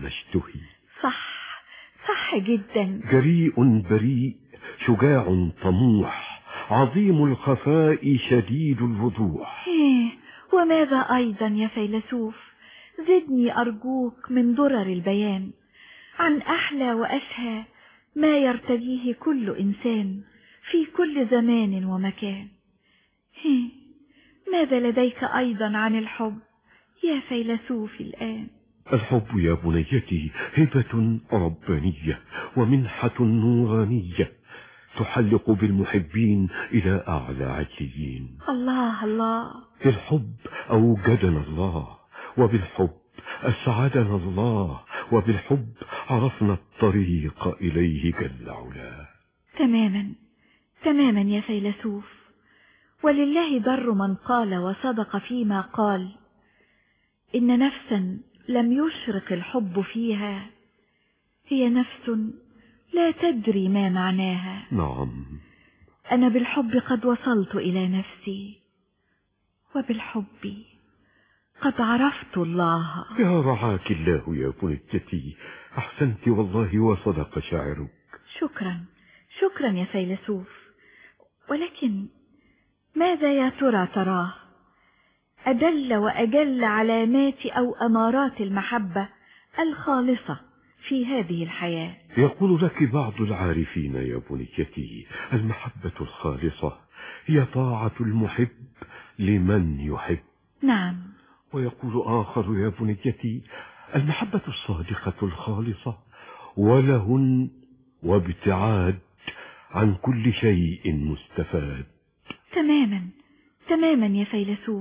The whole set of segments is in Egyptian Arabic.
نشتهي صح صح جدا جريء بريء شجاع طموح عظيم الخفاء شديد الوضوح إيه وماذا أيضا يا فيلسوف زدني أرجوك من درر البيان عن أحلى وأشهى ما يرتديه كل إنسان في كل زمان ومكان إيه ماذا لديك أيضا عن الحب يا فيلسوف الآن الحب يا بنيتي هبة ربانية ومنحة نورانية تحلق بالمحبين إلى أعلى عليين الله الله بالحب أوجدنا الله وبالحب أسعدنا الله وبالحب عرفنا الطريق إليه جل علاه تماما تماما يا فيلسوف ولله در من قال وصدق فيما قال إن نفسا لم يشرق الحب فيها هي نفس لا تدري ما معناها نعم أنا بالحب قد وصلت إلى نفسي وبالحب قد عرفت الله يا رعاك الله يا بنيتي أحسنت والله وصدق شاعرك شكرا شكرا يا فيلسوف ولكن ماذا يا ترى تراه أدل وأجل علامات أو أمارات المحبة الخالصة في هذه الحياة يقول لك بعض العارفين يا بنيتي المحبة الخالصة هي طاعة المحب لمن يحب نعم ويقول آخر يا بنيتي المحبة الصادقة الخالصة ولهن وابتعاد عن كل شيء مستفاد تماما تماما يا فيلسوف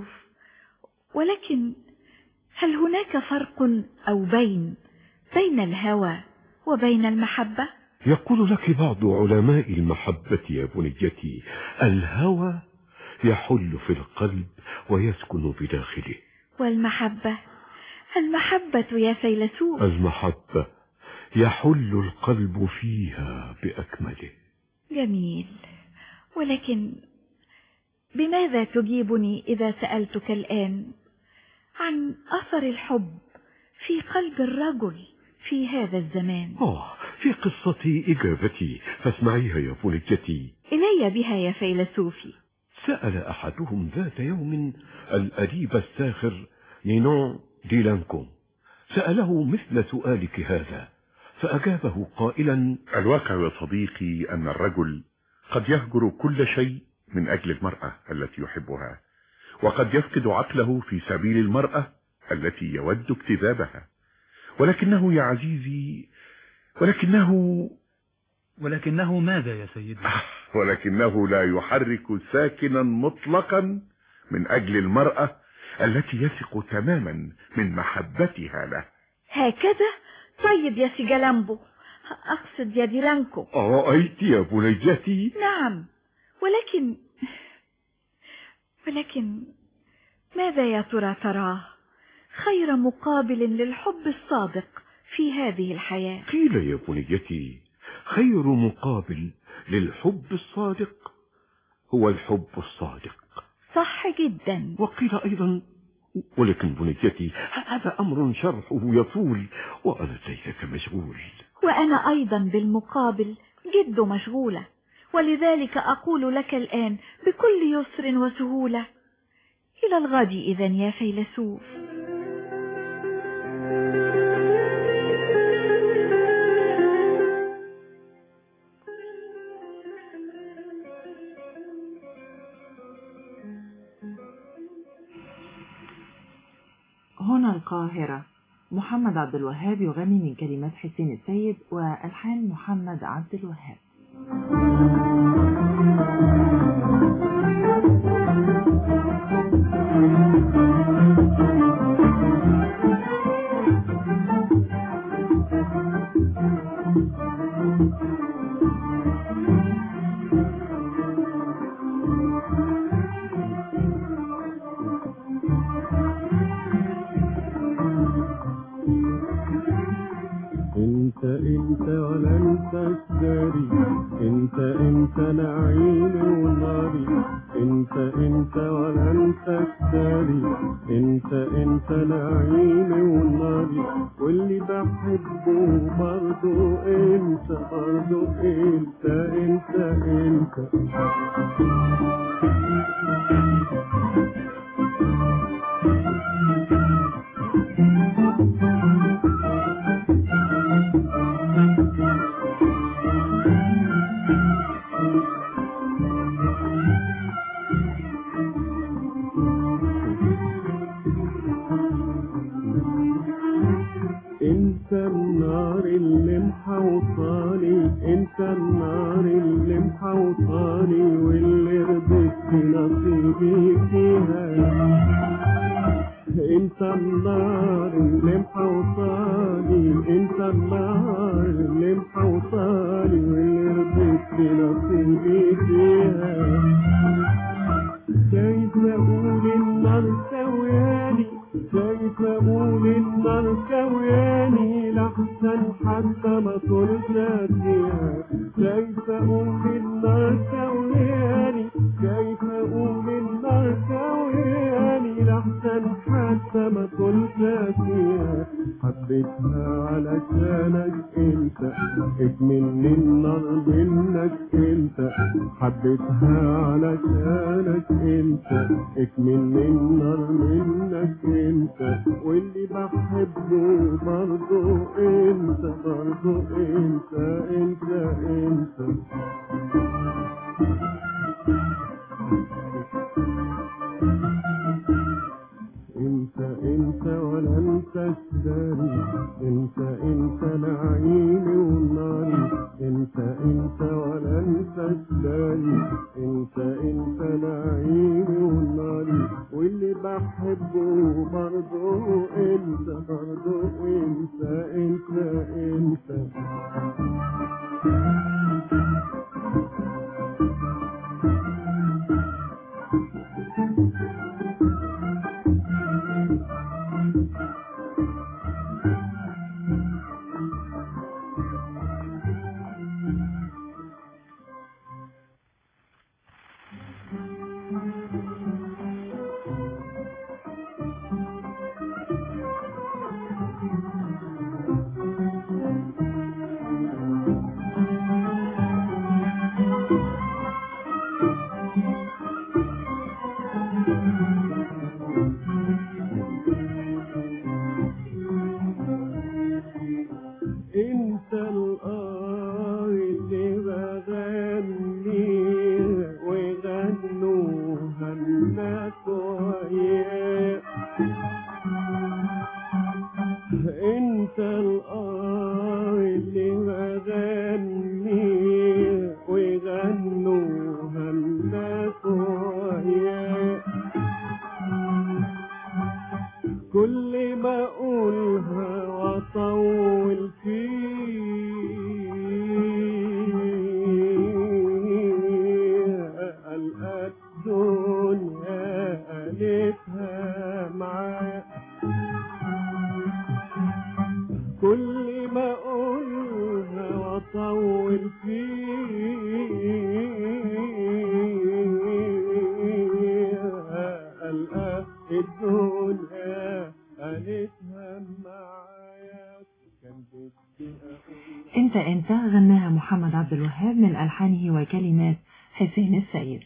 ولكن هل هناك فرق أو بين بين الهوى وبين المحبة يقول لك بعض علماء المحبة يا بنيتي الهوى يحل في القلب ويسكن بداخله والمحبة المحبة يا فيلسوف المحبة يحل القلب فيها بأكمله جميل ولكن بماذا تجيبني إذا سألتك الآن عن أثر الحب في قلب الرجل في هذا الزمان آه في قصتي إجابتي فاسمعيها يا بنيتي إلي بها يا فيلسوفي سأل أحدهم ذات يوم الأديب الساخر نينون ديلانكوم سأله مثل سؤالك هذا فأجابه قائلا الواقع يا صديقي أن الرجل قد يهجر كل شيء من أجل المرأة التي يحبها وقد يفقد عقله في سبيل المرأة التي يود اكتذابها ولكنه يا عزيزي ولكنه ولكنه ماذا يا سيدي ولكنه لا يحرك ساكنا مطلقا من أجل المرأة التي يثق تماما من محبتها له هكذا طيب يا سيجالامبو أقصد يا ديلانكو أرأيت يا بنيتي نعم ولكن ولكن ماذا يا ترى تراه خير مقابل للحب الصادق في هذه الحياة قيل يا بنيتي خير مقابل للحب الصادق هو الحب الصادق صح جدا وقيل أيضا ولكن بنيتي هذا أمر شرحه يطول وأنا ليلك مشغول وأنا أيضا بالمقابل جد مشغولة ولذلك أقول لك الآن بكل يسر وسهولة إلى الغد إذا يا فيلسوف هنا القاهرة محمد عبد الوهاب يغني من كلمات حسين السيد وألحان محمد عبد الوهاب انت انت ولا انت الداري انت انت نعيمي وناري انت انت ولا انت الداري انت انت نعيمي وناري واللي بحبه برضو انت برضو انت انت انت, انت النار اللي محوطاني انت النار اللي محوطاني واللي رضيت نصيبي فيها انت النار اللي محوطاني انت النار اللي محوطاني واللي رضيت نصيبي فيها شايف اقول النار سواني شايف اقول النار سواني لحسن حتى ما طلت فيها شايف اقول النار سواني شايف اقول النار سواني لحسن حتى ما طلت فيها حبيتها علشانك انت اكملني النار منك انت حبيتها علشانك انت اكملني النار منك انت واللي بحبه برضو انت برضو انت انت انت, انت انت ولا انت الداري انت انت نعيمي وناري انت انت ولا انت الداري انت انت نعيمي وناري واللي بحبه برضو انت برضو انت انت انت, انت الآه اللي بغني وغنوها الناس وياك انت الآه اللي بغني وغنوها الناس وياك كل ما اقولها واطول فيها القى الدنيا قالتها معاك كل ما اقولها واطول فيها القى الدنيا قالتها معايا كان بدي اقول انت انت غناها محمد عبد الوهاب من ألحانه وكلمات حسين السيد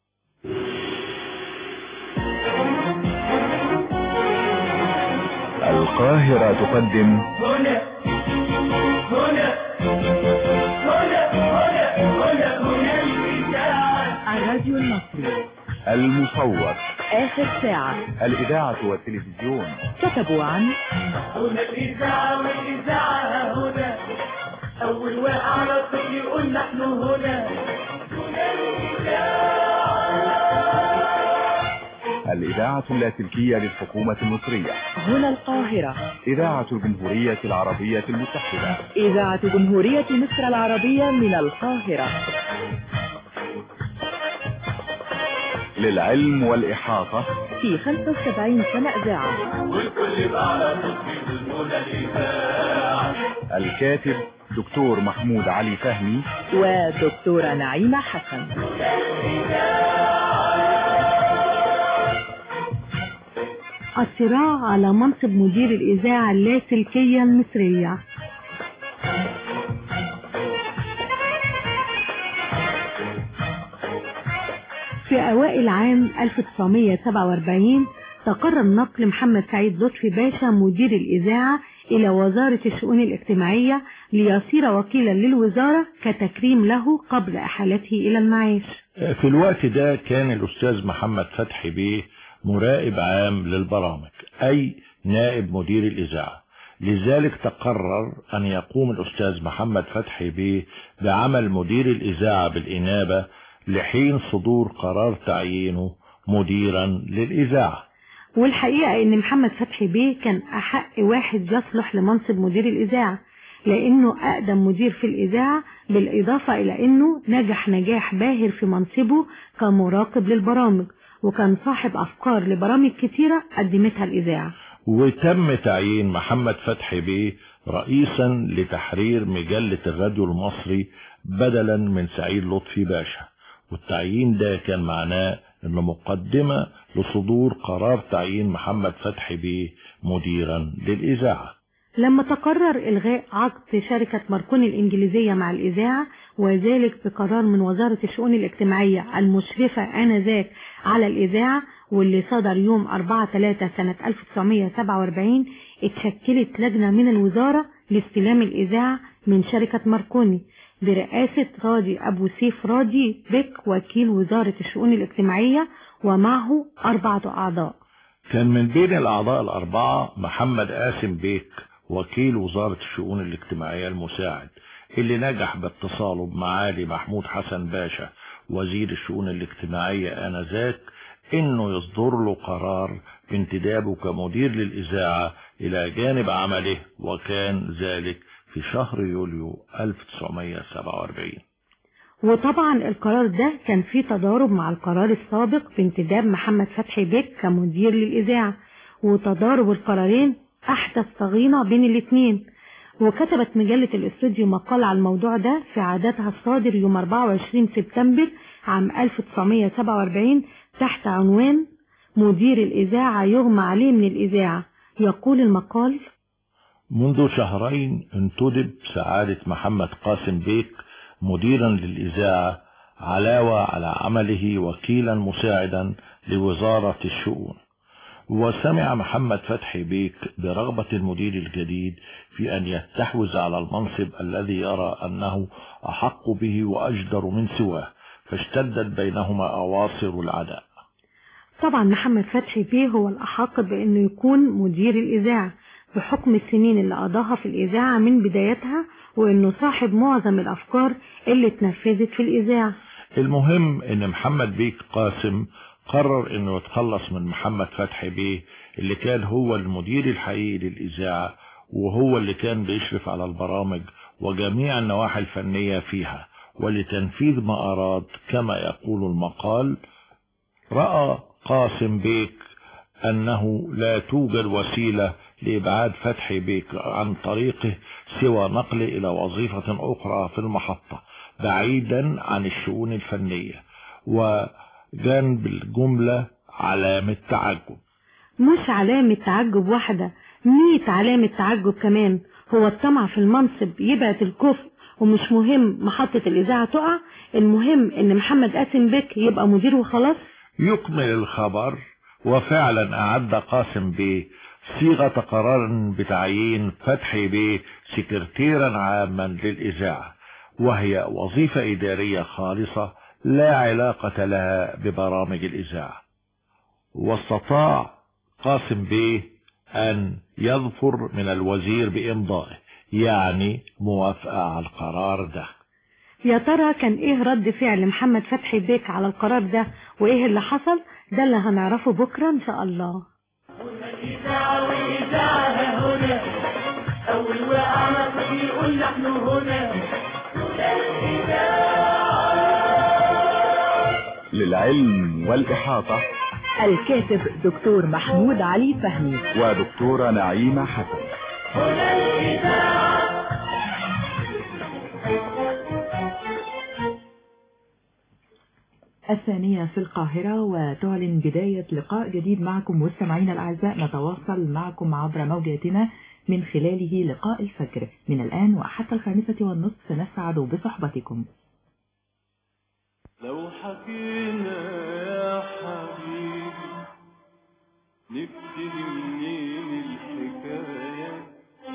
القاهرة تقدم هنا هنا هنا هنا هنا هنا الإذاعة الراديو المصري المصور آخر ساعة الإذاعة والتلفزيون كتبوا عن هنا الإذاعة والإذاعة هنا أول واحد على طول يقول نحن هنا هنا الإذاعة اللاسلكية للحكومة المصرية هنا القاهرة إذاعة الجمهورية العربية المتحدة إذاعة جمهورية مصر العربية من القاهرة للعلم والإحاطة في 75 سنة إذاعة والكل بقى على طول يقول هنا الإذاعة الكاتب دكتور محمود علي فهمي ودكتورة نعيمة حسن الصراع على منصب مدير الإذاعة اللاسلكية المصرية في أوائل عام 1947 تقرر نقل محمد سعيد لطفي باشا مدير الإذاعة إلى وزارة الشؤون الاجتماعية ليصير وكيلا للوزارة كتكريم له قبل إحالته إلى المعاش في الوقت ده كان الأستاذ محمد فتحي بيه مراقب عام للبرامج أي نائب مدير الإذاعة لذلك تقرر أن يقوم الأستاذ محمد فتحي بيه بعمل مدير الإذاعة بالإنابة لحين صدور قرار تعيينه مديرا للإذاعة والحقيقة ان محمد فتحي بيه كان احق واحد يصلح لمنصب مدير الاذاعة لانه اقدم مدير في الاذاعة بالاضافة الى انه نجح نجاح باهر في منصبه كمراقب للبرامج وكان صاحب افكار لبرامج كتيرة قدمتها الاذاعة وتم تعيين محمد فتحي بيه رئيسا لتحرير مجلة الراديو المصري بدلا من سعيد لطفي باشا والتعيين ده كان معناه انه مقدمة لصدور قرار تعيين محمد فتحي بيه مديرا للإذاعة لما تقرر إلغاء عقد شركة ماركوني الإنجليزية مع الإذاعة وذلك بقرار من وزارة الشؤون الاجتماعية المشرفة آنذاك على الإذاعة واللي صدر يوم 4/3 سنة 1947 اتشكلت لجنة من الوزارة لاستلام الإذاعة من شركة ماركوني برئاسة راضي أبو سيف راضي بك وكيل وزارة الشؤون الاجتماعية ومعه أربعة أعضاء كان من بين الأعضاء الأربعة محمد قاسم بيك وكيل وزارة الشؤون الاجتماعية المساعد اللي نجح باتصاله بمعالي محمود حسن باشا وزير الشؤون الاجتماعية آنذاك انه يصدر له قرار بانتدابه كمدير للإذاعة إلى جانب عمله وكان ذلك في شهر يوليو 1947 وطبعا القرار ده كان فيه تضارب مع القرار السابق بانتداب محمد فتحي بك كمدير للإذاعة وتضارب القرارين أحدث صغيرة بين الاثنين وكتبت مجلة الاستوديو مقال على الموضوع ده في عادتها الصادر يوم 24 سبتمبر عام 1947 تحت عنوان مدير الإذاعة يغمى عليه من الإذاعة يقول المقال منذ شهرين انتدب سعادة محمد قاسم بيك مديرا للإذاعة علاوة على عمله وكيلا مساعدا لوزارة الشؤون وسمع محمد فتحي بيك برغبة المدير الجديد في أن يستحوذ على المنصب الذي يرى أنه أحق به وأجدر من سواه فاشتدت بينهما أواصر العداء طبعا محمد فتحي بيه هو الأحق بأنه يكون مدير الإذاعة بحكم السنين اللي قضاها في الإذاعة من بدايتها وإنه صاحب معظم الأفكار اللي اتنفذت في الإذاعة المهم إن محمد بيك قاسم قرر إنه يتخلص من محمد فتحي بيه اللي كان هو المدير الحقيقي للإذاعة وهو اللي كان بيشرف على البرامج وجميع النواحي الفنية فيها ولتنفيذ ما أراد كما يقول المقال رأى قاسم بيك أنه لا توجد وسيلة لإبعاد فتحي بيك عن طريقه سوى نقله إلى وظيفة أخرى في المحطة بعيدا عن الشؤون الفنية وجنب الجملة علامة تعجب مش علامة تعجب واحدة مية علامة تعجب كمان هو الطمع في المنصب يبعت الكفء ومش مهم محطة الإذاعة تقع المهم إن محمد قاسم بك يبقى مدير وخلاص يكمل الخبر وفعلا أعد قاسم بيه صيغة قرار بتعيين فتحي بيه سكرتيرا عاما للإذاعة وهي وظيفة إدارية خالصة لا علاقة لها ببرامج الإذاعة واستطاع قاسم بيه أن يظفر من الوزير بإمضائه يعني موافقة على القرار ده يا ترى كان ايه رد فعل محمد فتحي بيك على القرار ده وايه اللي حصل ده اللي هنعرفه بكرة ان شاء الله الإذاعة والإذاعة هنا أول واقع نصر يقول نحن هنا للعلم والإحاطة الكاتب دكتور محمود علي فهمي ودكتورة نعيمة حسن هنا الإذاعة الثانية في القاهرة وتعلن بداية لقاء جديد معكم مستمعينا الأعزاء نتواصل معكم عبر موجاتنا من خلاله لقاء الفجر من الآن وحتى الخامسة والنصف نسعد بصحبتكم لو حكينا يا حبيبي نبتدي منين الحكاية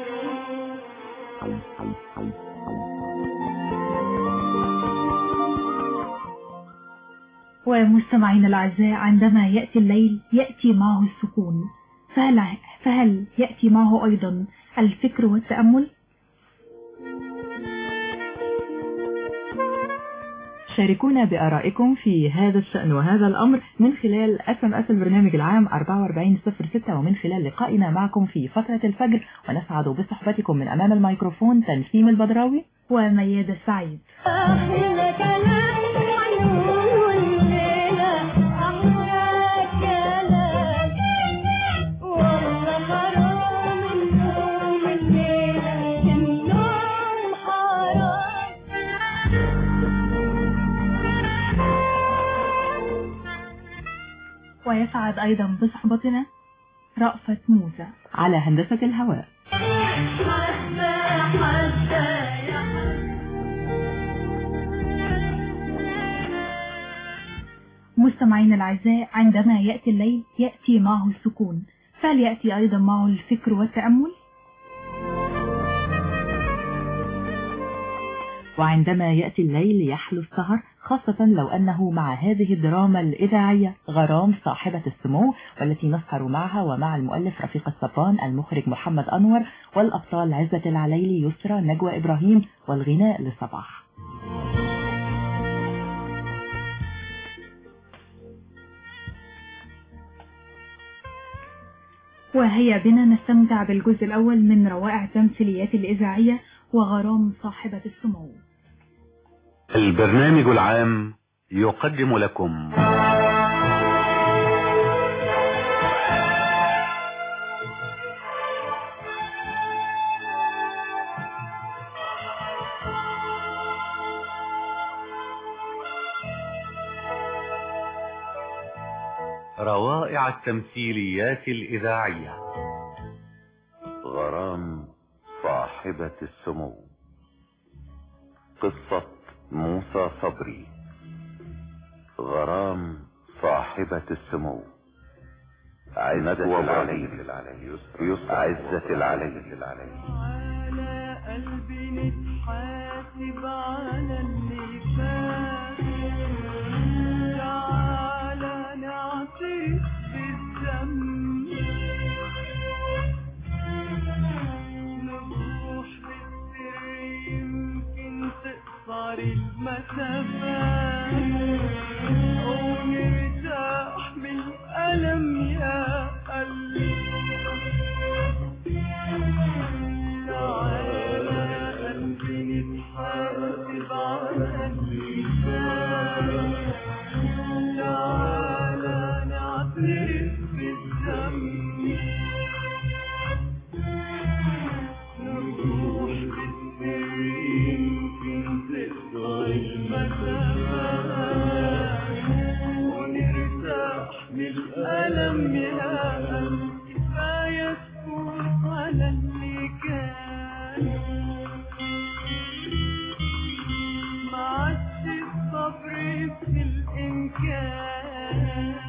ومستمعينا الأعزاء عندما يأتي الليل يأتي معه السكون فهل, فهل يأتي معه أيضا الفكر والتأمل؟ شاركونا بآرائكم في هذا الشأن وهذا الأمر من خلال اس ام اس البرنامج العام 4406 ومن خلال لقائنا معكم في فترة الفجر ونسعد بصحبتكم من أمام الميكروفون تنسيم البدراوي وميادة السعيد أحلى كلام وعيون الليلة أحلى كلام والله حرام النوم الليلة النوم ويسعد أيضا بصحبتنا رأفت موسى على هندسة الهواء حتى حتى يا مستمعينا الأعزاء عندما يأتي الليل يأتي معه السكون فهل يأتي أيضا معه الفكر والتأمل؟ وعندما يأتي الليل يحلو السهر خاصة لو أنه مع هذه الدراما الإذاعية غرام صاحبة السمو والتي نسهر معها ومع المؤلف رفيق الصبان المخرج محمد أنور والأبطال عزة العليلي يسرى نجوى إبراهيم والغناء لصباح وهيا بنا نستمتع بالجزء الأول من روائع التمثيليات الإذاعية وغرام صاحبة السمو البرنامج العام يقدم لكم روائع التمثيليات الإذاعية غرام صاحبة السمو قصة موسى صبري غرام صاحبة السمو عزة العلي عزة العلي على قلبي نتحاسب على اللي فات تعالى نعترف بالذنب نروح بالسر يمكن تقصر المسافات ونرتاح من الألم يا قلبي تعالى قلبي نتحاسب على اللي فات تعالى نعترف بالذنب نروح بالسر يمكن تقصر المسافات ونرتاح من الألم يا قلبي كفاية تفوت على اللي كان ما عادش الصبر في الإمكان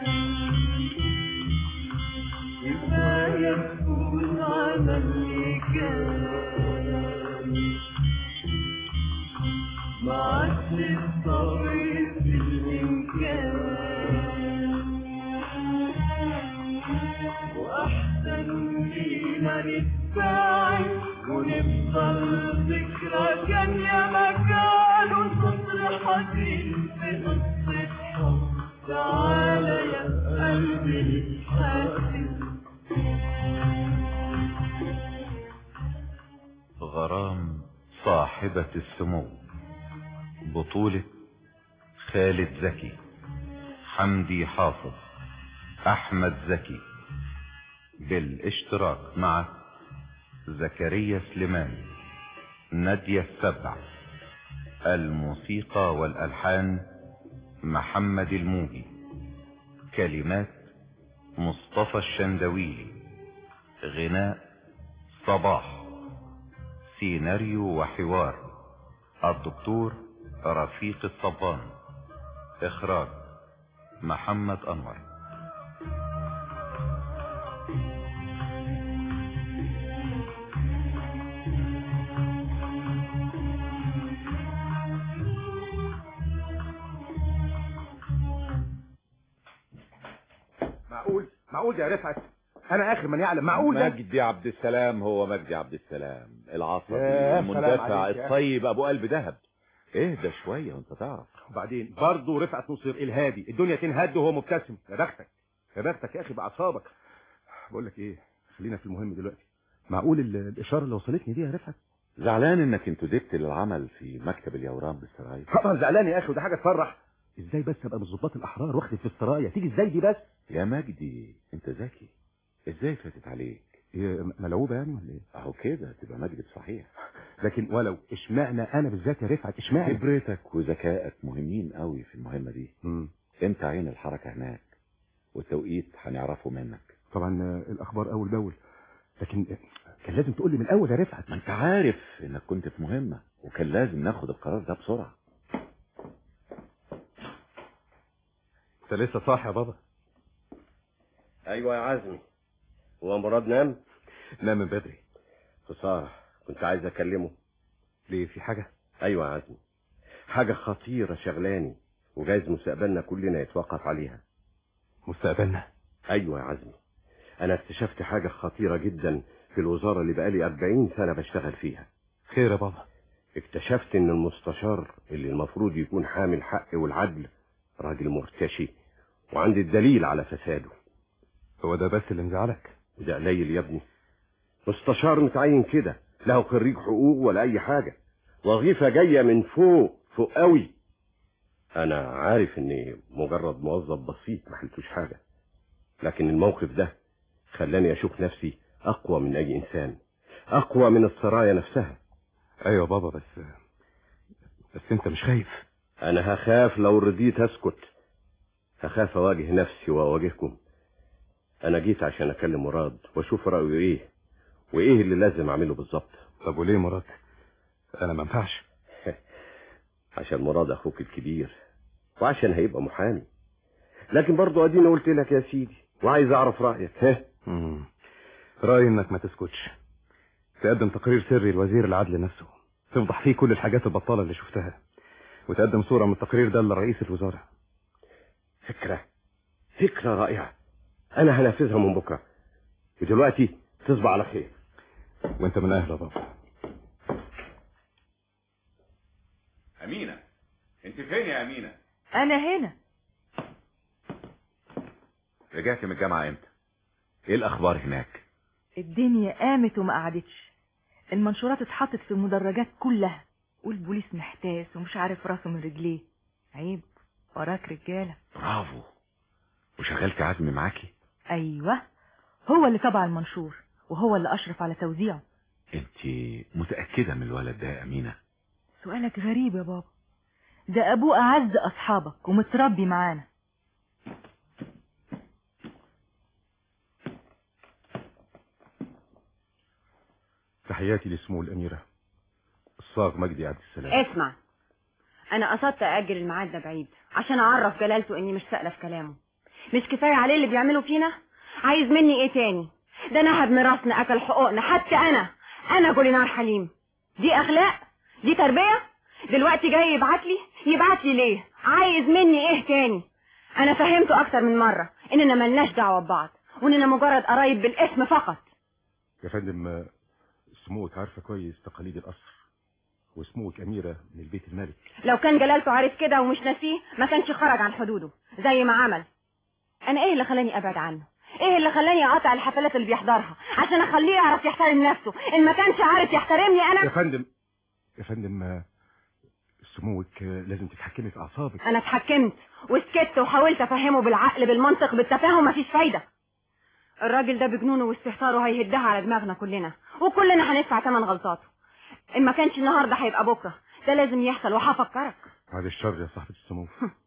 كفاية تفوت على اللي كان ما عادش الصبر في الإمكان وأحسن لينا نتباعد ونفضل ذكرى كان يا مكان وسطر حزين في قصة حب تعالى يا قلبي الحاسس غرام صاحبة السمو بطولة خالد زكي حمدي حافظ احمد زكي بالاشتراك مع زكريا سليمان نادية السبع الموسيقى والالحان محمد الموجي كلمات مصطفى الشندويلي غناء صباح سيناريو وحوار الدكتور رفيق الصبان اخراج محمد انور معقول معقول يا رفعت انا اخر من يعلم معقول ده مجدي عبد السلام هو مجدي عبد السلام العصبي يا سلام المندفع عليك يا الطيب ابو قلب ذهب اهدى شويه وانت تعرف وبعدين برضه رفعت نصير الهادي الدنيا تنهد وهو مبتسم يا بختك يا بختك يا اخي باعصابك بقول لك ايه خلينا في المهم دلوقتي معقول ال- الاشاره اللي وصلتني دي يا رفعت زعلان انك انتدبت للعمل في مكتب اليوران بالسرايا طبعا زعلان يا اخي وده حاجه تفرح ازاي بس ابقى من الضباط الاحرار واخد في السرايا تيجي ازاي دي بس يا مجدي انت ذكي ازاي فاتت عليك هي ملعوبه يعني ولا ايه اهو كده تبقى مجدي صحيح لكن ولو اشمعنى انا بالذات يا رفعت اشمعنى خبرتك وذكائك مهمين قوي في المهمه دي مم. انت عين الحركه هناك والتوقيت هنعرفه منك طبعا آه، الاخبار اول باول لكن آه، كان لازم تقول لي من الاول يا رفعت ما انت عارف انك كنت في مهمه وكان لازم ناخد القرار ده بسرعه انت لسه صاحي يا بابا ايوه يا عزمي هو مراد نام نام من بدري خساره كنت عايز اكلمه ليه في حاجه ايوه يا عزمي حاجه خطيره شغلاني وجايز مستقبلنا كلنا يتوقف عليها مستقبلنا ايوه يا عزمي انا اكتشفت حاجه خطيره جدا في الوزاره اللي بقالي 40 سنه بشتغل فيها خير يا بابا اكتشفت ان المستشار اللي المفروض يكون حامل الحق والعدل راجل مرتشي وعندي الدليل على فساده هو ده بس اللي مزعلك ده قليل يا ابني مستشار متعين كده لا خريج حقوق ولا اي حاجه وظيفه جايه من فوق فوق قوي انا عارف اني مجرد موظف بسيط ما حلتوش حاجه لكن الموقف ده خلاني اشوف نفسي اقوى من اي انسان اقوى من السرايا نفسها ايوه بابا بس بس انت مش خايف انا هخاف لو رضيت اسكت هخاف اواجه نفسي واواجهكم انا جيت عشان اكلم مراد واشوف رايه ايه وايه اللي لازم اعمله بالظبط طب وليه مراد انا ما ينفعش عشان مراد اخوك الكبير وعشان هيبقى محامي لكن برضو اديني قلت لك يا سيدي وعايز اعرف رايك ها مم. رايي انك ما تسكتش تقدم تقرير سري لوزير العدل نفسه تفضح فيه كل الحاجات البطاله اللي شفتها وتقدم صوره من التقرير ده لرئيس الوزاره فكره فكره رائعه انا هنفذها من بكره ودلوقتي تصبح على خير وانت من اهل يا بابا امينه انت فين يا امينه أنا هنا رجعت من الجامعه امتى ايه الاخبار هناك الدنيا قامت وما قعدتش المنشورات اتحطت في المدرجات كلها والبوليس محتاس ومش عارف راسه من رجليه عيب وراك رجالة برافو وشغلت عزمي معاكي أيوة هو اللي طبع المنشور وهو اللي أشرف على توزيعه انت متاكده من الولد ده يا امينه سؤالك غريب يا بابا ده أبوه أعز أصحابك ومتربي معانا تحياتي لسمو الاميره الصاغ مجدي عبد السلام اسمع انا قصدت اجل الميعاد ده بعيد عشان اعرف جلالته اني مش سائله في كلامه مش كفايه عليه اللي بيعمله فينا عايز مني ايه تاني ده نهب ميراثنا اكل حقوقنا حتى انا انا جولينار حليم دي اخلاق دي تربيه دلوقتي جاي يبعت لي يبعت لي ليه عايز مني ايه تاني انا فهمته اكتر من مره اننا ملناش دعوه ببعض واننا مجرد قرايب بالاسم فقط يا فندم آه، سموك عارفه كويس تقاليد القصر وسموك اميره من البيت المالك لو كان جلالته عارف كده ومش ناسيه ما كانش خرج عن حدوده زي ما عمل انا ايه اللي خلاني ابعد عنه ايه اللي خلاني اقاطع الحفلات اللي بيحضرها عشان اخليه يعرف يحترم نفسه ان ما كانش عارف يحترمني يا انا فندم يا فندم آه، سموك آه، لازم تتحكمي في اعصابك انا اتحكمت وسكت وحاولت افهمه بالعقل بالمنطق بالتفاهم مفيش فايده الراجل ده بجنونه واستهتاره هيهدها على دماغنا كلنا وكلنا هندفع ثمن غلطاته ان ما كانش النهارده هيبقى بكره ده لازم يحصل وهفكرك بعد الشر يا صاحبة السمو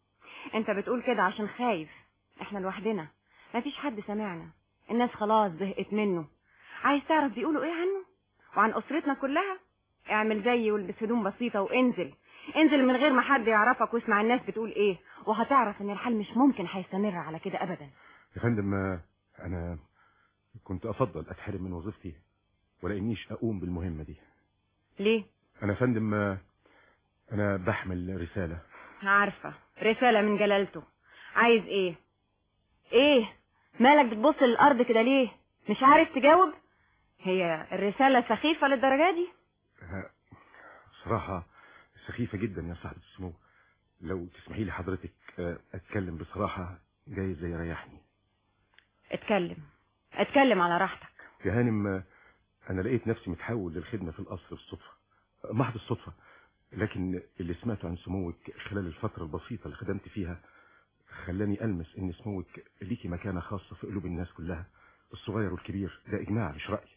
انت بتقول كده عشان خايف احنا لوحدنا مفيش حد سمعنا الناس خلاص زهقت منه عايز تعرف بيقولوا ايه عنه وعن اسرتنا كلها اعمل زيي والبس هدوم بسيطة وانزل انزل من غير ما حد يعرفك واسمع الناس بتقول ايه وهتعرف ان الحال مش ممكن هيستمر على كده ابدا يا فندم آه، انا كنت افضل اتحرم من وظيفتي ولا انيش اقوم بالمهمة دي ليه انا يا فندم آه، انا بحمل رسالة عارفة رسالة من جلالته عايز ايه ايه مالك بتبص للارض كده ليه مش عارف تجاوب هي الرسالة سخيفة للدرجة دي آه، صراحة سخيفة جدا يا صاحبة السمو لو تسمحي لي حضرتك آه، اتكلم بصراحة جايز زي يريحني اتكلم اتكلم على راحتك يا هانم آه، انا لقيت نفسي متحول للخدمة في القصر بالصدفة آه، محض الصدفة لكن اللي سمعته عن سموك خلال الفترة البسيطة اللي خدمت فيها خلاني ألمس إن سموك ليكي مكانة خاصة في قلوب الناس كلها الصغير والكبير ده إجماع مش رأي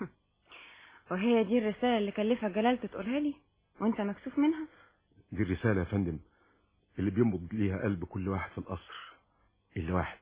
وهي دي الرسالة اللي كلفك جلالته تقولها لي وانت مكسوف منها دي الرسالة يا فندم اللي بينبض ليها قلب كل واحد في القصر إلا واحد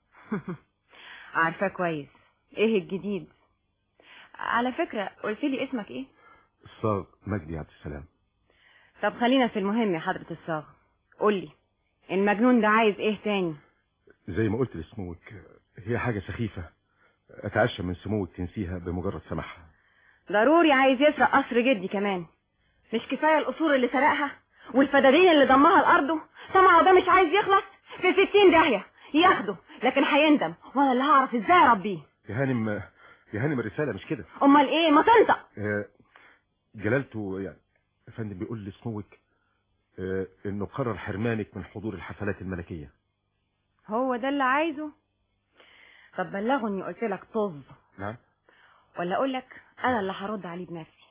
عارفاه كويس ايه الجديد على فكرة قلت لي اسمك ايه الصاغ مجدي عبد السلام طب خلينا في المهم يا حضرة الصاغ قول لي المجنون ده عايز ايه تاني زي ما قلت لسموك هي حاجة سخيفة أتعشى من سموك تنسيها بمجرد سماحها ضروري عايز يسرق قصر جدي كمان مش كفاية القصور اللي سرقها والفدادين اللي ضمها لأرضه طمعه ده مش عايز يخلص في ستين داهية ياخده لكن هيندم وانا اللي هعرف ازاي اربيه يا هانم يا هانم الرسالة مش كده امال ايه ما تنطق آه، جلالته يعني يا فندم بيقول لسموك آه، انه قرر حرمانك من حضور الحفلات الملكية هو ده اللي عايزه طب بلغه اني قلت لك طز نعم ولا اقول لك انا اللي هرد عليه بنفسي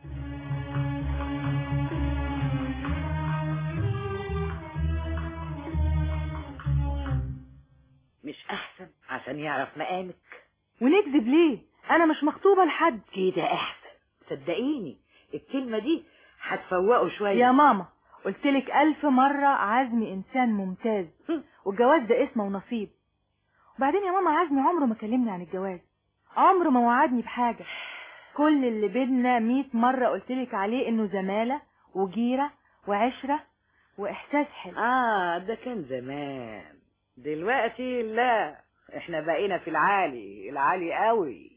مش احسن عشان يعرف مقامك ونكذب ليه انا مش مخطوبة لحد كده احسن صدقيني الكلمة دي هتفوقه شوية يا ماما قلتلك ألف مرة عزمي إنسان ممتاز والجواز ده اسمه ونصيب وبعدين يا ماما عزمي عمره ما كلمني عن الجواز عمره ما وعدني بحاجة كل اللي بينا مية مرة قلتلك عليه إنه زمالة وجيرة وعشرة وإحساس حلو اه ده كان زمان دلوقتي لا احنا بقينا في العالي العالي قوي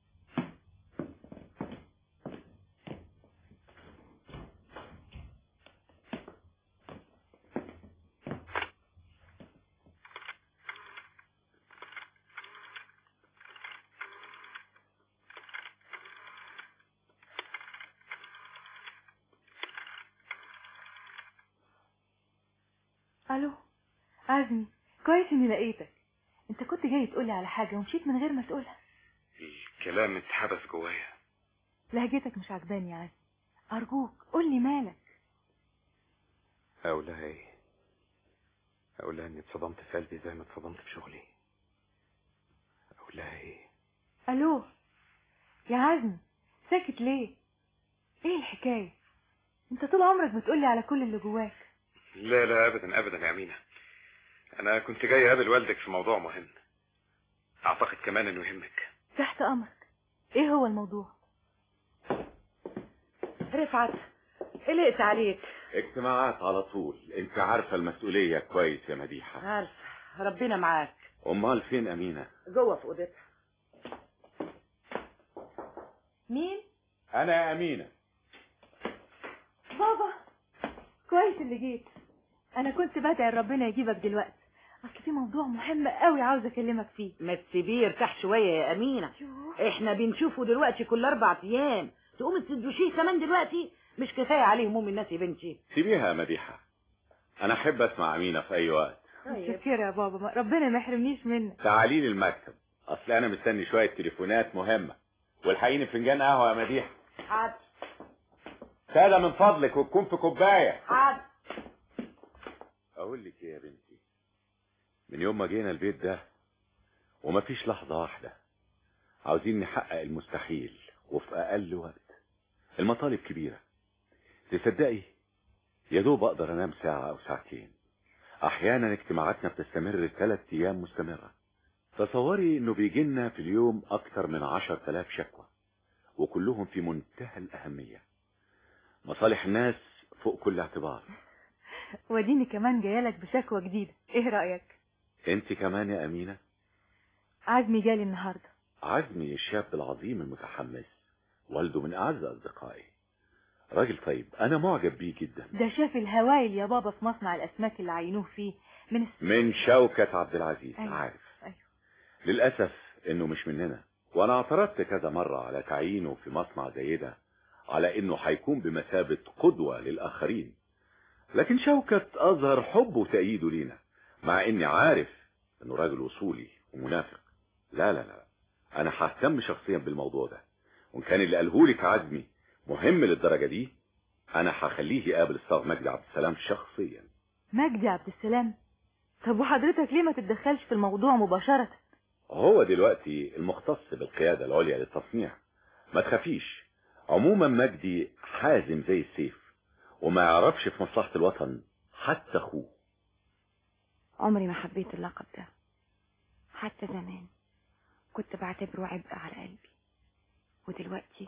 ألو عزمي كويس إني لقيتك أنت كنت جاي تقولي على حاجة ومشيت من غير ما تقولها الكلام اتحبس جوايا لهجتك مش عجباني يا عزمي أرجوك قولي مالك اقول لها ايه اقول لها اني اتصدمت في قلبي زي ما اتصدمت في شغلي اقول لها ايه ألو يا عزمي ساكت ليه ايه الحكاية انت طول عمرك بتقولي على كل اللي جواك لا لا ابدا ابدا يا امينه انا كنت جاي اقابل والدك في موضوع مهم اعتقد كمان انه يهمك تحت امرك ايه هو الموضوع رفعت قلقت عليك اجتماعات على طول انت عارفة المسؤولية كويس يا مديحة عارفة ربنا معاك امال فين امينة جوه في اوضتها مين انا يا امينة بابا كويس اللي جيت انا كنت بدعي ربنا يجيبك دلوقتي اصل في موضوع مهم قوي عاوز اكلمك فيه ما تسيبيه يرتاح شوية يا أمينة احنا بنشوفه دلوقتي كل أربع أيام تقوم تدوشيه كمان دلوقتي مش كفاية عليه هموم الناس يا بنتي سيبيها يا مديحة انا احب اسمع امينة في اي وقت متشكرة يا بابا ما- ربنا ما يحرمنيش منك تعالي لي المكتب اصل انا مستني شوية تليفونات مهمة والحقيني فنجان قهوة يا مديحة حاضر سادة من فضلك وتكون في كوباية حاضر اقول لك ايه يا بنتي من يوم ما جينا البيت ده ومفيش لحظة واحدة عاوزين نحقق المستحيل وفي اقل وقت المطالب كبيرة تصدقي يا دوب اقدر انام ساعة او ساعتين احيانا اجتماعاتنا بتستمر ثلاث ايام مستمرة تصوري انه بيجي لنا في اليوم اكتر من عشر تلاف شكوى وكلهم في منتهى الاهمية مصالح الناس فوق كل اعتبار وديني كمان جايلك بشكوى جديدة ايه رأيك انت كمان يا امينة عزمي جالي النهاردة عزمي الشاب العظيم المتحمس والده من اعز اصدقائي راجل طيب انا معجب بيه جدا ده شاف الهوايل يا بابا في مصنع الاسماك اللي عينوه فيه من الس... من شوكة عبد العزيز أيوة. عارف أيوة. للأسف انه مش مننا وانا اعترضت كذا مرة على تعيينه في مصنع زي ده على انه هيكون بمثابة قدوة للاخرين لكن شوكة اظهر حبه وتأييده لينا مع اني عارف انه راجل وصولي ومنافق لا لا لا انا ههتم شخصيا بالموضوع ده وان كان اللي قالهولك عزمي مهم للدرجة دي انا هخليه يقابل استاذ مجدي عبد السلام شخصيا مجدي عبد السلام طب وحضرتك ليه ما تتدخلش في الموضوع مباشرة هو دلوقتي المختص بالقيادة العليا للتصنيع ما تخافيش عموما مجدي حازم زي السيف وما يعرفش في مصلحة الوطن حتى اخوه عمري ما حبيت اللقب ده حتى زمان كنت بعتبره عبء على قلبي ودلوقتي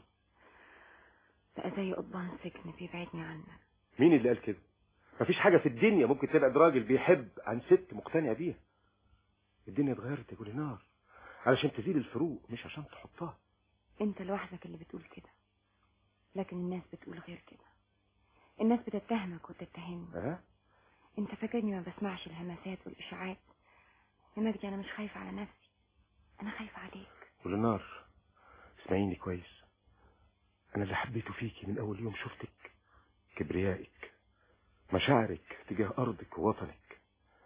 بقى زي قضبان سجن بيبعدني عنك مين اللي قال كده مفيش حاجة في الدنيا ممكن تبعد راجل بيحب عن ست مقتنع بيها الدنيا اتغيرت يا جولينار علشان تزيل الفروق مش عشان تحطها انت لوحدك اللي بتقول كده لكن الناس بتقول غير كده الناس بتتهمك وتتهمني ها انت فاكرني ما بسمعش الهمسات والاشاعات يا مجدي انا مش خايفه على نفسي انا خايفه عليك جولينار اسمعيني كويس انا اللي حبيته فيكي من اول يوم شفتك كبريائك مشاعرك تجاه ارضك ووطنك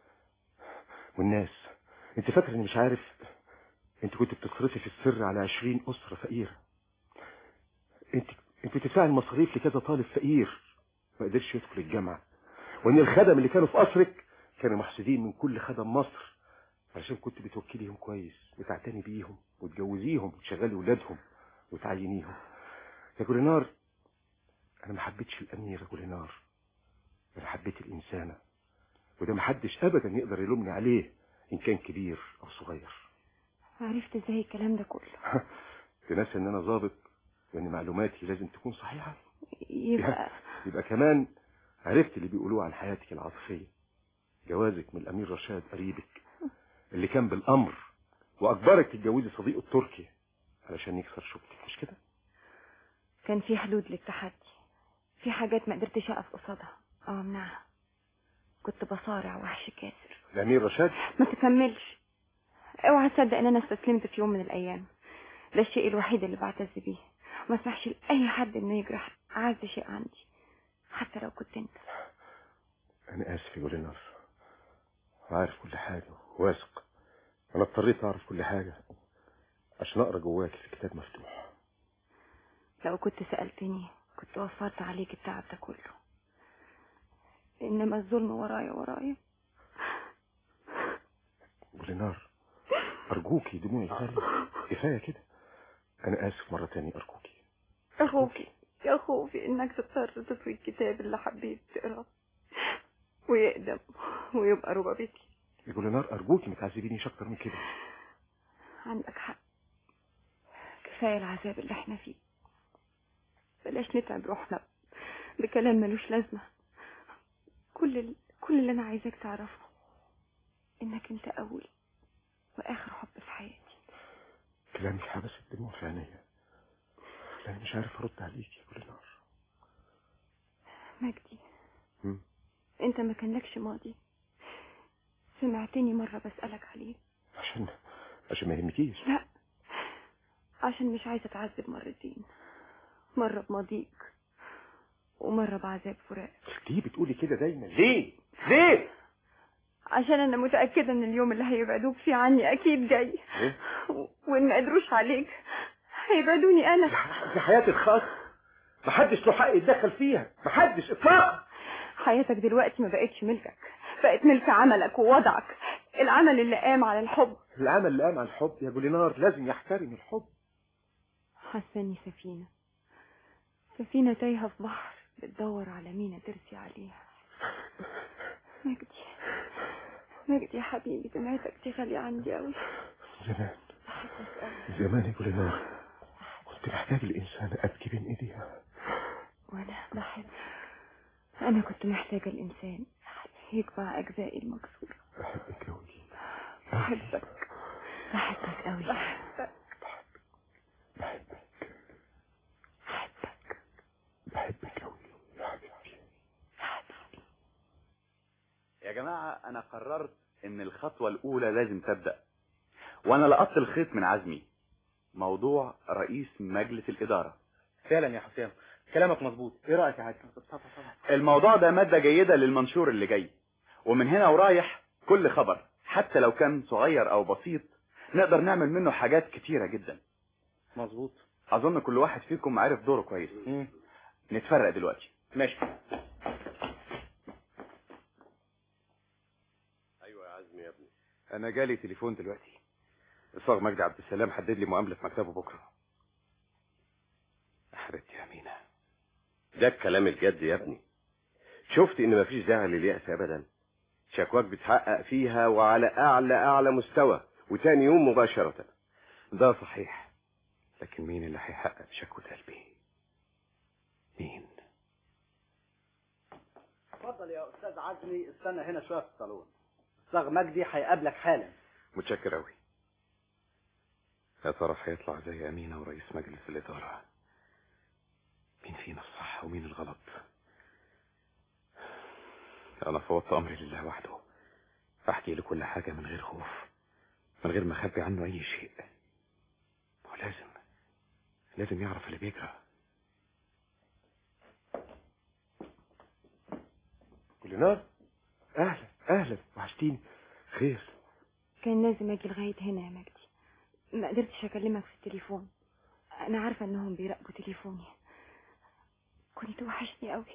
والناس انت فاكر اني مش عارف انت كنت بتصرفي في السر على عشرين اسرة فقيرة انت انت بتدفعي المصاريف لكذا طالب فقير ما قدرش يدخل الجامعة وان الخدم اللي كانوا في قصرك كانوا محسودين من كل خدم مصر علشان كنت بتوكليهم كويس وتعتني بيهم وتجوزيهم وتشغلي ولادهم وتعينيهم يا جولينار انا ما حبيتش الاميره جولينار انا حبيت الانسانه وده ما حدش ابدا يقدر يلومني عليه ان كان كبير او صغير عرفت ازاي الكلام ده كله تنسى ان انا ظابط وان معلوماتي لازم تكون صحيحه يبقى يبقى كمان عرفت اللي بيقولوه عن حياتك العاطفيه جوازك من الامير رشاد قريبك اللي كان بالامر واجبرك تتجوزي صديقه التركي علشان يكسر شوكتك مش كده كان في حدود للتحدي في حاجات ما قدرتش اقف قصادها او امنعها كنت بصارع وحش كاسر الامير رشاد ما تكملش اوعى تصدق ان انا استسلمت في يوم من الايام ده الشيء الوحيد اللي بعتز بيه وما اسمحش لاي حد انه يجرح اعز شيء عندي حتى لو كنت انت انا اسف يا جولينار عارف كل حاجه واثق انا اضطريت اعرف كل حاجه عشان اقرا جواك في كتاب مفتوح لو كنت سألتني كنت وفرت عليك التعب ده كله إنما الظلم ورايا ورايا جولينار ارجوكي دموعي غالية كفايه كده انا اسف مره تاني ارجوكي أخوفي يا خوفي إنك تضطر تطوي الكتاب اللي حبيت تقراه ويقدم ويبقى ربابيكي يا جولينار ارجوكي ما تعذبينيش اكتر من كده عندك حق كفاية العذاب اللي احنا فيه بلاش نتعب روحنا بكلام ملوش لازمة كل ال... كل اللي أنا عايزاك تعرفه إنك أنت أول وآخر حب في حياتي كلامك حبس الدموع في عينيا انا مش عارف ارد عليك يا جولينار مجدي مم. أنت ما كان لكش ماضي سمعتني مرة بسألك عليه عشان عشان ما يهمكيش لا عشان مش عايزة أتعذب مرتين مرة بماضيك ومرة بعذاب فراق ليه بتقولي كده دايما ليه ليه عشان أنا متأكدة إن اليوم اللي هيبعدوك فيه عني أكيد جاي إيه؟ وإن ما قدروش عليك هيبعدوني أنا دي حياتي الخاصة محدش له حق يتدخل فيها محدش اطلاقا حياتك دلوقتي ما بقتش ملكك بقت ملك عملك ووضعك العمل اللي قام على الحب العمل اللي قام على الحب يا جولينار لازم يحترم الحب حساني سفينة سفينة تايهة في بحر بتدور على مينا ترسي عليها مجدي مجدي يا حبيبي دمعتك دي غالية عندي قوي زمان زمان يا كل نار كنت محتاج الإنسان أبكي بين إيديها وانا بحب انا كنت محتاجة الانسان يجمع اجزائي المكسورة بحبك أوي بحبك بحبك قوي بحبك أوي يا جماعة أنا قررت إن الخطوة الأولى لازم تبدأ وأنا لقطت الخيط من عزمي موضوع رئيس مجلس الإدارة فعلا يا حسام كلامك مظبوط ايه رايك يا حاج الموضوع ده مادة جيدة للمنشور اللي جاي ومن هنا ورايح كل خبر حتى لو كان صغير أو بسيط نقدر نعمل منه حاجات كتيرة جدا مظبوط أظن كل واحد فيكم عارف دوره كويس نتفرق دلوقتي ماشي ايوه يا عزمي يا ابني انا جالي تليفون دلوقتي الصاغ مجدي عبد السلام حدد لي مقابله في مكتبه بكره يا حبيبتي يا امينه ده الكلام الجد يا ابني شفت ان مفيش داعي لليأس ابدا شكواك بتحقق فيها وعلى اعلى اعلى مستوى وتاني يوم مباشرة ده صحيح لكن مين اللي هيحقق شكوى قلبي مين اتفضل يا استاذ عزمي استنى هنا شويه في الصالون استاذ مجدي هيقابلك حالا متشكر أوي يا ترى هيطلع زي أمينة ورئيس مجلس الإدارة مين فينا الصح ومين الغلط أنا فوضت أمري لله وحده أحكي له كل حاجة من غير خوف من غير ما أخبي عنه أي شيء ولازم لازم يعرف اللي بيجرى كل نار أهلا أهلا وحشتيني خير كان لازم اجي لغاية هنا يا مجدي ما قدرتش اكلمك في التليفون انا عارفة انهم بيراقبوا تليفوني كنت وحشني قوي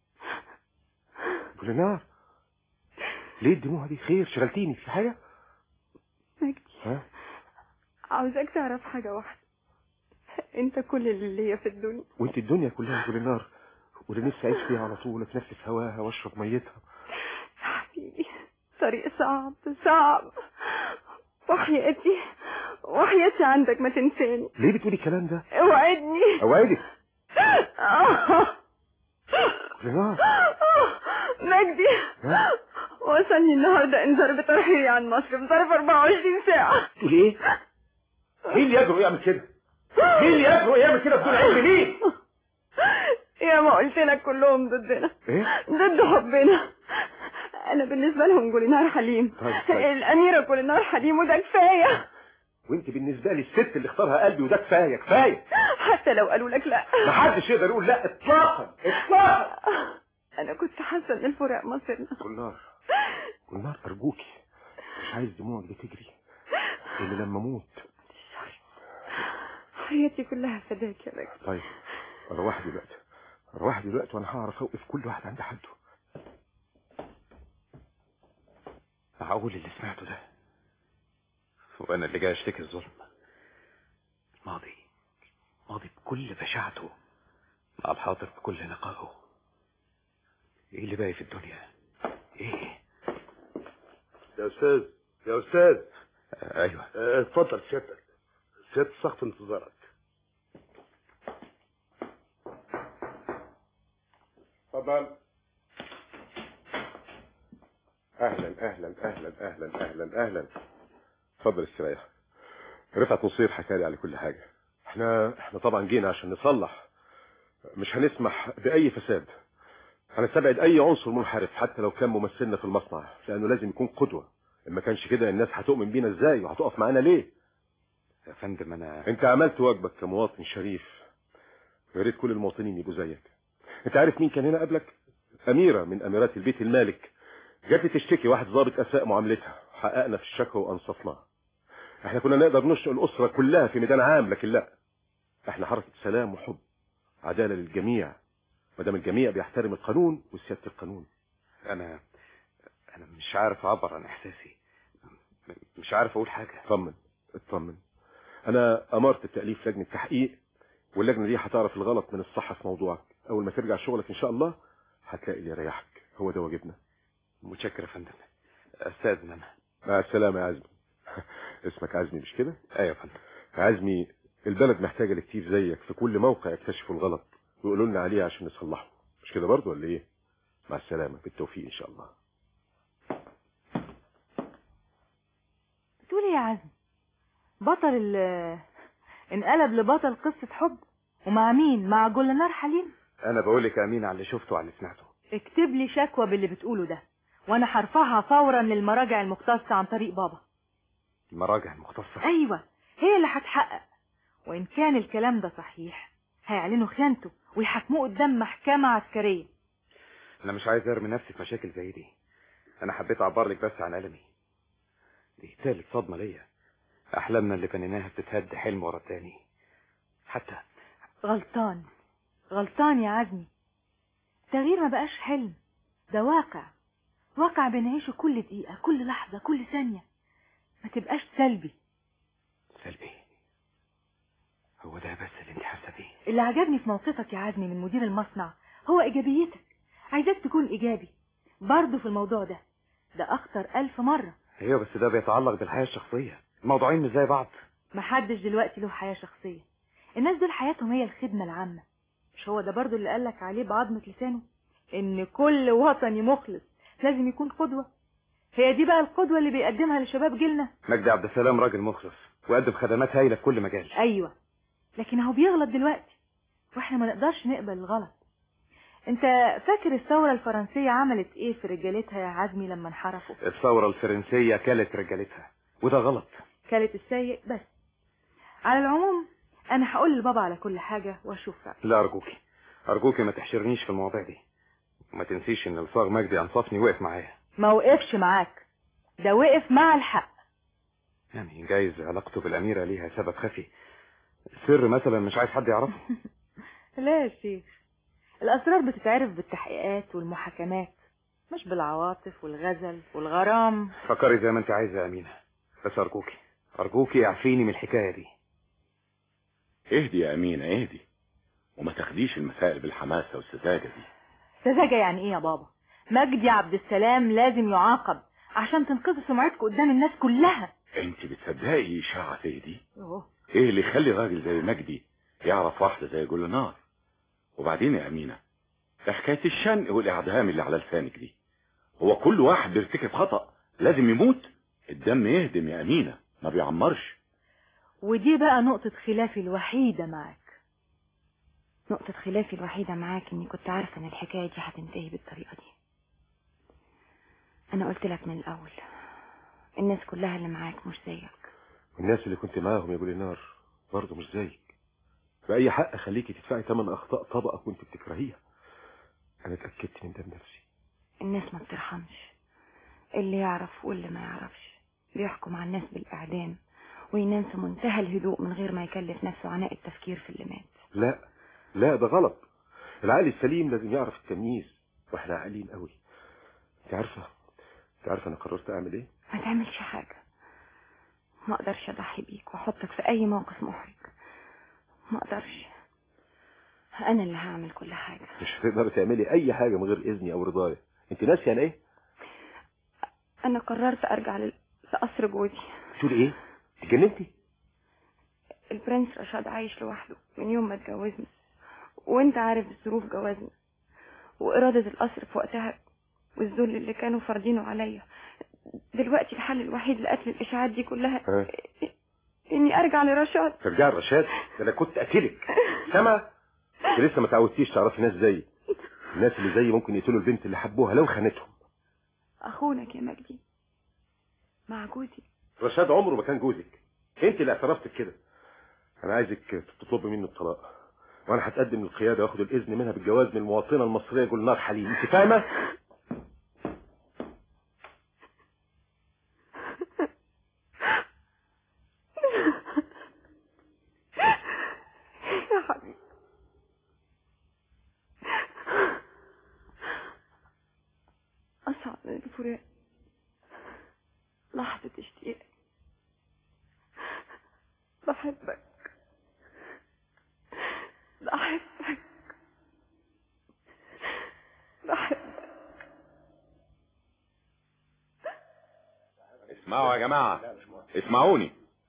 كل نار ليه الدموع دي خير شغلتيني في حاجة مجدي ها عاوزاك تعرف حاجة واحدة انت كل اللي ليا في الدنيا وانت الدنيا كلها كل نار واللي نفسي اعيش فيها على طول اتنفس هواها واشرب ميتها حبيبي طريق صعب صعب وحياتي وحياتي عندك ما تنساني ليه بتقولي الكلام ده اوعدني اوعدك آه. كل نار مجدي ها؟ وصلني النهارده انذار بترحيلي عن مصر في ظرف 24 ساعة تقولي ايه مين اللي يجرؤ يعمل كده مين اللي يجرؤ يعمل كده بدون علم مين يا ما قلت لك كلهم ضدنا ايه ضد حبنا انا بالنسبة لهم جولينار حليم طيب، طيب. الاميرة جولينار حليم وده كفاية وانت بالنسبه لي الست اللي اختارها قلبي وده كفايه كفايه حتى لو قالوا لك لا محدش يقدر يقول لا اطلاقا اطلاقا انا كنت حاسة ان الفراق مصيرنا كلنار كلنار ارجوكي مش عايز دموعك دي تجري اللي لما اموت حياتي كلها فداك يا مجدي طيب روحي دلوقتي روحي دلوقتي وانا هعرف اوقف كل واحد عند حده معقول اللي سمعته ده وأنا اللي جاي أشتكي الظلم الماضي الماضي بكل بشاعته مع الحاضر بكل نقائه إيه اللي باقي في الدنيا إيه يا استاذ يا استاذ آه، أيوه آه، اتفضل سيادتك سيادة السقف انتظارك اتفضل اهلا اهلا اهلا اهلا اهلا اهلا اتفضل استريح رفعت نصير حكى لي على كل حاجه احنا احنا طبعا جينا عشان نصلح مش هنسمح باي فساد هنستبعد اي عنصر منحرف حتى لو كان ممثلنا في المصنع لانه لازم يكون قدوه ان ما كانش كده الناس هتؤمن بينا ازاي وهتقف معانا ليه يا فندم أنا انت عملت واجبك كمواطن شريف يا ريت كل المواطنين يبقوا زيك انت عارف مين كان هنا قبلك اميره من اميرات البيت المالك جات لي تشتكي واحد ضابط اساء معاملتها حققنا في الشكوى وانصفناها احنا كنا نقدر نشئ الاسره كلها في ميدان عام لكن لا احنا حركه سلام وحب عداله للجميع ما دام الجميع بيحترم القانون وسياده القانون أنا أنا مش عارف أعبر عن إحساسي م- مش عارف أقول حاجة اطمن اطمن انا امرت بتاليف لجنه تحقيق واللجنه دي هتعرف الغلط من الصح في موضوعك اول ما ترجع شغلك ان شاء الله هتلاقي اللي يريحك هو ده واجبنا متشكر يا فندم استاذن انا مع السلامة يا عزمي اسمك عزمي مش كده ايوه يا فندم عزمي البلد محتاجة لكتير زيك في كل موقع يكتشفوا الغلط ويقولوا لنا عليه عشان نصلحه مش كده برضه ولا ايه مع السلامة بالتوفيق ان شاء الله بتقول ايه يا عزم بطل ال انقلب لبطل قصة حب ومع مين مع جولنار حليم انا بقول لك امين على اللي شفته وعلى اللي سمعته اكتب لي شكوى باللي بتقوله ده وانا هرفعها فورا للمراجع المختصة عن طريق بابا المراجع المختصة ايوه هي اللي هتحقق وان كان الكلام ده صحيح هيعلنوا خيانته ويحاكموه قدام محكمة عسكرية انا مش عايز ارمي نفسي في مشاكل زي دي انا حبيت اعبر لك بس عن المي دي تالت صدمة ليا احلامنا اللي بنيناها بتتهد حلم ورا التاني حتى غلطان غلطان يا عزمي التغيير ما بقاش حلم ده واقع واقع بنعيشه كل دقيقة كل لحظة كل ثانية ما تبقاش سلبي سلبي هو ده بس اللي انت حاسه بيه اللي عجبني في موقفك يا عزمي من مدير المصنع هو ايجابيتك عايزاك تكون ايجابي برضه في الموضوع ده ده اخطر الف مرة ايوه بس ده بيتعلق بالحياة الشخصية الموضوعين مش زي بعض محدش دلوقتي له حياة شخصية الناس دول حياتهم هي الخدمة العامة مش هو ده برضو اللي قالك عليه بعظمة لسانه ان كل وطني مخلص لازم يكون قدوة هي دي بقى القدوة اللي بيقدمها لشباب جيلنا مجدي عبد السلام راجل مخلص وقدم خدمات هايلة في كل مجال ايوه لكن هو بيغلط دلوقتي واحنا ما نقدرش نقبل الغلط انت فاكر الثورة الفرنسية عملت ايه في رجالتها يا عزمي لما انحرفوا الثورة الفرنسية كلت رجالتها وده غلط كانت السيء بس على العموم انا هقول لبابا على كل حاجة واشوف رأيه لا ارجوكي ارجوكي ما تحشرنيش في المواضيع دي وما تنسيش ان الصاغ مجدي انصفني وقف معايا ما وقفش معاك ده وقف مع الحق يعني جايز علاقته بالاميرة ليها سبب خفي سر مثلا مش عايز حد يعرفه لا يا شيخ الاسرار بتتعرف بالتحقيقات والمحاكمات مش بالعواطف والغزل والغرام فكري زي ما انت عايزة يا امينة بس ارجوكي ارجوكي اعفيني من الحكاية دي اهدي يا امينة اهدي وما تاخديش المسائل بالحماسة والسذاجة دي سذاجة يعني ايه يا بابا مجدي عبد السلام لازم يعاقب عشان تنقذ سمعتك قدام الناس كلها انت بتصدقي اشاعة زي دي أوه. ايه اللي يخلي راجل زي مجدي يعرف واحدة زي جولنار وبعدين يا امينة ده حكاية الشنق والاعدام اللي على لسانك دي هو كل واحد بيرتكب خطأ لازم يموت الدم يهدم يا امينة ما بيعمرش ودي بقى نقطة خلافي الوحيدة معاك نقطة خلافي الوحيدة معاك اني كنت عارفة ان الحكاية دي هتنتهي بالطريقة دي انا قلت لك من الاول الناس كلها اللي معاك مش زيك والناس اللي كنت معاهم يا نار برضه مش زيك بأي حق خليكي تدفعي ثمن أخطاء طبقة كنت بتكرهيها أنا اتأكدت من ده بنفسي الناس ما بترحمش اللي يعرف واللي ما يعرفش بيحكم على الناس بالإعدام وينام في منتهى الهدوء من غير ما يكلف نفسه عناء التفكير في اللي مات لا لا ده غلط العقل السليم لازم يعرف التمييز واحنا عاقلين قوي انت عارفه انت عارفه انا قررت اعمل ايه ما تعملش حاجة ما اقدرش اضحي بيك واحطك في اي موقف محرج ما اقدرش انا اللي هعمل كل حاجة مش هتقدري تعملي اي حاجه من غير اذني او رضايا انت ناسيه انا ايه انا قررت ارجع لل- لقصر جوزي بتقول ايه اتجننتي البرنس رشاد عايش لوحده من يوم ما اتجوزنا وانت عارف ظروف جوازنا وإرادة القصر في وقتها والذل اللي كانوا فارضينه عليا دلوقتي الحل الوحيد لقتل الإشاعات دي كلها ها إني أرجع لرشاد ترجعي الرشاد ده انا كنت قاتلك سما انت لسه ما تعودتيش تعرفي ناس زيي الناس اللي زيي ممكن يقتلوا البنت اللي حبوها لو خانتهم أخونك يا مجدي مع جوزي رشاد عمره ما كان جوزك انت اللي اعترفت بكده انا عايزك تطلبي منه الطلاق وانا هتقدم للقياده واخد الاذن منها بالجواز من المواطنه المصريه جولنار حليم انت فاهمه يا حبيبي أصعب من الفراق لحظة اشتياق بحبك بحبك بحبك اسمعوا يا جماعة اسمعوني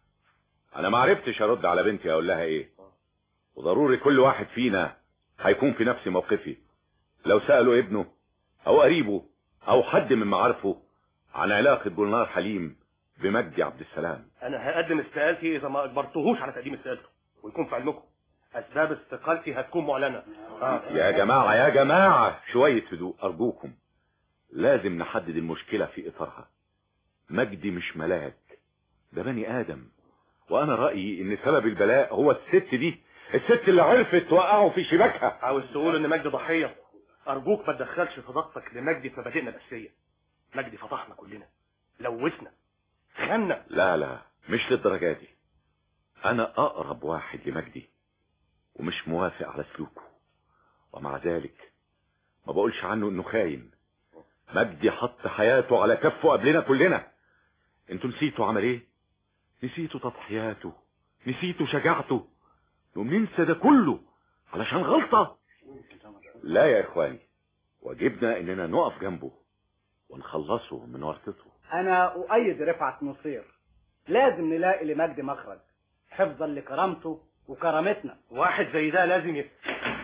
انا ما عرفتش ارد على بنتي اقول لها ايه وضروري كل واحد فينا هيكون في نفس موقفي لو سألوا ابنه او قريبه او حد من معارفه عن علاقة جولنار حليم بمجدي عبد السلام انا هقدم استقالتي اذا ما اجبرتهوش على تقديم استقالته ويكون في علمكم اسباب استقالتي هتكون معلنه آه. يا جماعة يا جماعة شوية هدوء ارجوكم لازم نحدد المشكلة في اطارها مجدي مش ملاك ده بني ادم وانا رأيي ان سبب البلاء هو الست دي الست اللي عرفت توقعه في شباكها عاوز تقول ان مجدي ضحيه ارجوك ما تدخلش صداقتك لمجدي في مبادئنا الاساسيه مجدي فضحنا كلنا لوثنا خنا لا لا مش للدرجة دي انا اقرب واحد لمجدي ومش موافق على سلوكه ومع ذلك ما بقولش عنه انه خاين مجدي حط حياته على كفه قبلنا كلنا انتوا نسيتوا عمل ايه نسيتوا تضحياته نسيتوا شجاعته نقوم ننسى ده كله علشان غلطة لا يا اخواني واجبنا اننا نقف جنبه ونخلصه من ورطته انا اؤيد رفعت نصير لازم نلاقي لمجدي مخرج حفظا لكرامته وكرامتنا واحد زي ده لازم ي...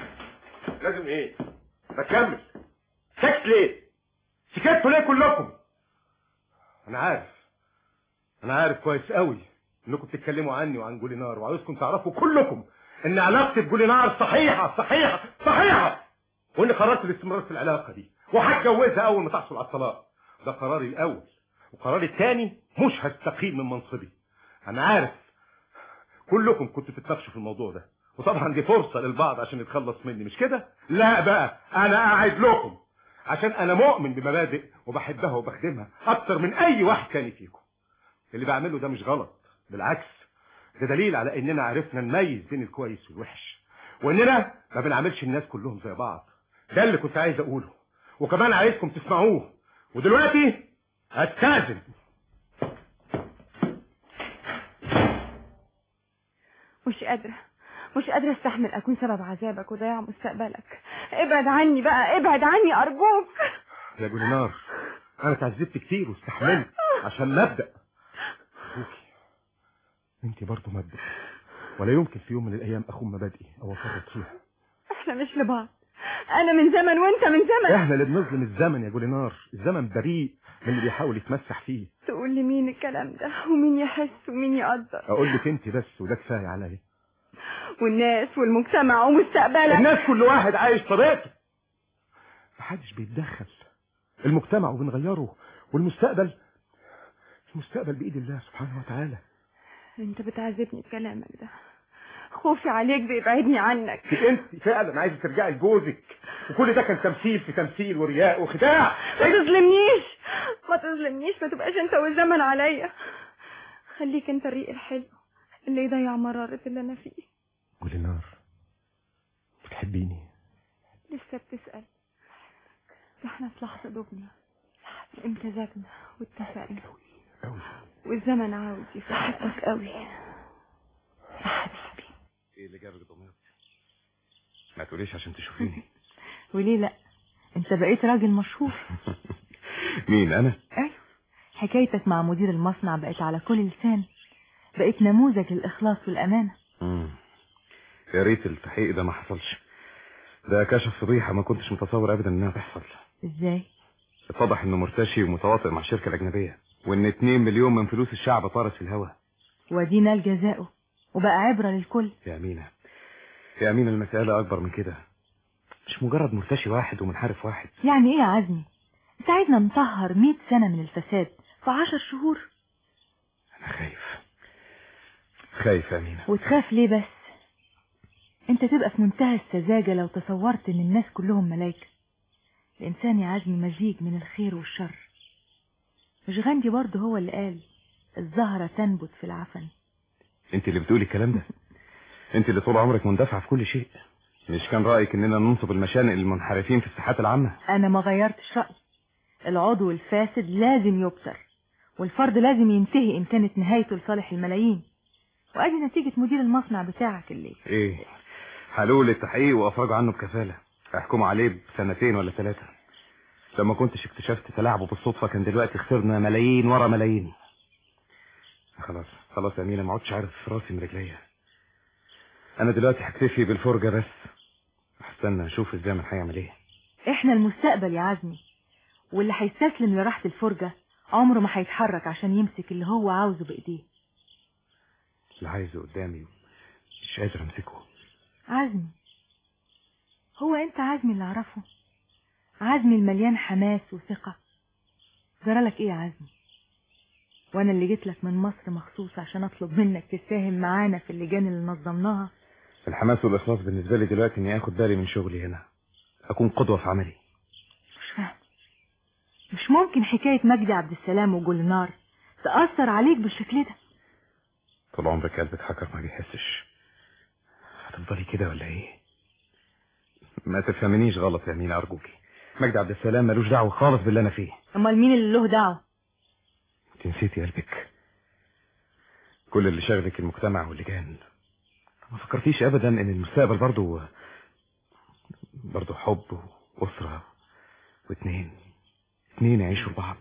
لازم ايه ما تكمل سكت ليه سكتوا ليه كلكم انا عارف انا عارف كويس قوي انكم بتتكلموا عني وعن جولينار وعاوزكم تعرفوا كلكم ان علاقتي بجولينار صحيحه صحيحه صحيحه واني قررت الاستمرار في العلاقه دي وهتجوزها اول ما تحصل على الطلاق ده قراري الاول وقراري الثاني مش هستقيل من منصبي انا عارف كلكم كنتوا تتناقشوا في الموضوع ده وطبعا دي فرصه للبعض عشان يتخلص مني مش كده لا بقى انا قاعد لكم عشان انا مؤمن بمبادئ وبحبها وبخدمها اكتر من اي واحد تاني فيكم اللي بعمله ده مش غلط بالعكس ده دليل على اننا عرفنا نميز بين الكويس والوحش واننا ما بنعملش الناس كلهم زي بعض ده اللي كنت عايز اقوله وكمان عايزكم تسمعوه ودلوقتي هستاذن مش قادرة مش قادرة استحمل أكون سبب عذابك وضياع مستقبلك ابعد عني بقى ابعد عني أرجوك يا جولينار انا اتعذبت كتير واستحملت عشان مبدأ أخوكي انت برضه مبدأ ولا يمكن في يوم من الايام اخون مبادئي او افرط فيها احنا مش لبعض أنا من زمن وأنت من زمن احنا اللي بنظلم الزمن يا جولينار الزمن بريء من اللي بيحاول يتمسح فيه تقول لي مين الكلام ده ومين يحس ومين يقدر اقول لك انت بس وده كفايه عليا والناس والمجتمع ومستقبلك الناس كل واحد عايش طريقته محدش بيتدخل المجتمع وبنغيره والمستقبل المستقبل بإيد الله سبحانه وتعالى انت بتعذبني بكلامك ده خوفي عليك بيبعدني عنك انت فعلا عايزه ترجعي لجوزك وكل ده كان تمثيل في تمثيل ورياء وخداع ما تظلمنيش ما تظلمنيش ما تبقاش انت والزمن عليا خليك انت الريق الحلو اللي يضيع مرارة اللي انا فيه قولي نار بتحبيني لسه بتسأل ده احنا في لحظة دبنا امتزجنا واتفقنا والزمن عاوز يفرحك قوي يا حبيبي ايه اللي جابك ضميرك ما تقوليش عشان تشوفيني وليه لا انت بقيت راجل مشهور مين انا ايوه حكايتك مع مدير المصنع بقت على كل لسان بقيت نموذج للإخلاص والأمانة مم. يا ريت التحقيق ده ما حصلش ده كشف فضيحة ما كنتش متصور ابدا انها تحصل ازاي اتضح انه مرتشي ومتواطئ مع الشركة الاجنبية وان 2 مليون من فلوس الشعب طارت في الهواء ودينا الجزاء وبقى عبرة للكل يا أمينة يا أمينة المسألة أكبر من كده مش مجرد مرتشي واحد ومنحرف واحد يعني ايه يا عزمي انت عايزنا نطهر 100 سنة من الفساد في 10 شهور أنا خايف خايف يا أمينة وتخاف ليه بس انت تبقى في منتهى السذاجة لو تصورت ان الناس كلهم ملايكة الانسان يا عزمي مزيج من الخير والشر مش غاندي برضه هو اللي قال الزهرة تنبت في العفن أنت اللي بتقولي الكلام ده أنت اللي طول عمرك مندفعة في كل شيء مش كان رأيك إننا ننصب المشانق المنحرفين في الساحات العامة انا ما غيرتش رأيي العضو الفاسد لازم يبتر والفرد لازم ينتهي ان كانت نهايته لصالح الملايين وادي نتيجة مدير المصنع بتاعك اللي إيه حلول التحقيق وأفرجوا عنه بكفالة احكموا عليه بسنتين ولا ثلاثة لما كنتش اكتشفت تلاعبه بالصدفة كان دلوقتي خسرنا ملايين ورا ملايين خلاص خلاص يا أمينة ما عدتش عارف راسي من رجليا أنا دلوقتي هكتفي بالفرجة بس هستنى أشوف الزمن هيعمل إيه احنا المستقبل يا عزمي واللي هيستسلم لراحة الفرجة عمره ما هيتحرك عشان يمسك اللي هو عاوزه بإيديه اللي عايزه قدامي مش قادر أمسكه عزمي هو انت عزمي اللي اعرفه عزمي المليان حماس وثقة جرالك ايه يا عزمي وانا اللي جيت لك من مصر مخصوص عشان اطلب منك تساهم معانا في اللجان اللي نظمناها الحماس والإخلاص بالنسبة لي دلوقتي إني آخد بالي من شغلي هنا أكون قدوة في عملي مش فاهم مش ممكن حكاية مجدي عبد السلام وجولنار تأثر عليك بالشكل ده طول عمرك قلبك حجر ما بيحسش هتفضلي كده ولا ايه ما تفهمنيش غلط يا مين ارجوكي مجدي عبد السلام ملوش دعوه خالص باللي انا فيه امال مين اللي له دعوة انت نسيتي قلبك كل اللي شغلك المجتمع واللجان ما فكرتيش ابدا ان المستقبل برضو برضو حب واسره واتنين اتنين يعيشوا لبعض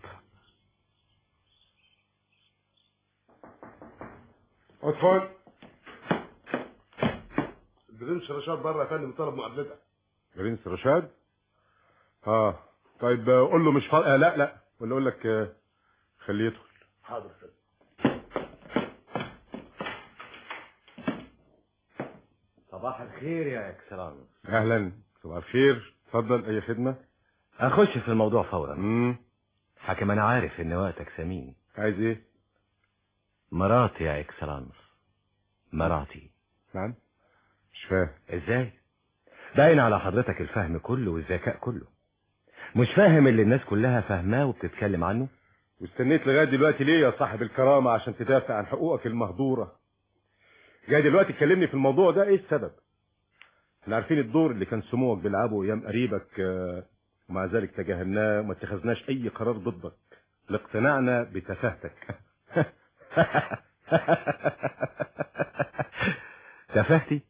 ادخل البرنس رشاد بره يا فندم طلب مقابلتك برنس رشاد اه طيب آه، قول له مش فاضي آه لا لا ولا اقول لك آه، خليه يدخل حاضر يا فندم صباح الخير يا اكسلانس اهلا صباح الخير اتفضل اي خدمه اخش في الموضوع فورا امم حكم انا عارف ان وقتك ثمين عايز ايه مراتي يا اكسلانس مراتي نعم مش فاهم ازاي باين على حضرتك الفهم كله والذكاء كله مش فاهم اللي الناس كلها فاهماه وبتتكلم عنه واستنيت لغايه دلوقتي ليه يا صاحب الكرامه عشان تدافع عن حقوقك المهدوره جاي دلوقتي تكلمني في الموضوع ده ايه السبب احنا عارفين الدور اللي كان سموك بيلعبه ايام قريبك آه، ومع ذلك تجاهلناه وما اتخذناش اي قرار ضدك لاقتناعنا بتفاهتك تفاهتي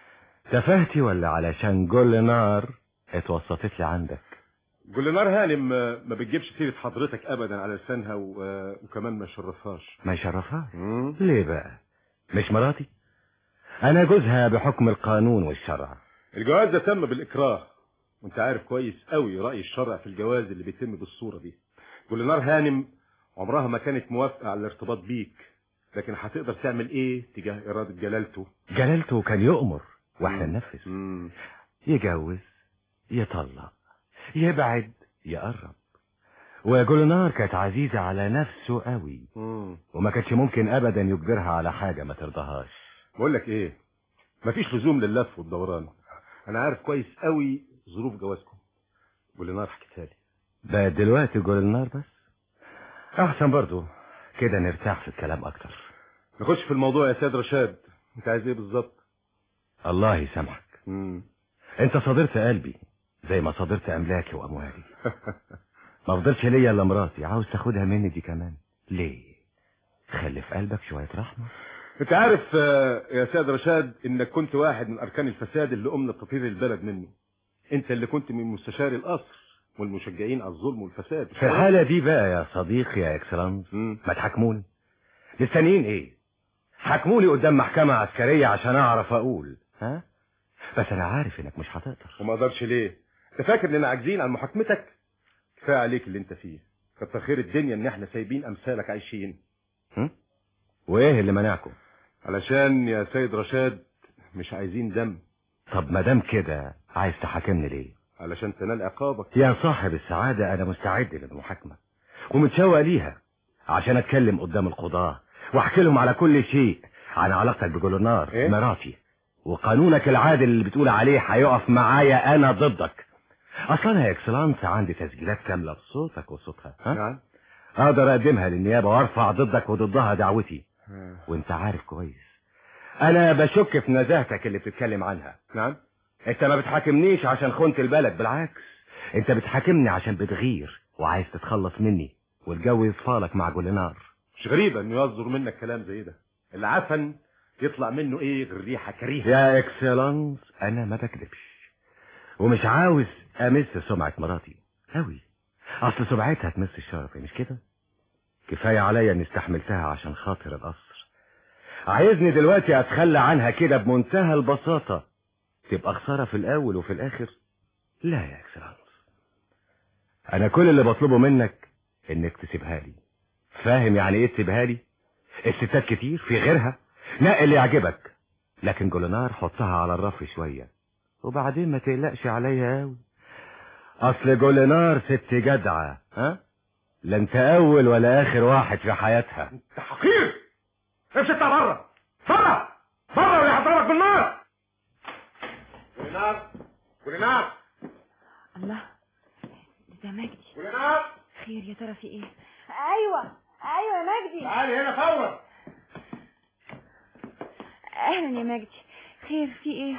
تفاهتي ولا علشان جول نار اتوسطت لي عندك جولنار هانم آه، ما بتجيبش سيره حضرتك ابدا على لسانها و- آه، وكمان ما شرفهاش ما يشرفها ليه بقى مش مراتي انا جوزها بحكم القانون والشرع الجواز ده تم بالاكراه وانت عارف كويس قوي راي الشرع في الجواز اللي بيتم بالصوره دي جولنار هانم عمرها ما كانت موافقه على الارتباط بيك لكن هتقدر تعمل ايه تجاه اراده جلالته جلالته كان يؤمر واحنا مم. ننفذ مم. يجوز يطلق يبعد يقرب وجولنار كانت عزيزة على نفسه قوي مم. وما كانش ممكن ابدا يجبرها على حاجة ما ترضاهاش بقول لك ايه مفيش لزوم لللف والدوران انا عارف كويس قوي ظروف جوازكم جولنار حكيتها لي بقى دلوقتي جولنار بس احسن برضو كده نرتاح في الكلام اكتر نخش في الموضوع يا سيد رشاد انت عايز ايه بالظبط الله يسامحك مم. انت صادرت قلبي زي ما صادرت املاكي واموالي ما فضلش ليا الا مراتي عاوز تاخدها مني دي كمان ليه خلي في قلبك شوية رحمة انت عارف آه، يا سيد رشاد انك كنت واحد من اركان الفساد اللي قمنا بتطهير البلد منه انت اللي كنت من مستشاري القصر والمشجعين على الظلم والفساد في الحالة دي بقى يا صديقي يا اكسلانس ما تحكموني مستنيين ايه حكموني قدام محكمة عسكرية عشان اعرف اقول ها بس انا عارف انك مش هتقدر وما اقدرش ليه انت فاكر اننا عاجزين عن محاكمتك كفايه عليك اللي انت فيه كتر خير الدنيا ان احنا سايبين امثالك عايشين هم؟ وايه اللي منعكم علشان يا سيد رشاد مش عايزين دم طب ما دام كده عايز تحاكمني ليه علشان تنال عقابك يا صاحب السعادة انا مستعد للمحاكمة ومتشوق ليها عشان اتكلم قدام القضاة واحكي لهم على كل شيء عن علاقتك بجولنار إيه؟ مراتي وقانونك العادل اللي بتقول عليه هيقف معايا انا ضدك اصلا يا اكسلانس عندي تسجيلات كاملة بصوتك وصوتها ها؟ نعم اقدر اقدمها للنيابة وارفع ضدك وضدها دعوتي وانت عارف كويس انا بشك في نزاهتك اللي بتتكلم عنها نعم انت ما بتحاكمنيش عشان خنت البلد بالعكس انت بتحاكمني عشان بتغير وعايز تتخلص مني والجو يصفالك مع جولنار مش غريبة انه يصدر منك كلام زي ده العفن يطلع منه ايه غير ريحة كريهة يا اكسلانس انا ما بكذبش ومش عاوز امس سمعة مراتي اوي اصل سمعتها تمس الشرف مش كده كفاية عليا اني استحملتها عشان خاطر القصر عايزني دلوقتي اتخلى عنها كده بمنتهى البساطة تبقى خسارة في الاول وفي الاخر لا يا اكسلانس انا كل اللي بطلبه منك انك تسيبها لي فاهم يعني ايه تسيبها لي الستات كتير في غيرها نقي اللي يعجبك لكن جولنار حطها على الرف شوية وبعدين ما تقلقش عليا قوي اصل جولنار ست جدعة ها لا انت اول ولا اخر واحد في حياتها حقير امشي اطلع بره بره بره ولا هضربك بالنار ولنار ولنار الله ده مجدي ولنار خير يا ترى في ايه ايوه ايوه يا مجدي تعالي هنا فورا اهلا يا مجدي خير في ايه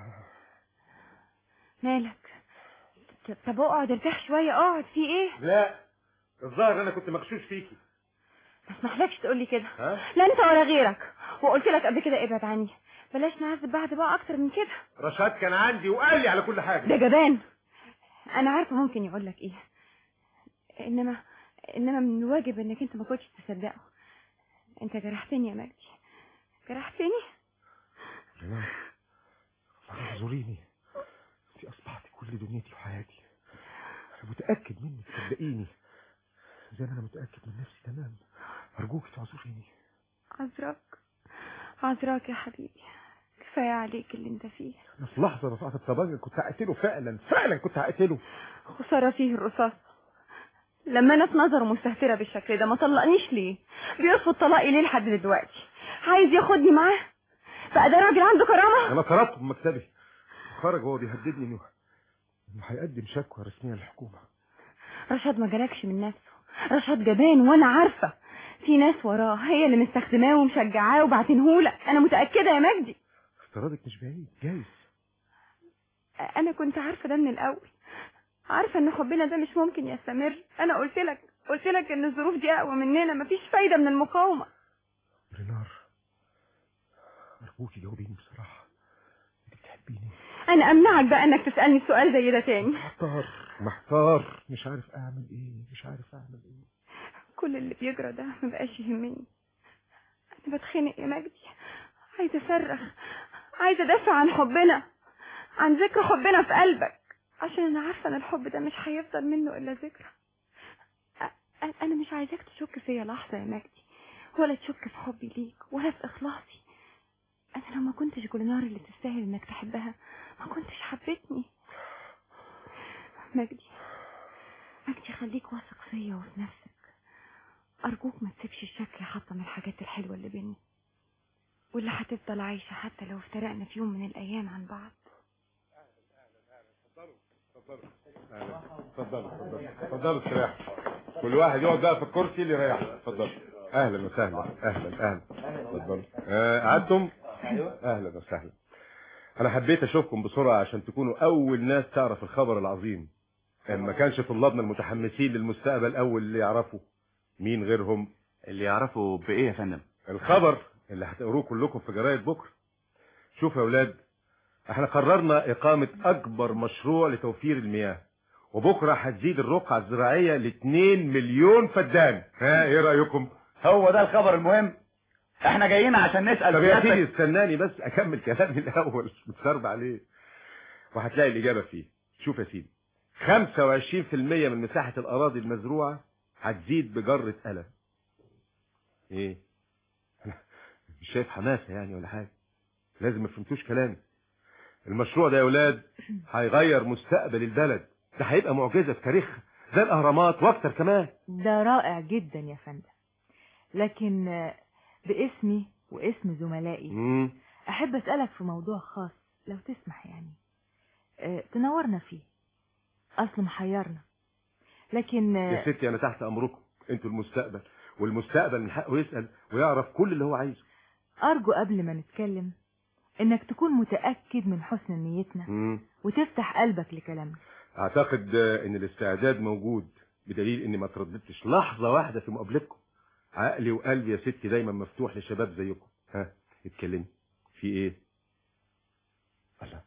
مالك ط- طب اقعد ارتاح شويه اقعد في ايه لا الظاهر انا كنت مغشوش فيكي ما اسمحلكش تقول لي كده ها لا انت ولا غيرك وقلت لك قبل كده ابعد عني بلاش نعذب بعض بقى اكتر من كده رشاد كان عندي وقال لي على كل حاجه ده جبان انا عارفه ممكن يقول لك ايه انما انما من الواجب انك انت ما كنتش تصدقه انت جرحتني يا مجدي جرحتني ولنار اعذريني انت اصبحت كل دنيتي وحياتي انا متاكد منك صدقيني زي ما انا متاكد من نفسي تمام ارجوك تعذريني عذراك عذراك يا حبيبي كفايه عليك اللي انت فيه انا في لحظه رفعت الطبنجه كنت هقتله فعلا فعلا كنت هقتله خسارة فيه الرصاص لما انا في نظره مستهترة بالشكل ده ما طلقنيش ليه بيرفض طلاقي ليه لحد دلوقتي عايز ياخدني معاه بقى ده راجل عنده كرامة انا طردته من مكتبي خرج وهو بيهددني انه انه هيقدم شكوى رسميه للحكومه رشاد ما جالكش من نفسه رشاد جبان وانا عارفة في ناس وراه هي اللي مستخدماه ومشجعاه وبعتنهولك انا متأكدة يا مجدي افتراضك مش بعيد جايز انا كنت عارفة ده من الاول عارفة ان حبنا ده مش ممكن يستمر انا قلت لك قلت لك ان الظروف دي اقوى مننا مفيش فايدة من المقاومة رينار ارجوكي جاوبيني بصراحه انت بتحبيني انا امنعك بقى انك تسألني سؤال زي ده تاني محتار محتار مش عارف اعمل ايه مش عارف اعمل ايه كل اللي بيجرى ده مبقاش يهمني انا بتخنق يا مجدي عايزه اصرخ عايزه ادافع عن حبنا عن ذكر حبنا في قلبك عشان انا عارفه ان الحب ده مش هيفضل منه الا ذكرى أ- أ- انا مش عايزاك تشك فيا لحظه يا مجدي ولا تشك في حبي ليك ولا في اخلاصي انا لو ما كنتش جولنار اللي تستاهل انك تحبها ما كنتش حبيتني مجدي مجدي خليك واثق فيا وفي نفسك أرجوك ما تسيبش الشكل حتى من الحاجات الحلوة اللي بينا واللي هتفضل عايشة حتى لو افترقنا في يوم من الأيام عن بعض اتفضلوا اتفضلوا اتفضلوا استريحوا كل واحد يقعد بقى في الكرسي اللي يريحه اتفضلوا اهلا وسهلا اهلا اهلا اتفضلوا آه، قعدتم اهلا وسهلا انا حبيت اشوفكم بسرعه عشان تكونوا اول ناس تعرف الخبر العظيم ان ما كانش طلابنا المتحمسين للمستقبل اول اللي يعرفوا مين غيرهم اللي يعرفوا بايه يا فندم الخبر اللي هتقروه كلكم في جرايد بكره شوفوا يا اولاد احنا قررنا اقامة اكبر مشروع لتوفير المياه وبكرة هتزيد الرقعة الزراعية ل 2 مليون فدان ها ايه رأيكم هو ده الخبر المهم احنا جايين عشان نسأل طب يا سيادتك- سيدي استناني بس اكمل كلامي الاول مش متسرب عليه وهتلاقي الاجابة فيه شوف يا سيدي 25% من مساحة الاراضي المزروعة هتزيد بجرة قلم ايه مش شايف حماسة يعني ولا حاجة لازم ما فهمتوش كلامي المشروع ده يا اولاد هيغير مستقبل البلد ده هيبقى معجزة في تاريخها زي الاهرامات واكتر كمان ده رائع جدا يا فندم لكن آه، باسمي واسم زملائي مم. أحب أسألك في موضوع خاص لو تسمح يعني آه، تنورنا فيه أصل محيرنا لكن آه، يا ستي انا تحت امركم انتوا المستقبل والمستقبل من حقه يسأل ويعرف كل اللي هو عايزه أرجو قبل ما نتكلم إنك تكون متأكد من حسن نيتنا مم. وتفتح قلبك لكلامنا اعتقد آه، ان الاستعداد موجود بدليل اني ما ترددتش لحظة واحدة في مقابلتكم عقلي وقلبي يا ستي دايما مفتوح لشباب زيكم ها اتكلمي في ايه الله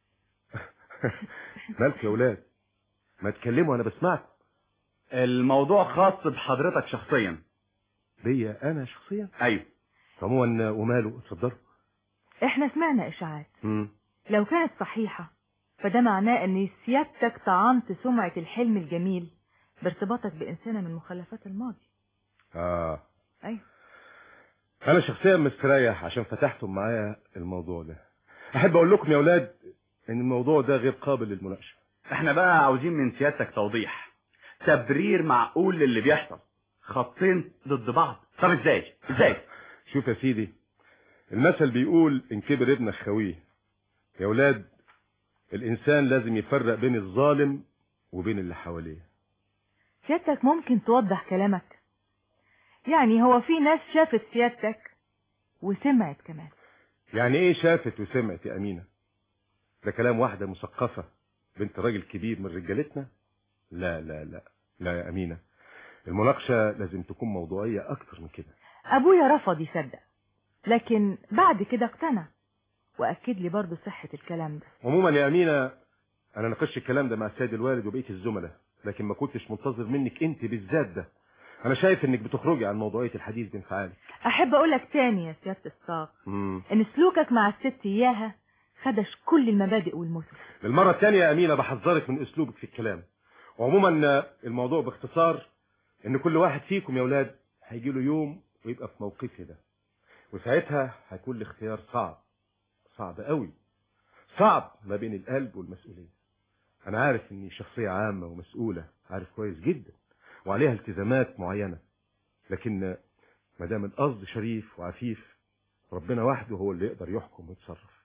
مالك يا ولاد ما تكلموا انا بسمعكم الموضوع خاص بحضرتك شخصيا بيا انا شخصيا ايوه عموما وماله اتفضلوا احنا سمعنا اشاعات مم. لو كانت صحيحة فده معناه ان سيادتك طعنت سمعة الحلم الجميل بارتباطك بإنسانة من مخلفات الماضي اه ايوه انا شخصيا مستريح عشان فتحتم معايا الموضوع ده احب اقول لكم يا اولاد ان الموضوع ده غير قابل للمناقشه احنا بقى عاوزين من سيادتك توضيح تبرير معقول للي بيحصل خطين ضد بعض طب ازاي ازاي شوف يا سيدي المثل بيقول ان كبر ابنك خويه يا اولاد الانسان لازم يفرق بين الظالم وبين اللي حواليه سيادتك ممكن توضح كلامك يعني هو في ناس شافت سيادتك وسمعت كمان يعني ايه شافت وسمعت يا امينه ده كلام واحده مثقفه بنت راجل كبير من رجالتنا لا لا لا لا يا امينه المناقشه لازم تكون موضوعيه اكتر من كده ابويا رفض يصدق لكن بعد كده اقتنع واكد لي برضه صحة الكلام ده عموما يا امينه انا ناقشت الكلام ده مع السيد الوالد وبقيه الزملاء لكن ما كنتش منتظر منك انت بالذات ده انا شايف انك بتخرجي عن موضوعيه الحديث بانفعال احب اقولك تاني يا سيادة الصاغ امم ان سلوكك مع الست اياها خدش كل المبادئ والمثل للمره الثانيه يا امينه بحذرك من اسلوبك في الكلام وعموما الموضوع باختصار ان كل واحد فيكم يا اولاد هيجي له يوم ويبقى في موقفي ده وساعتها هيكون الاختيار صعب صعب قوي صعب ما بين القلب والمسؤوليه انا عارف اني شخصيه عامه ومسؤوله عارف كويس جدا وعليها التزامات معينه لكن ما دام القصد شريف وعفيف ربنا وحده هو اللي يقدر يحكم ويتصرف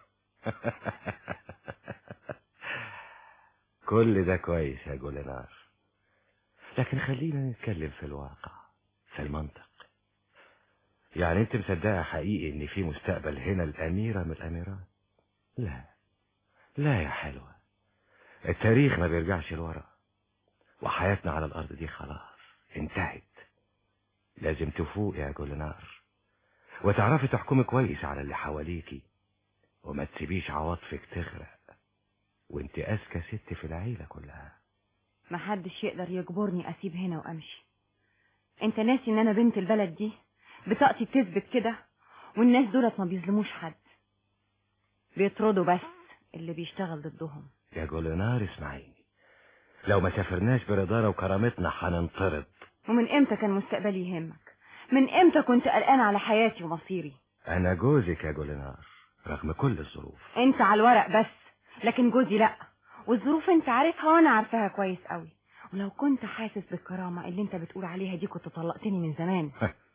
كل ده كويس يا جولنار لكن خلينا نتكلم في الواقع في المنطق يعني انت مصدقها حقيقي ان في مستقبل هنا الاميرة من الاميرات لا لا يا حلوة التاريخ ما بيرجعش لورا وحياتنا على الارض دي خلاص انتهت لازم تفوق يا جولنار وتعرفي تحكمي كويس على اللي حواليكي وما تسيبيش عواطفك تغرق وانت اذكى ست في العيلة كلها محدش يقدر يجبرني اسيب هنا وامشي انت ناسي ان انا بنت البلد دي بطاقتي بتثبت كده والناس دولت ما بيظلموش حد بيطردوا بس اللي بيشتغل ضدهم يا جولنار اسمعيني لو ما سافرناش برضانا وكرامتنا هننطرد ومن امتى كان مستقبلي يهمك من امتى كنت قلقان على حياتي ومصيري انا جوزك يا جولنار رغم كل الظروف انت على الورق بس لكن جوزي لا والظروف انت عارفها وانا عارفاها كويس قوي ولو كنت حاسس بالكرامة اللي انت بتقول عليها دي كنت طلقتني من زمان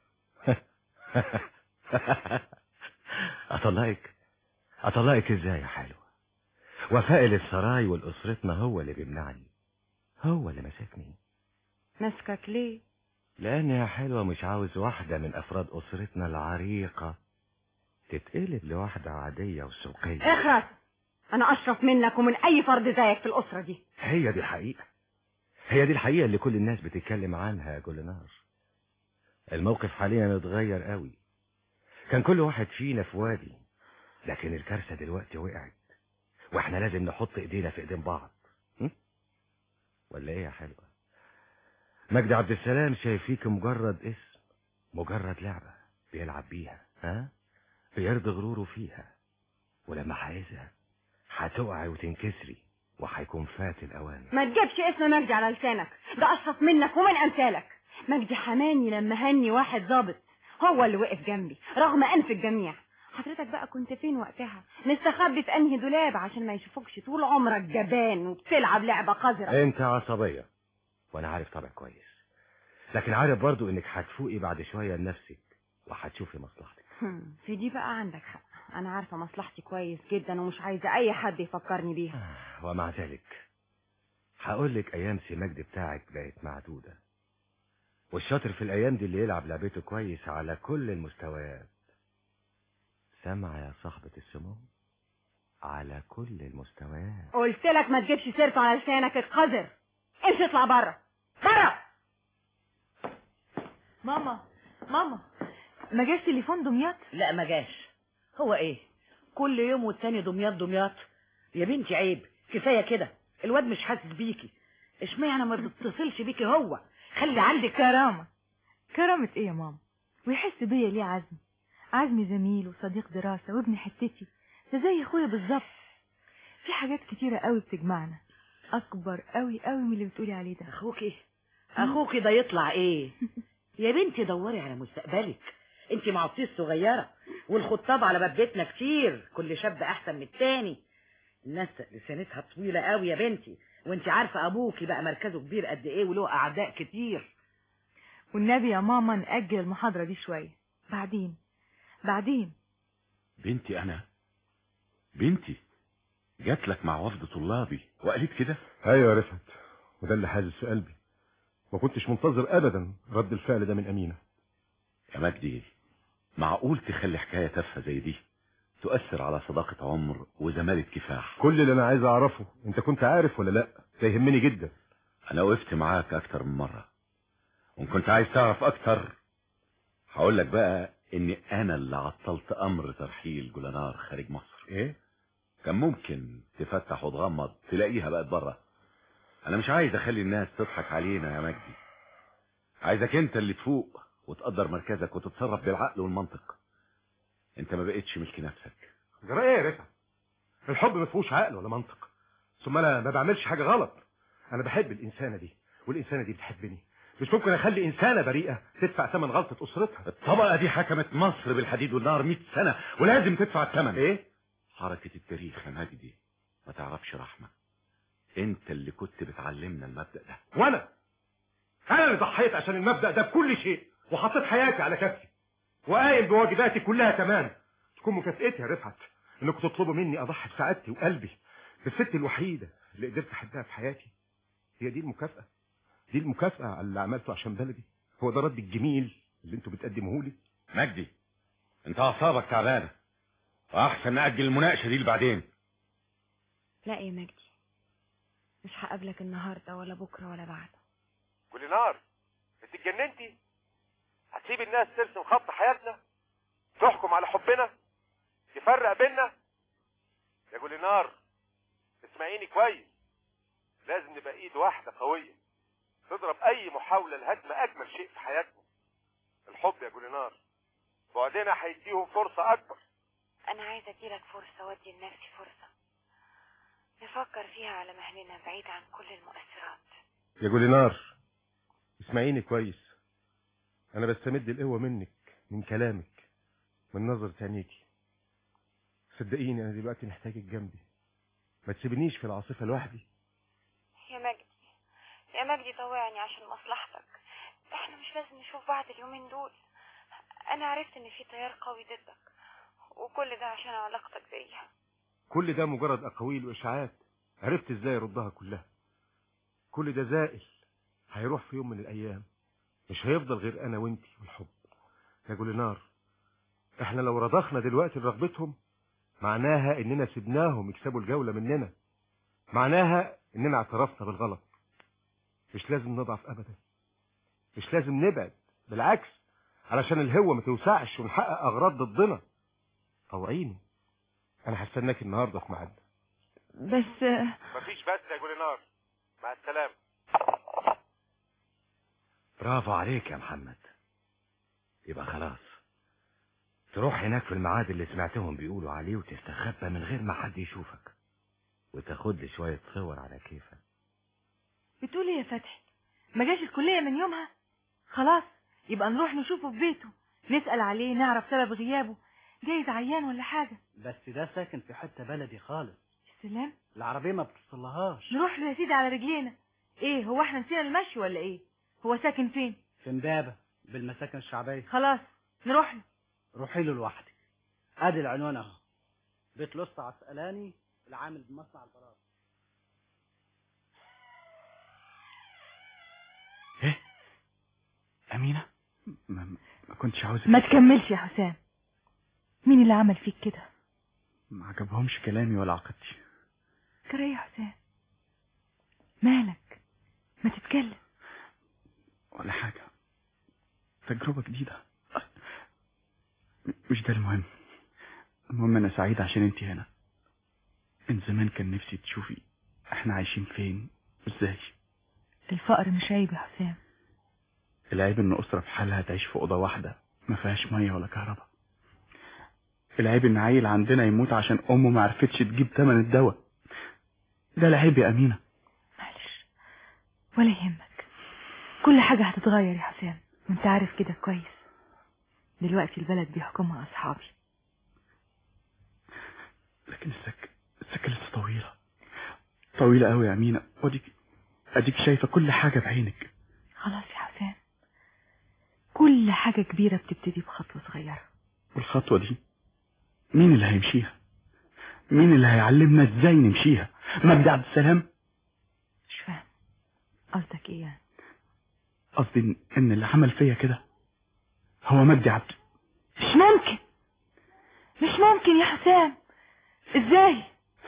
اطلقك اطلقك ازاي يا حلوة وفاء للسراي والاسرتنا هو اللي بيمنعني هو اللي مسكني ماسكك ليه لان يا حلوة مش عاوز واحدة من افراد اسرتنا العريقة تتقلب لواحدة عادية وسوقية اخرس انا اشرف منك ومن اي فرد زيك في الاسرة دي هي دي الحقيقة هي دي الحقيقة اللي كل الناس بتتكلم عنها يا جولنار الموقف حاليا اتغير قوي كان كل واحد فينا في وادي لكن الكارثة دلوقتي وقعت واحنا لازم نحط ايدينا في ايدين بعض م? ولا ايه يا حلوة مجدي عبد السلام شايف فيك مجرد اسم مجرد لعبة بيلعب بيها ها بيرضي غروره فيها ولما هيزهق هتقعي وتنكسري وهيكون فات الاوان ما تجيبش اسم مجدي على لسانك ده اشرف منك ومن امثالك مجدي حماني لما هني واحد ظابط هو اللي وقف جنبي رغم انف الجميع حضرتك بقى كنت فين وقتها مستخبي في انهي دولاب عشان ما يشوفوكش طول عمرك جبان وبتلعب لعبة قذرة انت عصبية وانا عارف طبعك كويس لكن عارف برضو انك هتفوقي بعد شوية لنفسك وهتشوفي مصلحتك هم، في دي بقى عندك حق انا عارفة مصلحتي كويس جدا ومش عايزة اي حد يفكرني بيها ومع ذلك هقول لك ايام سي مجدي بتاعك بقت معدودة والشاطر في الايام دي اللي يلعب لعبته كويس على كل المستويات سامع يا صاحبة السمو على كل المستويات قلت لك ما تجيبش سيرته على لسانك القذر امشي اطلع بره بره ماما ماما ما جاش تليفون دمياط لا ما جاش هو ايه كل يوم والتاني دمياط دمياط يا بنتي عيب كفايه كده الواد مش حاسس بيكي اشمعنى ما بتتصلش بيكي هو خلي عندك كرامة كرامة ايه يا ماما ويحس بيا ليه عزمي عزمي زميل وصديق دراسة وابن حتتي ده زي اخويا بالظبط في حاجات كتيرة قوي بتجمعنا اكبر قوي قوي من اللي بتقولي عليه ده اخوكي اخوكي ده يطلع ايه يا بنتي دوري على مستقبلك انت معطيه صغيره والخطاب على باب بيتنا كتير كل شاب احسن من التاني الناس لسانتها طويله قوي يا بنتي وانت عارفه ابوكي بقى مركزه كبير قد ايه وله اعداء كتير والنبي يا ماما نأجل المحاضرة دي شوية بعدين بعدين بنتي انا بنتي جات لك مع وفد طلابي وقالت كده ايوه يا رفعت وده اللي حازز في قلبي ما كنتش منتظر ابدا رد الفعل ده من امينه يا مجدي معقول تخلي حكايه تافهه زي دي تؤثر على صداقه عمر وزماله كفاح كل اللي انا عايز اعرفه انت كنت عارف ولا لا ده يهمني جدا انا وقفت معاك اكتر من مره وان كنت عايز تعرف اكتر هقول لك بقى اني انا اللي عطلت امر ترحيل جولانار خارج مصر ايه كان ممكن تفتح وتغمض تلاقيها بقت بره انا مش عايز اخلي الناس تضحك علينا يا مجدي عايزك انت اللي تفوق وتقدر مركزك وتتصرف بالعقل والمنطق انت ما بقتش ملك نفسك جرى ايه يا رفعت الحب ما فيهوش عقل ولا منطق ثم انا ما بعملش حاجه غلط انا بحب الانسانه دي والانسانه دي بتحبني مش ممكن اخلي انسانه بريئه تدفع ثمن غلطه اسرتها الطبقه دي حكمت مصر بالحديد والنار 100 سنه ولازم تدفع الثمن ايه حركه التاريخ يا مجدي ما تعرفش رحمه انت اللي كنت بتعلمنا المبدا ده وانا انا اللي ضحيت عشان المبدا ده بكل شيء وحطيت حياتي على كفي وقايم بواجباتي كلها تمام تكون مكافئتي يا رفعت انكم تطلبوا مني اضحي بسعادتي وقلبي بالست الوحيده اللي قدرت احبها في حياتي هي دي المكافاه دي المكافاه على اللي عملته عشان بلدي هو ده رد الجميل اللي انتوا بتقدموه لي مجدي انت اعصابك تعبانه واحسن ناجل المناقشه دي لبعدين لا يا مجدي مش هقابلك النهارده ولا بكره ولا بعده جولينار انت اتجننتي هتسيب الناس ترسم خط حياتنا تحكم على حبنا تفرق بينا يا جولينار اسمعيني كويس لازم نبقى ايد واحده قويه تضرب اي محاوله لهدم اجمل شيء في حياتنا الحب يا جولينار بعدنا هيديهم فرصه اكبر انا عايزه اديلك فرصه وادي لنفسي فرصه نفكر فيها على مهلنا بعيد عن كل المؤثرات يا جولينار اسمعيني كويس انا بستمد القوه منك من كلامك من نظرة عينيكي صدقيني انا دلوقتي محتاجك جنبي ما تسيبنيش في العاصفه لوحدي يا مجدي يا مجدي طوعني عشان مصلحتك احنا مش لازم نشوف بعض اليومين دول انا عرفت ان في تيار قوي ضدك وكل ده عشان علاقتك بيا كل ده مجرد اقاويل واشاعات عرفت ازاي اردها كلها كل ده زائل هيروح في يوم من الايام مش هيفضل غير انا وانتي والحب يا جولينار احنا لو رضخنا دلوقتي لرغبتهم معناها اننا سيبناهم يكسبوا الجولة مننا معناها اننا اعترفنا بالغلط مش لازم نضعف ابدا مش لازم نبعد بالعكس علشان الهوة ما توسعش ونحقق اغراض ضدنا طوعيني انا هستناك النهارده في ميعادنا بس مفيش بس يا جولينار مع السلامه برافو عليك يا محمد يبقى خلاص تروح هناك في الميعاد اللي سمعتهم بيقولوا عليه وتستخبى من غير ما حد يشوفك وتاخد لي شوية صور على كيفك بتقول ايه يا فتحي ما جاش الكلية من يومها خلاص يبقى نروح نشوفه في بيته نسأل عليه نعرف سبب غيابه جايز عيان ولا حاجة بس ده ساكن في حتة بلدي خالص السلام العربية ما بتصلهاش نروح له يا سيدي على رجلينا ايه هو احنا نسينا المشي ولا ايه هو ساكن فين في امبابة بالمساكن الشعبية خلاص نروح له روحي له لوحدك ادي العنوان اهو بيت لسطى عسقلاني العامل بمصنع البراز أمينة ما, ما كنتش عاوز ما تكملش يا حسام مين اللي عمل فيك كده ما عجبهمش كلامي ولا عقيدتي كره يا حسام مالك ما تتكلم ولا حاجة تجربة جديدة مش ده المهم المهم أنا سعيد عشان انت هنا من زمان كان نفسي تشوفي احنا عايشين فين وازاي الفقر مش عيب يا حسام العيب ان اسرة في حالها تعيش في اوضة واحدة ما فيهاش مية ولا كهرباء العيب ان عيل عندنا يموت عشان امه ما عرفتش تجيب ثمن الدواء ده العيب يا امينة ولا يهمك كل حاجة هتتغير يا حسام وانت عارف كده كويس دلوقتي البلد بيحكمها اصحابي لكن السكة السكة لسه طويلة طويلة قوي يا امينة واديك اديك شايفة كل حاجة بعينك خلاص يا حسام كل حاجة كبيرة بتبتدي بخطوة صغيرة والخطوة دي مين اللي هيمشيها مين اللي هيعلمنا ازاي نمشيها مجدي عبد السلام مش فاهم قصدك ايه يعني قصدي إن- ان اللي عمل فيا كده هو مجدي عبد مش ممكن مش ممكن يا حسام ازاي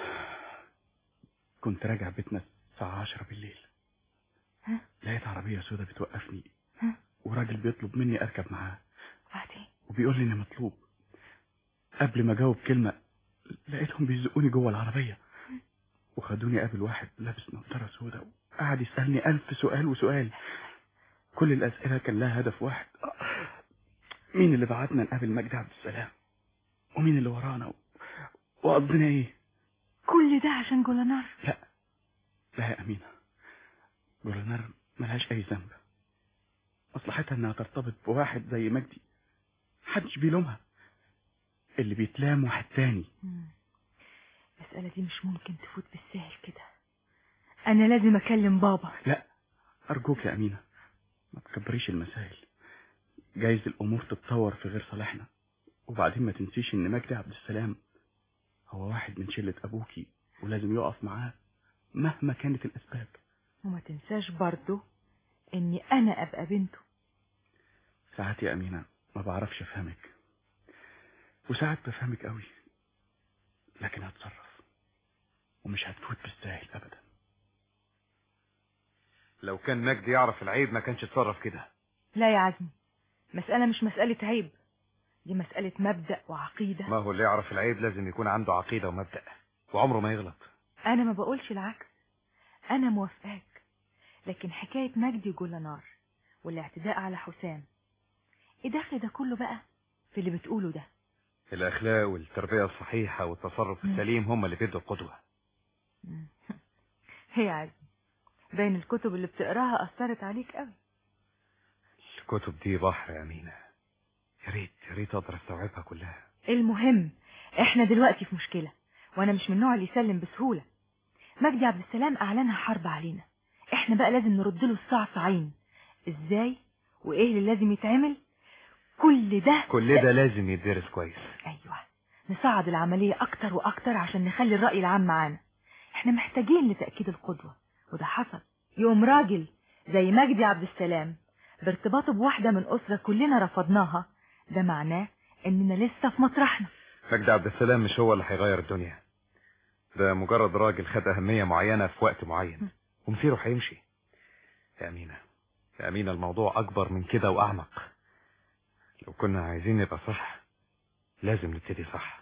كنت راجع بيتنا الساعة عشرة بالليل ها؟ لقيت عربية سودة بتوقفني ها؟ وراجل بيطلب مني اركب معاه وبعدين وبيقول لي اني مطلوب قبل ما اجاوب كلمة لقيتهم بيزقوني جوه العربية وخدوني قابل واحد لابس نضارة سودة وقعد يسألني ألف سؤال وسؤال كل الأسئلة كان لها هدف واحد مين اللي بعتنا نقابل مجدي عبد السلام ومين اللي ورانا و... وقصدنا ايه كل ده عشان جولانار لا لا يا أمينة جولانار ملهاش أي ذنب مصلحتها إنها ترتبط بواحد زي مجدي محدش بيلومها اللي بيتلام واحد تاني مم. المسألة دي مش ممكن تفوت بالسهل كده أنا لازم أكلم بابا لا أرجوك يا أمينة ما تكبريش المسائل جايز الأمور تتطور في غير صالحنا وبعدين ما تنسيش إن مجدي عبد السلام هو واحد من شلة أبوكي ولازم يقف معاه مهما كانت الأسباب وما تنساش برضو إني أنا أبقى بنته ساعات يا أمينة ما بعرفش أفهمك وساعات بفهمك قوي لكن هتصرف ومش هتفوت بالساهل أبدا لو كان مجدي يعرف العيب ما كانش اتصرف كده لا يا عزمي مسألة مش مسألة عيب دي مسألة مبدأ وعقيدة ما هو اللي يعرف العيب لازم يكون عنده عقيدة ومبدأ وعمره ما يغلط أنا ما بقولش العكس أنا موافقاك لكن حكاية مجدي وجولانار والاعتداء على حسام إيه دخل ده كله بقى في اللي بتقوله ده الأخلاق والتربية الصحيحة والتصرف السليم هم اللي بيدوا القدوة هي عزمي باين الكتب اللي بتقراها أثرت عليك قوي الكتب دي بحر يا أمينة يا ريت يا ريت أقدر أستوعبها كلها المهم احنا دلوقتي في مشكلة وانا مش من النوع اللي يسلم بسهولة مجدي عبد السلام اعلنها حرب علينا احنا بقى لازم نرد له الصعصعين ازاي وايه اللي لازم يتعمل كل ده كل ده لازم يدرس كويس ايوه نصعد العملية اكتر واكتر عشان نخلي الرأي العام معانا احنا محتاجين لتأكيد القدوة وده حصل يوم راجل زي مجدي عبد السلام بارتباطه بواحدة من أسرة كلنا رفضناها ده معناه اننا لسه في مطرحنا مجدي عبد السلام مش هو اللي هيغير الدنيا ده مجرد راجل خد أهمية معينة في وقت معين ومصيره هيمشي يا أمينة يا أمينة الموضوع أكبر من كده وأعمق لو كنا عايزين نبقى صح لازم نبتدي صح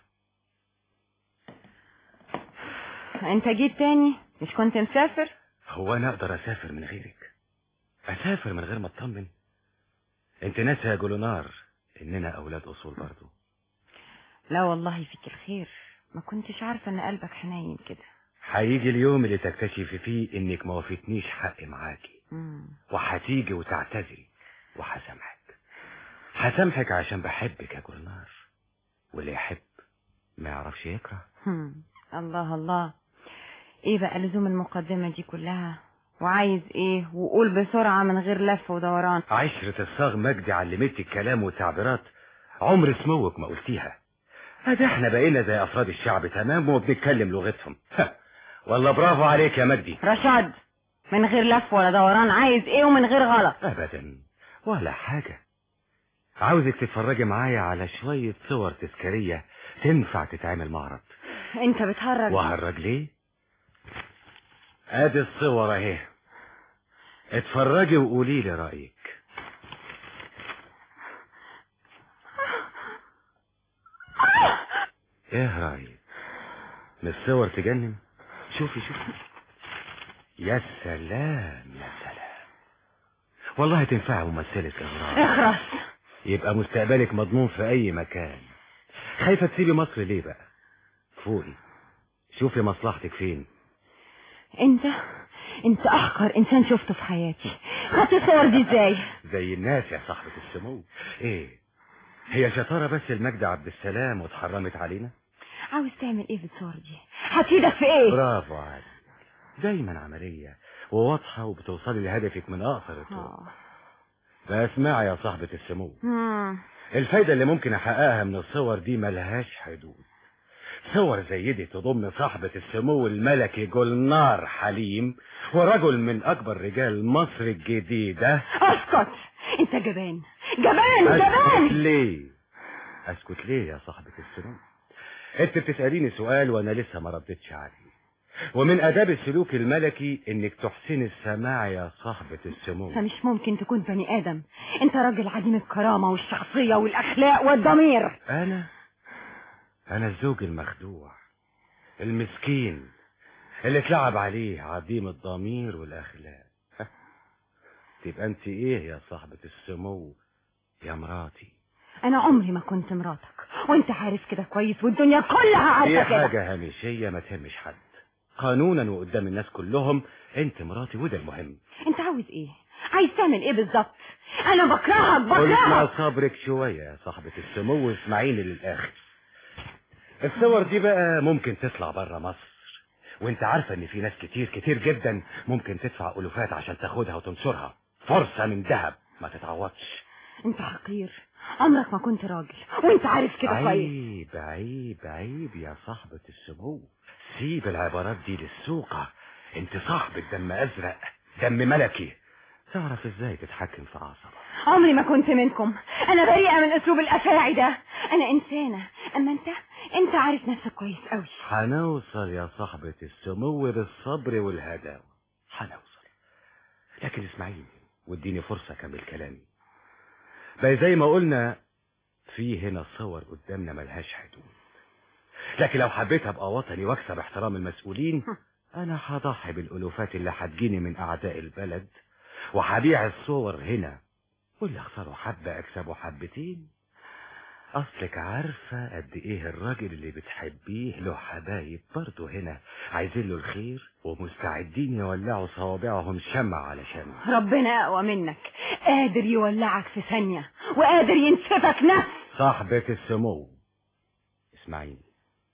انت جيت تاني مش كنت مسافر هو انا اقدر اسافر من غيرك اسافر من غير ما اطمن انت ناسي يا جولونار اننا اولاد اصول برضو لا والله فيك الخير ما كنتش عارفة ان قلبك حنين كده هيجي اليوم اللي تكتشفي فيه انك ما وفيتنيش حقي معاكي مم. وهتيجي وتعتذري وهسامحك هسامحك عشان بحبك يا جولونار واللي يحب ما يعرفش يكره هم. الله الله ايه بقى لزوم المقدمة دي كلها وعايز ايه وقول بسرعة من غير لف ودوران عشرة الصاغ مجدي علمتك الكلام والتعبيرات عمر سموك ما قلتيها هذا احنا بقينا زي افراد الشعب تمام وبنتكلم لغتهم والله برافو عليك يا مجدي رشاد من غير لف ولا دوران عايز ايه ومن غير غلط ابدا ولا حاجة عاوزك تتفرجي معايا على شوية صور تذكارية تنفع تتعمل معرض انت بتهرج وهرج ليه ادي الصور اهي اتفرجي وقولي لي رأيك ايه رأيك من الصور تجنن شوفي شوفي يا سلام يا سلام والله تنفع ممثلة إغراء اخرس يبقى مستقبلك مضمون في أي مكان خايفة تسيبي مصر ليه بقى فوقي شوفي مصلحتك فين انت انت احقر انسان شفته في حياتي خدت الصور دي ازاي زي الناس يا صاحبة السمو ايه هي شطارة بس المجد عبد السلام واتحرمت علينا عاوز تعمل ايه بالصور دي هتفيدك في ايه برافو عليك دايما عملية وواضحة وبتوصلي لهدفك من أقصر الطرق بقى اسمعي يا صاحبة السمو مم. الفايدة اللي ممكن أحققها من الصور دي ملهاش حدود صور زي دي تضم صاحبة السمو الملكي جولنار حليم ورجل من أكبر رجال مصر الجديدة اسكت انت جبان جبان أسكت جبان ليه أسكت ليه يا صاحبة السمو أنت بتسأليني سؤال وأنا لسه ما ردتش عليه ومن آداب السلوك الملكي إنك تحسن السماع يا صاحبة السمو فمش ممكن تكون بني ادم انت راجل عديم الكرامة والشخصية والاخلاق والضمير أنا أنا الزوج المخدوع المسكين اللي اتلعب عليه عديم الضمير والأخلاق تبقى أنت إيه يا صاحبة السمو يا مراتي انا عمري ما كنت مراتك وانت عارف كده كويس والدنيا كلها دي عارفة كده حاجة هامشية ما تهمش حد قانونا وقدام الناس كلهم انت مراتي وده المهم انت عاوز ايه عايز تعمل ايه بالظبط انا بكرهك قلت ما بكرهك صبرك شوية يا صاحبة السمو واسمعيني للآخر الصور دي بقى ممكن تطلع بره مصر وانت عارفة ان في ناس كتير كتير جدا ممكن تدفع ألوفات عشان تاخدها وتنشرها فرصة من ذهب ما تتعوضش انت حقير عمرك ما كنت راجل وانت عارف كده كويس عيب عيب عيب يا صاحبة السمو سيب العبارات دي للسوقة انت صاحبة دم ازرق دم ملكي تعرف ازاي تتحكم في اعصابك عمري ما كنت منكم انا بريئة من اسلوب الافاعي ده انا انسانة اما انت انت عارف نفسك كويس قوي هنوصل يا صاحبة السمو بالصبر والهداوة هنوصل لكن اسمعيني واديني فرصة اكمل كلامي بقى زي ما قلنا في هنا صور قدامنا ملهاش حدود لكن لو حبيت ابقى وطني واكسب احترام المسؤولين انا هضحي بالالوفات اللي هتجيني من اعداء البلد وهبيع الصور هنا واللي اخسره حبة اكسبه حبتين اصلك عارفة قد ايه الراجل اللي بتحبيه له حبايب برضه هنا عايزين له الخير ومستعدين يولعوا صوابعهم شمع على شمع ربنا اقوى منك قادر يولعك في ثانية وقادر ينسفك نفس صاحبة السمو اسمعيني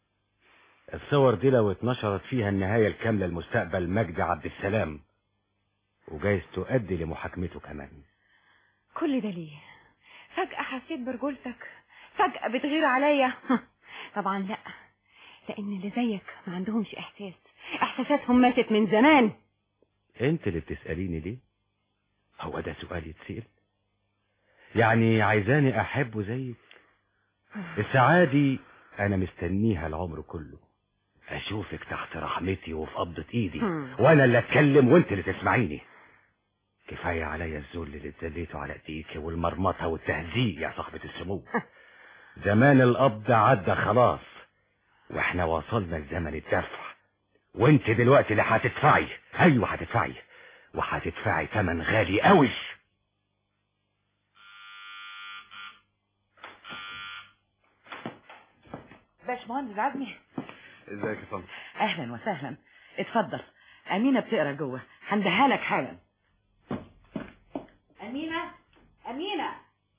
الصور دي لو اتنشرت فيها النهاية الكاملة لمستقبل مجدي عبد السلام وجايز تؤدي لمحاكمته كمان كل ده ليه فجأة حسيت برجولتك فجأة بتغير عليا طبعا لا لان اللي زيك ما عندهمش احساس احساساتهم ماتت من زمان انت اللي بتسأليني ليه هو ده سؤال يتسأل يعني عايزاني احبه زيك السعادة دي انا مستنيها العمر كله اشوفك تحت رحمتي وفي قبضة ايدي هم. وانا اللي اتكلم وانت اللي تسمعيني كفاية عليا الذل اللي اتذليته على ايديك والمرمطة والتهزيء يا صاحبة السمو زمان القبض عدى خلاص واحنا وصلنا لزمن الدفع وانت دلوقتي اللي هتدفعي ايوه هتدفعي وهتدفعي ثمن غالي قوي باشمهندس عزمي ازيك يا فندم اهلا وسهلا اتفضل امينه بتقرا جوه هنديها لك حالا امينه امينه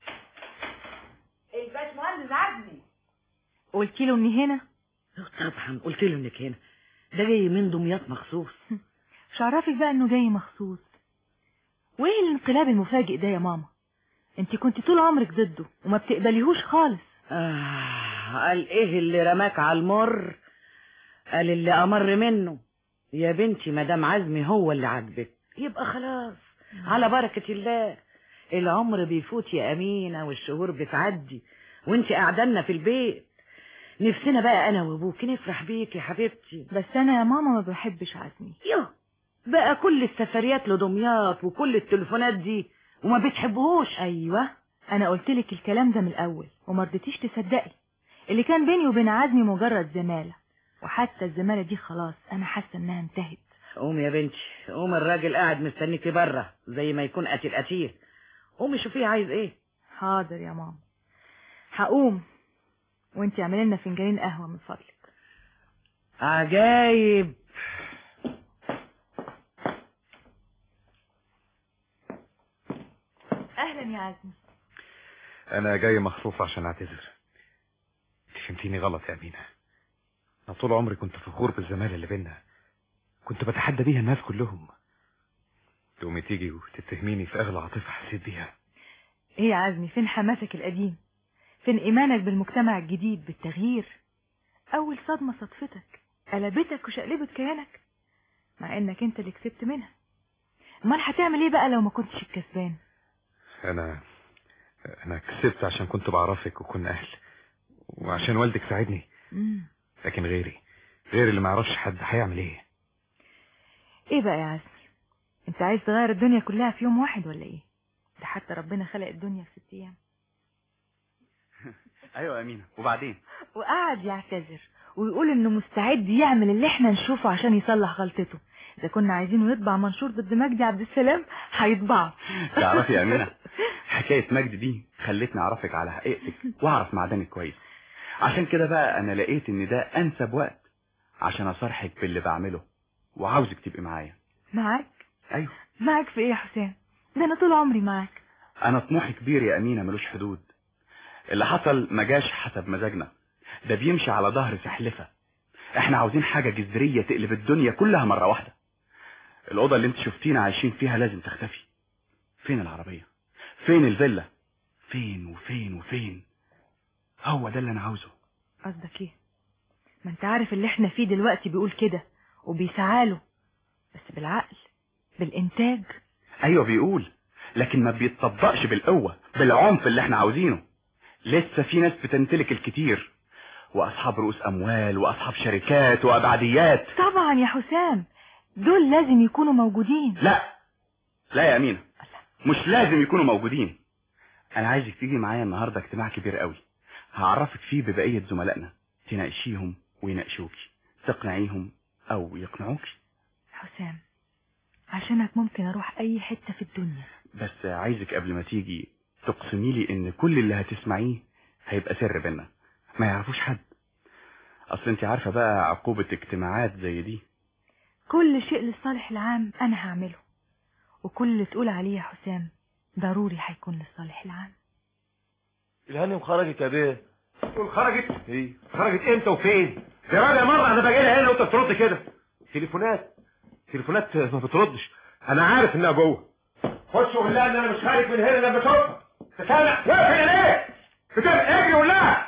الباشمهندس عزمي قلت له اني هنا طبعا قلت له انك هنا ده جاي من دمياط مخصوص مش عرفك بقى انه جاي مخصوص وايه الانقلاب المفاجئ ده يا ماما انت كنت طول عمرك ضده وما بتقبليهوش خالص آه قال ايه اللي رماك على المر قال اللي امر منه يا بنتي مدام عزمي هو اللي عاجبك يبقى خلاص على بركة الله العمر بيفوت يا أمينة والشهور بتعدي وانت قاعدة في البيت نفسنا بقى أنا وأبوك نفرح بيك يا حبيبتي بس انا يا ماما ما بحبش عزمي يوه بقى كل السفريات لدمياط وكل التليفونات دي وما بتحبهوش ايوه انا قلت لك الكلام ده من الاول وما رضيتيش تصدقي اللي كان بيني وبين عزمي مجرد زمالة وحتى الزمالة دي خلاص انا حاسة انها انتهت قوم يا بنتي قوم الراجل قاعد مستنيكي بره زي ما يكون قتل قتيل قومي شوفيه عايز ايه حاضر يا ماما هقوم وانتي اعملي لنا فنجانين قهوة من فضلك عجايب اهلا يا عزمي انا جاي مخصوص عشان اعتذر انت فهمتيني غلط يا امينه انا طول عمري كنت فخور بالزماله اللي بينا كنت بتحدى بيها الناس كلهم تقومي تيجي وتتهميني في اغلى عاطفه حسيت بيها ايه يا عزمي فين حماسك القديم فين ايمانك بالمجتمع الجديد بالتغيير اول صدمة صدفتك قلبتك وشقلبت كيانك مع انك انت اللي كسبت منها امال هتعمل ايه بقى لو ما كنتش الكسبان انا انا كسبت عشان كنت بعرفك وكنا اهل وعشان والدك ساعدني مم. لكن غيري غير اللي ما يعرفش حد هيعمل ايه ايه بقى يا عزمي انت عايز تغير الدنيا كلها في يوم واحد ولا ايه ده حتى ربنا خلق الدنيا في ست ايام ايوه يا امينه وبعدين وقعد يعتذر ويقول انه مستعد يعمل اللي احنا نشوفه عشان يصلح غلطته اذا كنا عايزينه يطبع منشور ضد مجدي عبد السلام هيطبعه تعرفي يا امينه حكايه مجد دي خلتني اعرفك على حقيقتك واعرف معدنك كويس عشان كده بقى انا لقيت ان ده انسب وقت عشان اصارحك باللي بعمله وعاوزك تبقي معايا معاك ايوه معاك في ايه يا حسام ده انا طول عمري معاك انا طموحي كبير يا امينه ملوش حدود اللي حصل ما جاش حسب مزاجنا ده بيمشي على ظهر سحلفه احنا عاوزين حاجه جذريه تقلب الدنيا كلها مره واحده الاوضه اللي انت شفتينا عايشين فيها لازم تختفي فين العربيه فين الفيلا فين وفين وفين هو ده اللي انا عاوزه قصدك ايه ما انت عارف اللي احنا فيه دلوقتي بيقول كده وبيسعاله بس بالعقل بالانتاج ايوه بيقول لكن ما بيتطبقش بالقوه بالعنف اللي احنا عاوزينه لسه في ناس بتمتلك الكتير واصحاب رؤوس اموال واصحاب شركات وابعديات طبعا يا حسام دول لازم يكونوا موجودين لا لا يا امينه مش لازم يكونوا موجودين انا عايزك تيجي معايا النهارده اجتماع كبير قوي هعرفك فيه ببقيه زملائنا تناقشيهم ويناقشوكي تقنعيهم او يقنعوكي حسام عشانك ممكن اروح اي حتة في الدنيا بس عايزك قبل ما تيجي تقسمي لي ان كل اللي هتسمعيه هيبقى سر بينا ما يعرفوش حد اصل انت عارفه بقى عقوبه اجتماعات زي دي كل شيء للصالح العام انا هعمله وكل اللي تقول عليه يا حسام ضروري هيكون للصالح العام الهانم خرجت يا بيه تقول خرجت ايه خرجت امتى وفين يا راجل يا مره انا باجي لها هنا وانت بترد كده تليفونات تليفونات ما بتردش انا عارف انها جوه خش وقول لها ان انا مش خارج من هنا لما اشوفها انت سامع واقف هنا ليه بتعمل اجري وقول لها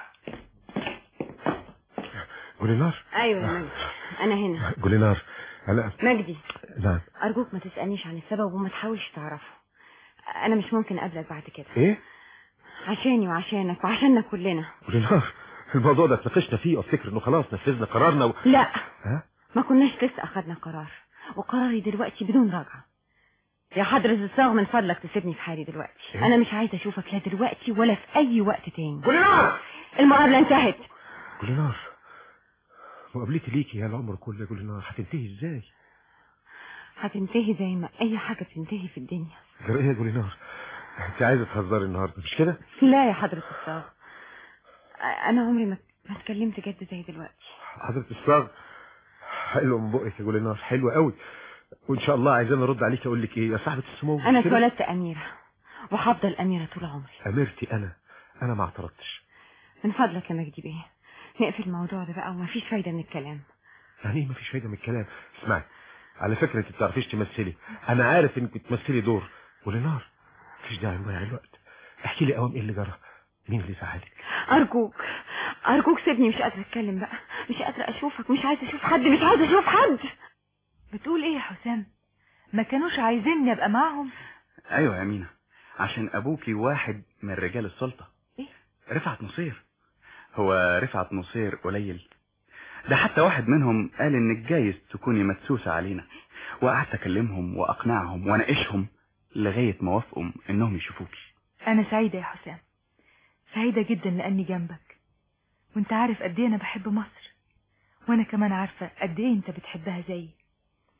جولينار ايوه يا مجدي انا هنا جولينار انا مجدي نعم ارجوك ما تسالنيش عن السبب وما تحاولش تعرفه انا مش ممكن اقابلك بعد كده ايه عشاني وعشانك وعشاننا كلنا جولينار الموضوع ده اتناقشنا فيه وافتكر انه خلاص نفذنا قرارنا و... لا ها ما كناش لسه اخدنا قرار وقراري دلوقتي بدون رجعه يا حضرة الصاغ من فضلك تسيبني في حالي دلوقتي إيه؟ انا مش عايزه اشوفك لا دلوقتي ولا في اي وقت تاني جولينار المقابله انتهت جولينار مقابلتي ليكي يا العمر كله يا جولينار هتنتهي ازاي هتنتهي زي ما اي حاجه بتنتهي في الدنيا جرى ايه يا جولينار انت عايزه تهزري النهارده مش كده لا يا حضرة الصاغ انا عمري ما ما اتكلمت جد زي دلوقتي حضرة الصاغ حلو من بقك يا جولينار حلو قوي وان شاء الله عايزين ارد عليك اقول لك ايه يا صاحبة السمو انا مش كده؟ اتولدت اميره وهفضل اميره طول عمري اميرتي انا انا ما اعترضتش من فضلك يا مجدي بيه نقفل الموضوع ده بقى ومفيش فايده من الكلام يعني ايه مفيش فايده من الكلام اسمعي على فكره انت بتعرفيش تمثلي انا عارف انك بتمثلي دور ولنار مفيش داعي نضيع الوقت احكي لي قوام ايه اللي جرى مين اللي زعلك ارجوك ارجوك سيبني مش قادره اتكلم بقى مش قادره اشوفك مش عايزه اشوف حد مش عايزه اشوف حد بتقول ايه يا حسام ما كانوش عايزيني ابقى معاهم ايوه يا امينه عشان ابوكي واحد من رجال السلطه إيه؟ رفعت نصير هو رفعت نصير قليل ده حتى واحد منهم قال انك جايز تكوني مدسوسه علينا وقعدت اكلمهم واقنعهم واناقشهم لغايه ما وافقوا انهم يشوفوكي انا سعيده يا حسام سعيده جدا لاني جنبك وانت عارف قد ايه انا بحب مصر وانا كمان عارفه قد ايه انت بتحبها زيي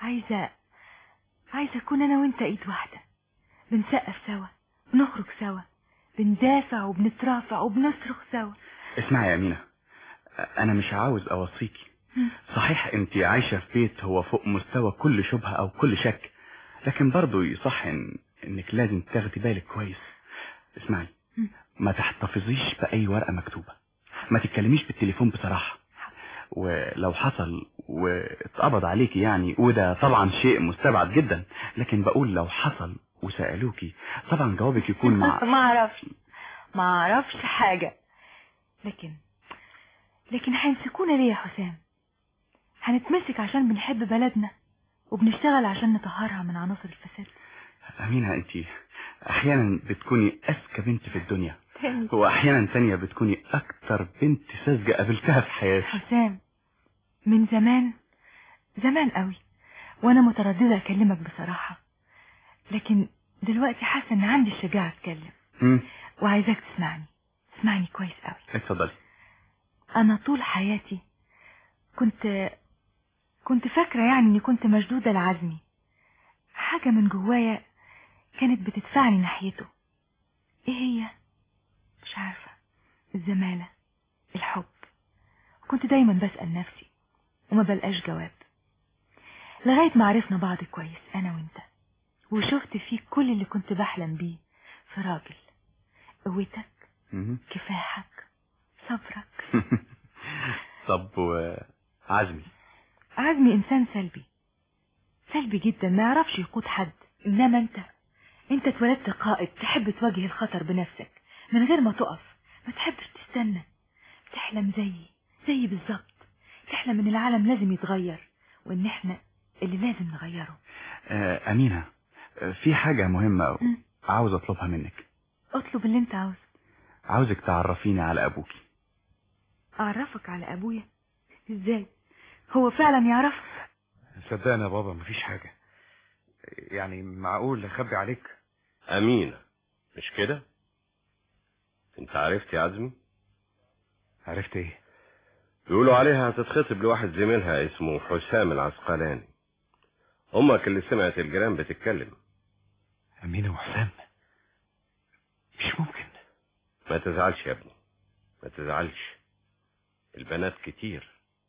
عايزة عايزة أكون أنا وأنت إيد واحدة بنسقف سوا بنخرج سوا بندافع وبنترافع وبنصرخ سوا اسمعي يا أمينة أنا مش عاوز أوصيكي صحيح أنت عايشة في بيت هو فوق مستوى كل شبهة أو كل شك لكن برضه يصح إن إنك لازم تاخدي بالك كويس اسمعي ما تحتفظيش بأي ورقة مكتوبة ما تتكلميش بالتليفون بصراحة ولو حصل واتقبض عليكي يعني وده طبعا شيء مستبعد جدا لكن بقول لو حصل وسألوكي طبعا جوابك يكون مع ما اعرفش ما اعرفش حاجة لكن لكن هيمسكونا ليه يا حسام هنتمسك عشان بنحب بلدنا وبنشتغل عشان نطهرها من عناصر الفساد أمينة أنت أحيانا بتكوني أذكى بنت في الدنيا تاني وأحيانا تانية بتكوني أكتر بنت ساذجة قابلتها في حياتي حسام من زمان زمان قوي وانا مترددة اكلمك بصراحة لكن دلوقتي حاسة ان عندي الشجاعة اتكلم مم. وعايزاك تسمعني تسمعني كويس قوي اتفضلي انا طول حياتي كنت كنت فاكرة يعني اني كنت مشدودة لعزمي حاجة من جوايا كانت بتدفعني ناحيته ايه هي مش عارفة الزمالة الحب كنت دايما بسأل نفسي وما بلقاش جواب لغاية ما عرفنا بعض كويس انا وانت وشفت فيك كل اللي كنت بحلم بيه في راجل قوتك مم. كفاحك صبرك طب وعزمي عزمي انسان سلبي سلبي جدا ما يعرفش يقود حد انما انت انت اتولدت قائد تحب تواجه الخطر بنفسك من غير ما تقف ما تحبش تستنى تحلم زيي زيي بالظبط تحلم ان العالم لازم يتغير وان احنا اللي لازم نغيره آه أمينة آه، في حاجة مهمة مم. عاوز أطلبها منك اطلب اللي انت عاوزه عاوزك تعرفيني على أبوكي اعرفك على ابويا ازاي هو فعلا يعرفك صدقني يا بابا مفيش حاجة يعني معقول اخبي عليك أمينة مش كده انت عرفت يا عزمي عرفت ايه بيقولوا عليها هتتخطب لواحد زميلها اسمه حسام العسقلاني امك اللي سمعت الجيران بتتكلم أمينة وحسام مش ممكن ما تزعلش يا ابني ما تزعلش البنات كتير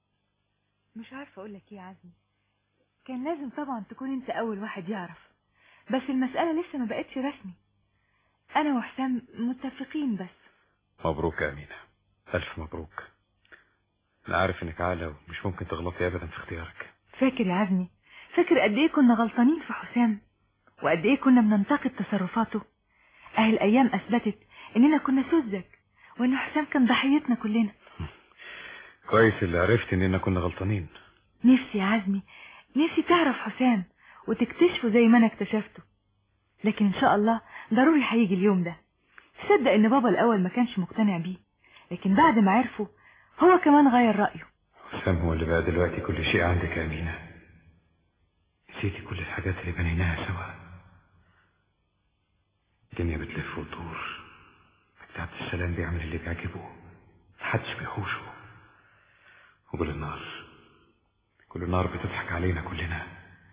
مش عارفه اقول لك ايه يا عزمي كان لازم طبعا تكون انت اول واحد يعرف بس المسألة لسه ما بقتش رسمي انا وحسام متفقين بس مبروك يا أمينة ألف مبروك أنا عارف إنك عالة ومش ممكن تغلطي أبدا في اختيارك فاكر يا عزمي فاكر قد ايه كنا غلطانين في حسام وقد ايه كنا بننتقد تصرفاته اهي الايام اثبتت اننا كنا سذج وان حسام كان ضحيتنا كلنا كويس اللي عرفت إننا كنا غلطانين نفسي يا عزمي نفسي تعرف حسام وتكتشفه زي ما انا اكتشفته لكن ان شاء الله ضروري هيجي اليوم ده تصدق ان بابا الاول ما كانش مقتنع بيه لكن بعد ما عرفه هو كمان غير رأيه حسام هو اللي بقى دلوقتي كل شيء عندك يا أمينة نسيتي كل الحاجات اللي بنيناها سوا الدنيا بتلف وتدور مجدي عبد السلام بيعمل اللي بيعجبه محدش بيحوشه وكل النار كل النار بتضحك علينا كلنا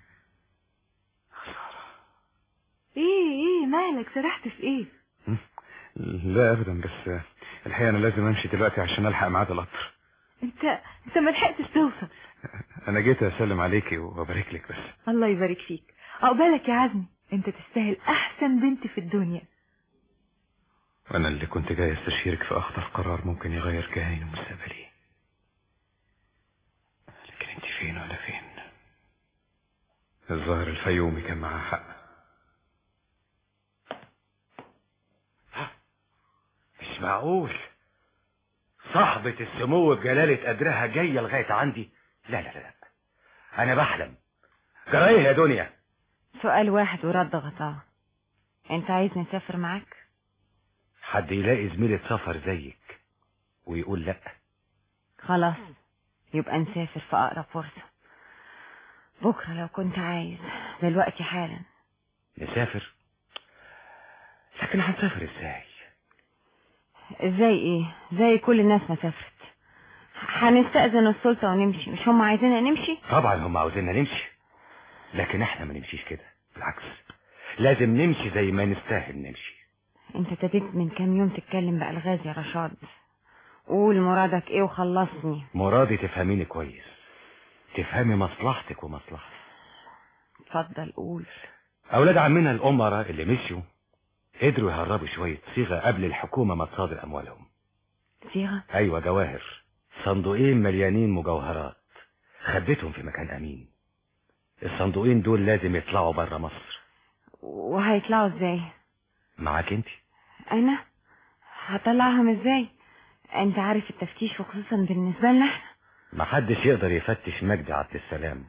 ايه ايه مالك سرحت في ايه لا ابدا بس الحقيقه انا لازم امشي دلوقتي عشان الحق ميعاد القطر انت انت ما لحقتش توصل انا جيت اسلم عليكي وابارك لك بس الله يبارك فيك عقبالك يا عزمي انت تستاهل احسن بنت في الدنيا وانا اللي كنت جاي استشيرك في اخطر قرار ممكن يغير كياني ومستقبلي لكن انت فين ولا فين الظاهر الفيومي كان معاه حق مش معقول صاحبة السمو بجلالة قدرها جاية لغاية عندي لا لا لا أنا بحلم جرايه يا دنيا سؤال واحد ورد غطاه انت عايزني اسافر معاك حد يلاقي زميلة سفر زيك ويقول لا خلاص يبقى نسافر في اقرب فرصة بكرة لو كنت عايز دلوقتي حالا نسافر لكن هنسافر ازاي ازاي ايه زي كل الناس ما سافرت هنستأذن السلطة ونمشي مش هم عايزيننا نمشي طبعا هم عاوزيننا نمشي لكن احنا ما نمشيش كده بالعكس لازم نمشي زي ما نستاهل نمشي انت ابتديت من كام يوم تتكلم بألغاز يا رشاد قول مرادك ايه وخلصني مرادي تفهميني كويس تفهمي مصلحتك ومصلحتي اتفضل قول اولاد عمنا الامراء اللي مشيوا قدروا يهربوا شوية صيغة قبل الحكومة ما تصادر اموالهم صيغة ايوه جواهر صندوقين مليانين مجوهرات خبيتهم في مكان امين الصندوقين دول لازم يطلعوا بره مصر وهيطلعوا ازاي معاك انت انا هطلعهم ازاي انت عارف التفتيش وخصوصا بالنسبة لنا احنا محدش يقدر يفتش مجدي عبد السلام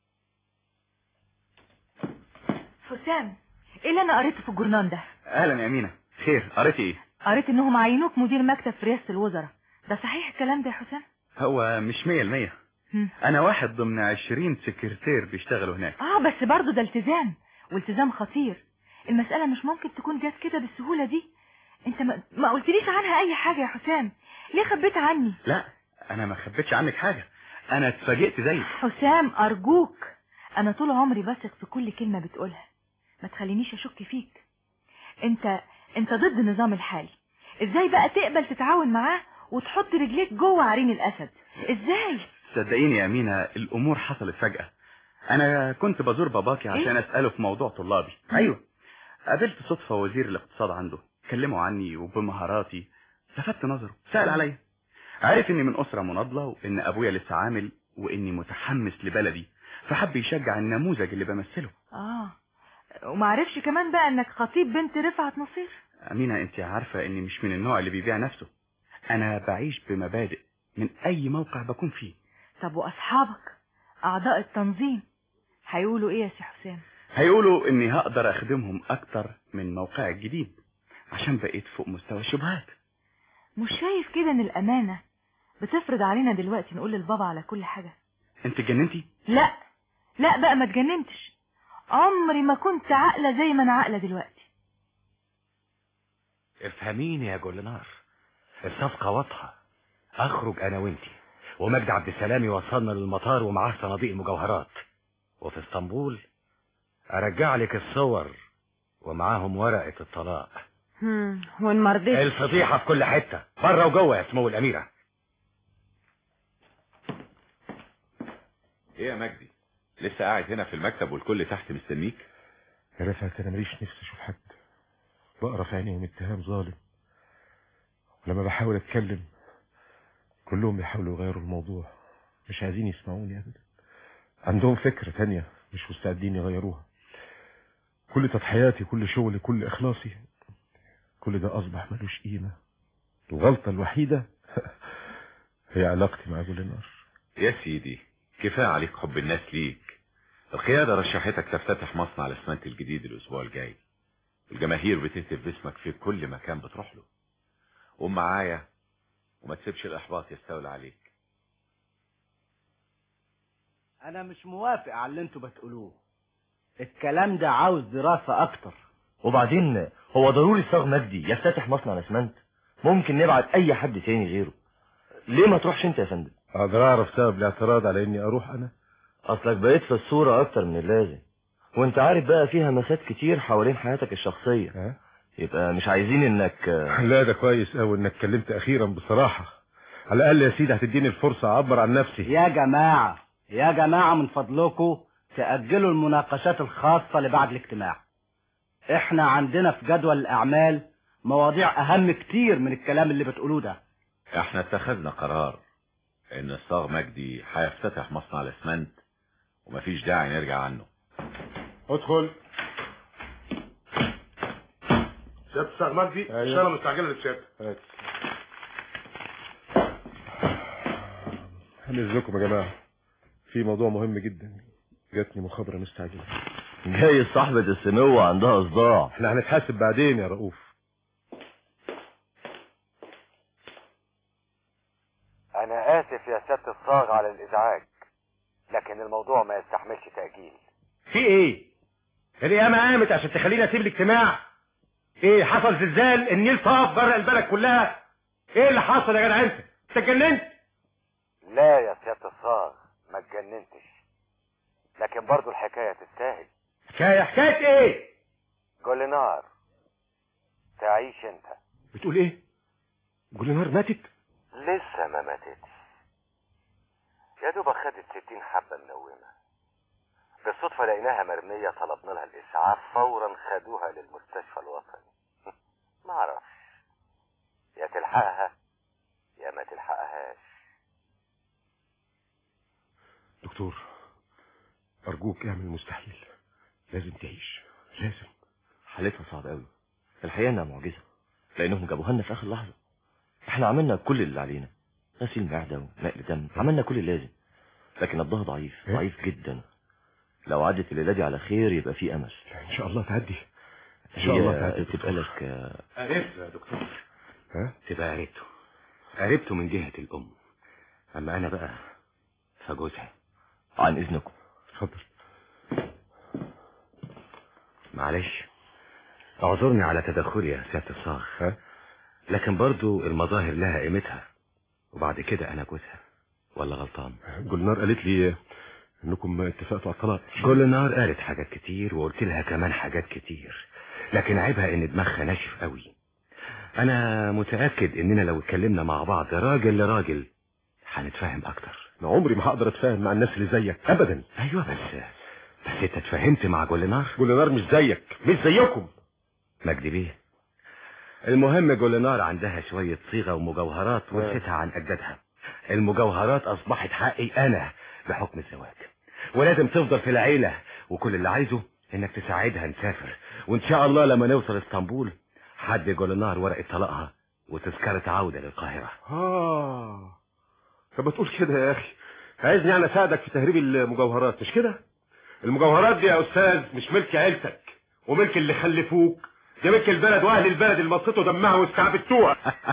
حسام ايه اللي انا قريته في الجورنال ده اهلا يا امينه خير قريتي ايه قريت انهم عينوك مدير مكتب في رئاسة الوزراء ده صحيح الكلام ده يا حسام هو مش مية المية هم. انا واحد ضمن عشرين سكرتير بيشتغلوا هناك اه بس برضه ده التزام والتزام خطير المسألة مش ممكن تكون جت كده بالسهولة دي انت ما, ما قلتليش عنها اي حاجة يا حسام ليه خبيت عني لا انا ما خبيتش عنك حاجه انا اتفاجئت زيك حسام ارجوك انا طول عمري بثق في كل كلمة بتقولها ما تخلينيش اشك فيك انت انت ضد النظام الحالي ازاي بقى تقبل تتعاون معاه وتحط رجليك جوه عرين الاسد ازاي صدقيني يا امينه الامور حصلت فجاه انا كنت بزور باباكي عشان اساله في موضوع طلابي ايوه قابلت صدفه وزير الاقتصاد عنده كلموا عني وبمهاراتي لفت نظره سال عليا عارف اني من اسره مناضله وان ابويا لسه عامل واني متحمس لبلدي فحب يشجع النموذج اللي بمثله اه ومعرفش كمان بقى انك خطيب بنت رفعت نصير امينه انت عارفه اني مش من النوع اللي بيبيع نفسه انا بعيش بمبادئ من اي موقع بكون فيه طب واصحابك اعضاء التنظيم هيقولوا ايه يا سي حسام هيقولوا اني هقدر اخدمهم اكتر من موقعي الجديد عشان بقيت فوق مستوى الشبهات مش شايف كده ان الامانة بتفرض علينا دلوقتي نقول للبابا على كل حاجة انت اتجننتي لا لا بقى ما اتجننتش عمري ما كنت عاقلة زي ما انا عاقلة دلوقتي افهميني يا جولنار الصفقة واضحة اخرج انا وانتي ومجدي عبد السلام يوصلنا للمطار ومعاه صناديق المجوهرات وفي اسطنبول ارجع لك الصور ومعاهم ورقة الطلاق هم وان مرضيتش الفضيحة في كل حتة بره وجوه يا سمو الأميرة ايه يا مجدي لسه قاعد هنا في المكتب والكل تحت مستنيك يا رفعت انا ماليش نفسي اشوف حد بقرا في عينيهم اتهام ظالم ولما بحاول اتكلم كلهم بيحاولوا يغيروا الموضوع مش عايزين يسمعوني ابدا عندهم فكرة تانية مش مستعدين يغيروها كل تضحياتي كل شغلي كل اخلاصي كل ده اصبح ملوش قيمة الغلطة الوحيدة هي علاقتي مع جولينار يا سيدي كفاية عليك حب الناس ليك القيادة رشحتك تفتتح مصنع الاسمنت الجديد الاسبوع الجاي الجماهير بتهتف باسمك في كل مكان بتروح له قوم معايا وما تسيبش الاحباط يستولى عليك انا مش موافق على اللي انتوا بتقولوه الكلام ده عاوز دراسة اكتر وبعدين هو ضروري صاغ مجدي يفتتح مصنع الاسمنت ممكن نبعت اي حد تاني غيره ليه ما تروحش انت يا فندم اقدر اعرف سبب الاعتراض على اني اروح انا اصلك بقيت في الصورة اكتر من اللازم وانت عارف بقى فيها مسات كتير حوالين حياتك الشخصية ها؟ يبقى مش عايزين انك لا ده كويس قوي انك اتكلمت اخيرا بصراحة على الاقل يا سيدي هتديني الفرصة اعبر عن نفسي يا جماعة يا جماعة من فضلكم تأجلوا المناقشات الخاصة لبعد الاجتماع احنا عندنا في جدول الاعمال مواضيع اهم كتير من الكلام اللي بتقولوه ده احنا اتخذنا قرار ان الصاغ مجدي هيفتتح مصنع الاسمنت ومفيش داعي نرجع عنه ادخل سيادة الصاغ مجدي أيوة. رسالة مستعجلة للسيادة هنزلكم يا جماعة في موضوع مهم جدا جاتني مخابرة مستعجلة جاي صاحبة السمو عندها صداع احنا هنتحاسب بعدين يا رؤوف أنا آسف يا سيادة الصاغ على الإزعاج لكن الموضوع ما يستحملش تأجيل في ايه القيامة قامت عشان تخليني اسيب الاجتماع ايه حصل زلزال النيل طاف غرق البلد كلها ايه اللي حصل يا جدع انت انت اتجننت لا يا سيادة الصاغ ما اتجننتش لكن برضو الحكاية تستاهل حكايه حكايه ايه جولينار تعيش انت بتقول ايه جولينار ماتت لسه ما ماتتش يا دوبك خدت ستين حبة منومة بالصدفة لقيناها مرمية طلبنا لها الإسعاف فورا خدوها للمستشفى الوطني ما اعرفش يا تلحقها يا ما تلحقهاش دكتور ارجوك اعمل المستحيل لازم تعيش لازم حالتها صعبة قوي الحقيقة انها معجزة لانهم جابوها لنا في اخر لحظة احنا عملنا كل اللي علينا غسيل معدة ونقل دم عملنا كل اللازم لكن نبضها ضعيف ضعيف جدا لو عدت الليلة دي على خير يبقى في امل ان شاء الله تعدي ان هي شاء الله تعدي تبقى لك آه، عرفته يا دكتور ها تبقى عرفته عرفته من جهة الأم أما أنا بقى فجوزها عن اذنكم اتفضل معلش اعذرني على تدخلي يا سيادة الصاغ لكن برضو المظاهر لها قيمتها وبعد كده أنا جوزها ولا غلطان جولنار قالت لي انكم اتفقتوا على الطلاق جولنار قالت حاجات كتير وقلت لها كمان حاجات كتير لكن عيبها ان دماغها ناشف قوي انا متأكد اننا لو اتكلمنا مع بعض راجل لراجل هنتفاهم اكتر انا عمري ما هقدر اتفاهم مع الناس اللي زيك ابدا ايوه بس بس انت اتفاهمت مع جولنار جولنار مش زيك مش زيكم مجدي بيه المهم جولنار عندها شوية صيغة ومجوهرات ورثتها عن أجدادها المجوهرات أصبحت حقي أنا بحكم الزواج ولازم تفضل في العيلة وكل اللي عايزه إنك تساعدها نسافر وإن شاء الله لما نوصل اسطنبول حد جولنار ورقة طلاقها وتذكرة عودة للقاهرة اه طب ما تقول كده يا اخي عايزني انا اساعدك في تهريب المجوهرات مش كده المجوهرات دي يا استاذ مش ملك عيلتك وملك اللي خلفوك دي ملك البلد واهل البلد اللي مصيتوا دمها واستعبدتوها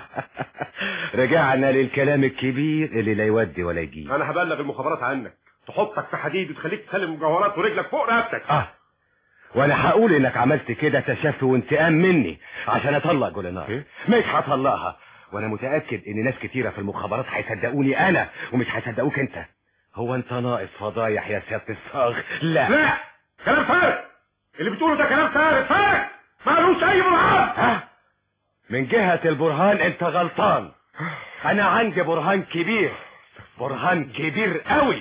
رجعنا للكلام الكبير اللي لا يودي ولا يجيب انا هبلغ المخابرات عنك تحطك في حديد وتخليك تسلم المجوهرات ورجلك فوق رقبتك اه وانا هقول انك عملت كده تشفي وانتقام مني عشان اطلق جولنار مش هطلقها وانا متاكد ان ناس كتيره في المخابرات هيصدقوني انا ومش هيصدقوك انت هو انت ناقص فضايح يا سياده الصاغ لا لا كلام فارغ اللي بتقوله ده كلام فارغ فارغ مالوش اي برهان ها من جهه البرهان انت غلطان انا عندي برهان كبير برهان كبير قوي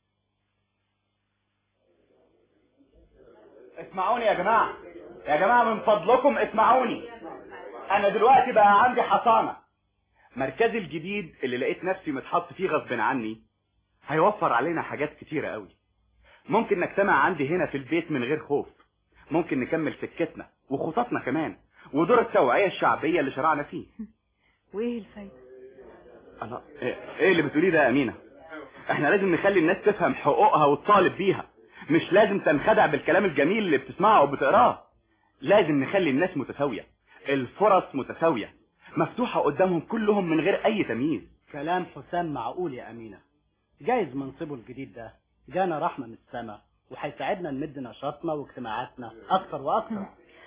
اسمعوني يا جماعة يا جماعة من فضلكم اسمعوني انا دلوقتي بقى عندي حصانة مركزي الجديد اللي لقيت نفسي متحط فيه غصب عني هيوفر علينا حاجات كتيرة قوي ممكن نجتمع عندي هنا في البيت من غير خوف ممكن نكمل سكتنا وخططنا كمان ودور التوعية الشعبية اللي شرعنا فيه وايه الفايدة الله ايه إيه اللي بتقوليه ده يا امينة احنا لازم نخلي الناس تفهم حقوقها وتطالب بيها مش لازم تنخدع بالكلام الجميل اللي بتسمعه وبتقراه لازم نخلي الناس متساوية الفرص متساوية مفتوحة قدامهم كلهم من غير اي تمييز كلام حسام معقول يا أمينة جايز منصبه الجديد ده جانا رحمة من السماء وهيساعدنا نمد نشاطنا واجتماعاتنا أكتر وأكتر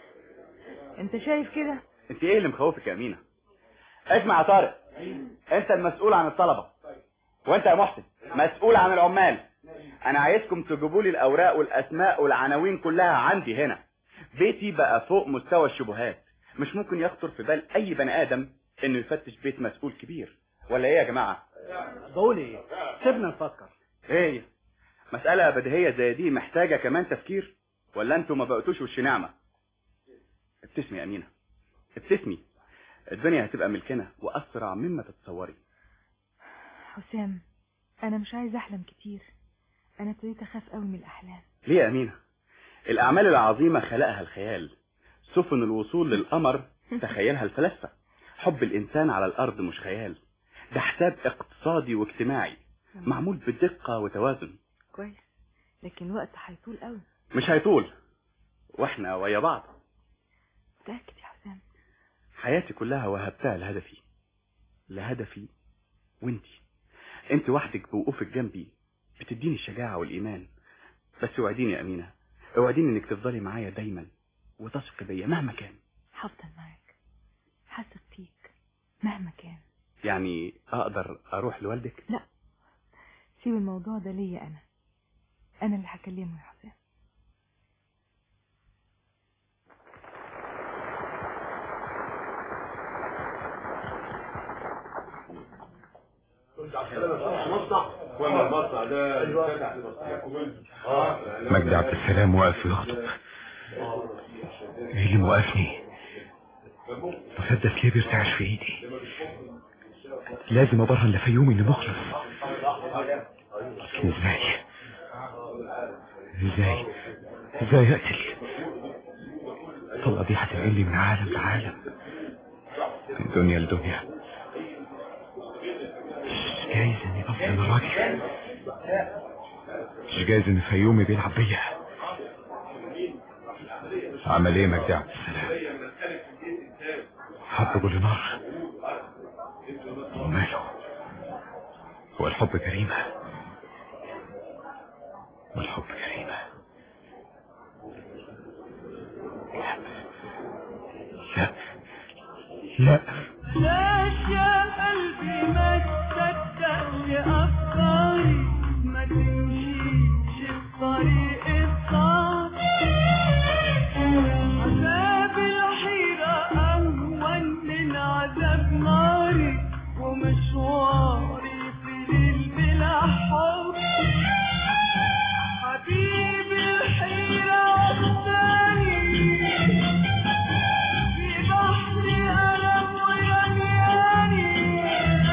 انت شايف كده انت ايه اللي مخوفك يا امينة اسمع يا طارق انت المسؤول عن الطلبة وانت يا محسن مسؤول عن العمال انا عايزكم تجيبوا لي الاوراق والاسماء والعناوين كلها عندي هنا بيتي بقى فوق مستوى الشبهات مش ممكن يخطر في بال اي بني ادم انه يفتش بيت مسؤول كبير ولا ايه يا جماعة بقول ايه سيبنا نفكر ايه مسألة بديهية زي دي محتاجة كمان تفكير ولا انتوا ما بقيتوش وش نعمة ابتسمي يا امينة ابتسمي الدنيا هتبقى ملكنا واسرع مما تتصوري حسام انا مش عايز احلم كتير انا ابتديت اخاف قوي من الاحلام ليه يا امينة الاعمال العظيمة خلقها الخيال سفن الوصول للقمر تخيلها الفلاسفة حب الانسان على الارض مش خيال ده حساب اقتصادي واجتماعي معمول بدقة وتوازن كويس لكن الوقت هيطول قوي مش هيطول واحنا ويا بعض متأكد يا حسام حياتي كلها وهبتها لهدفي لهدفي وانتي انت وحدك بوقوفك جنبي بتديني الشجاعة والإيمان بس اوعديني يا أمينة اوعديني انك تفضلي معايا دايما وتثق بيا مهما كان هفضل معاك حاسب فيك مهما كان يعني اقدر اروح لوالدك لا سيب الموضوع ده ليا انا انا اللي هكلمه يا حسام مجدي عبد السلام واقف يخطب ايه اللي موقفني مسدس ليه بيرتعش في ايدي لازم ابرهن لفيومي اني مخلص لكن ازاي ازاي ازاي اقتل الطلقه دي هتنقلني من عالم لعالم من دنيا لدنيا مش جايز اني بظلم الراجل مش جايز ان فيومي بيلعب بيا عمل ايه مجدي عبد السلام حب بولينار وماله هو الحب جريمة والحب جريمة لا لا ليش يا قلبي ما تصدقش أفكاري ما تمشيش الطريق الصعب عذاب الحيرة أهون من عذاب ناري ومشواري في ليل بلا حب حبيبي الحيرة وحداني في بحر ألم ويانياني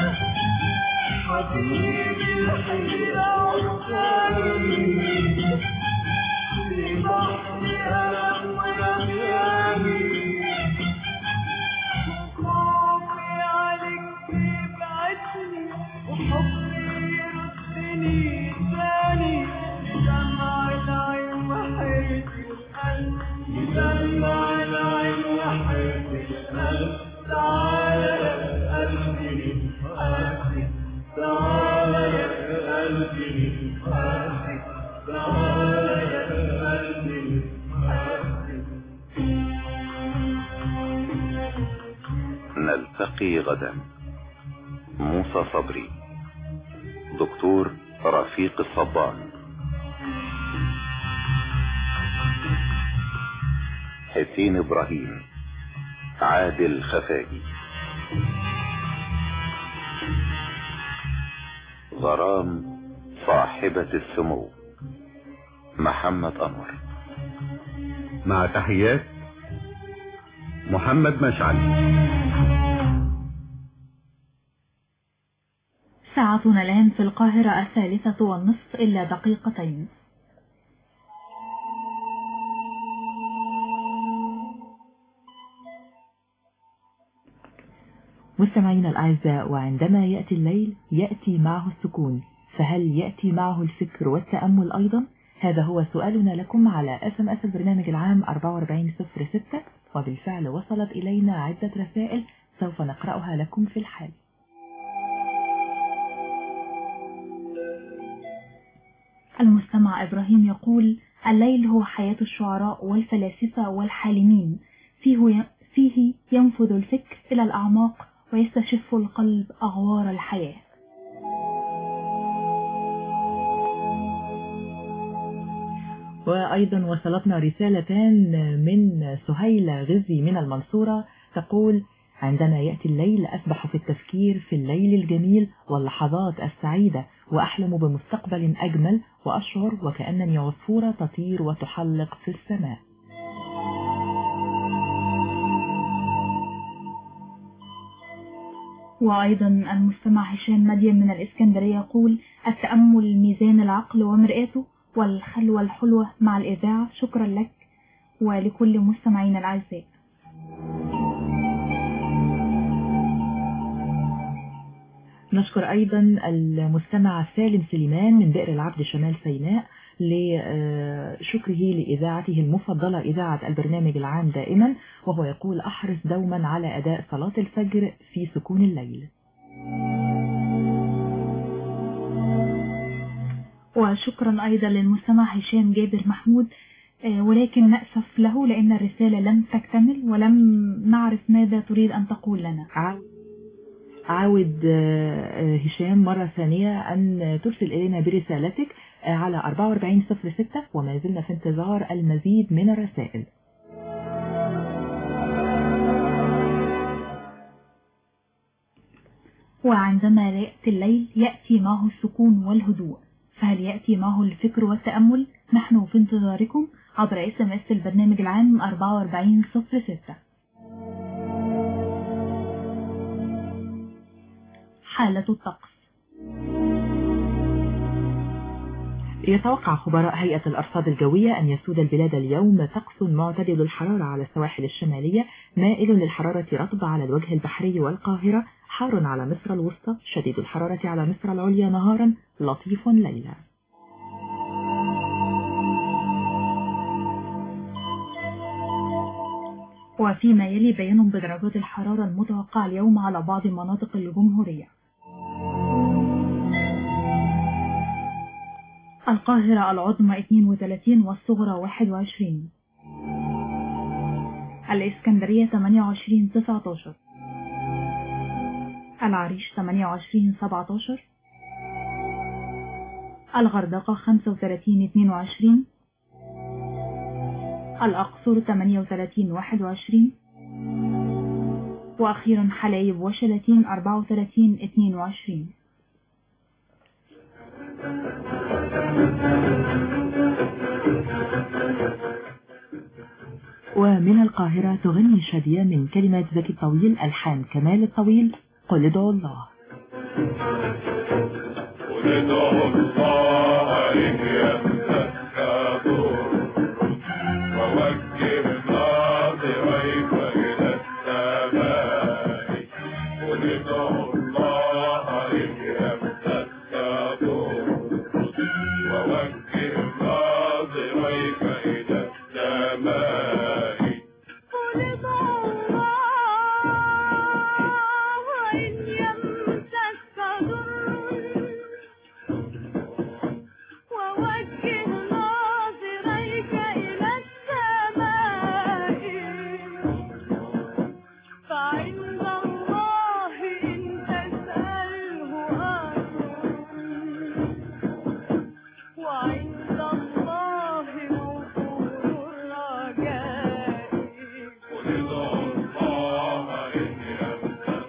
حبيبي الحيرة وحداني في بحر ألم ويانياني خوفي عليك يبعدني وحبي يردني تاني دمع العين وحيرة القلب دمع العين وحيرة القلب تعالى يا قلبي حاسي تعالى يا قلبي حاسي تعالى يا قلبي حاسي نلتقي غدا موسى صبري دكتور رفيق الصبان حسين ابراهيم عادل خفاجي غرام صاحبة السمو محمد انور مع تحيات محمد مشعل ساعتنا الآن في القاهرة الثالثة والنصف إلا دقيقتين مستمعينا الأعزاء وعندما يأتي الليل يأتي معه السكون فهل يأتي معه الفكر والتأمل أيضا؟ هذا هو سؤالنا لكم على اس ام اس البرنامج العام 4406 وبالفعل وصلت إلينا عدة رسائل سوف نقرأها لكم في الحال المستمع إبراهيم يقول الليل هو حياة الشعراء والفلاسفة والحالمين فيه فيه ينفذ الفكر إلى الأعماق ويستشف القلب أغوار الحياة وأيضا وصلتنا رسالتان من سهيلة غزي من المنصورة تقول عندما يأتي الليل أسبح في التفكير في الليل الجميل واللحظات السعيدة وأحلم بمستقبل أجمل وأشعر وكأنني عصفورة تطير وتحلق في السماء وأيضا المستمع هشام مدين من الإسكندرية يقول التأمل ميزان العقل ومرآته والخلوة الحلوة مع الإذاعة شكرا لك ولكل مستمعينا الأعزاء نشكر أيضا المستمع سالم سليمان من بئر العبد شمال سيناء لشكره لإذاعته المفضلة إذاعة البرنامج العام دائما وهو يقول أحرص دوما على أداء صلاة الفجر في سكون الليل وشكرا أيضا للمستمع هشام جابر محمود ولكن نأسف له لأن الرسالة لم تكتمل ولم نعرف ماذا تريد أن تقول لنا عاود هشام مرة ثانية أن ترسل إلينا برسالتك آه، على 4406 وما زلنا في انتظار المزيد من الرسائل وعندما يأتي الليل يأتي معه السكون والهدوء فهل يأتي معه الفكر والتأمل نحن في انتظاركم عبر اس ام اس البرنامج العام 4406 حالة الطقس يتوقع خبراء هيئة الأرصاد الجوية أن يسود البلاد اليوم طقس معتدل الحرارة على السواحل الشمالية مائل للحرارة رطب على الوجه البحري والقاهرة حار على مصر الوسطى شديد الحرارة على مصر العليا نهارا لطيف ليلا وفيما يلي بيان بدرجات الحرارة المتوقعة اليوم على بعض مناطق الجمهورية القاهرة العظمى 32 والصغرى 21 الإسكندرية 28 19 العريش 28 17 الغردقة 35 22 الأقصر 38 21 وأخيرا حلايب وشلاتين 34 22 ومن القاهرة تغني شادية من كلمات زكي الطويل ألحان كمال الطويل قل ادعوا الله وندعو الله إن يمسك ووجه ناظريك إلى السماء وندعو الله إن يمسك ووجه ناظريك إلى السماء إن يمسك ضر ووجه ناظريك إلى السماء فعند الله إن تسأله أجر وعند الله موضوع الرجاء وندعو الله إن يمسك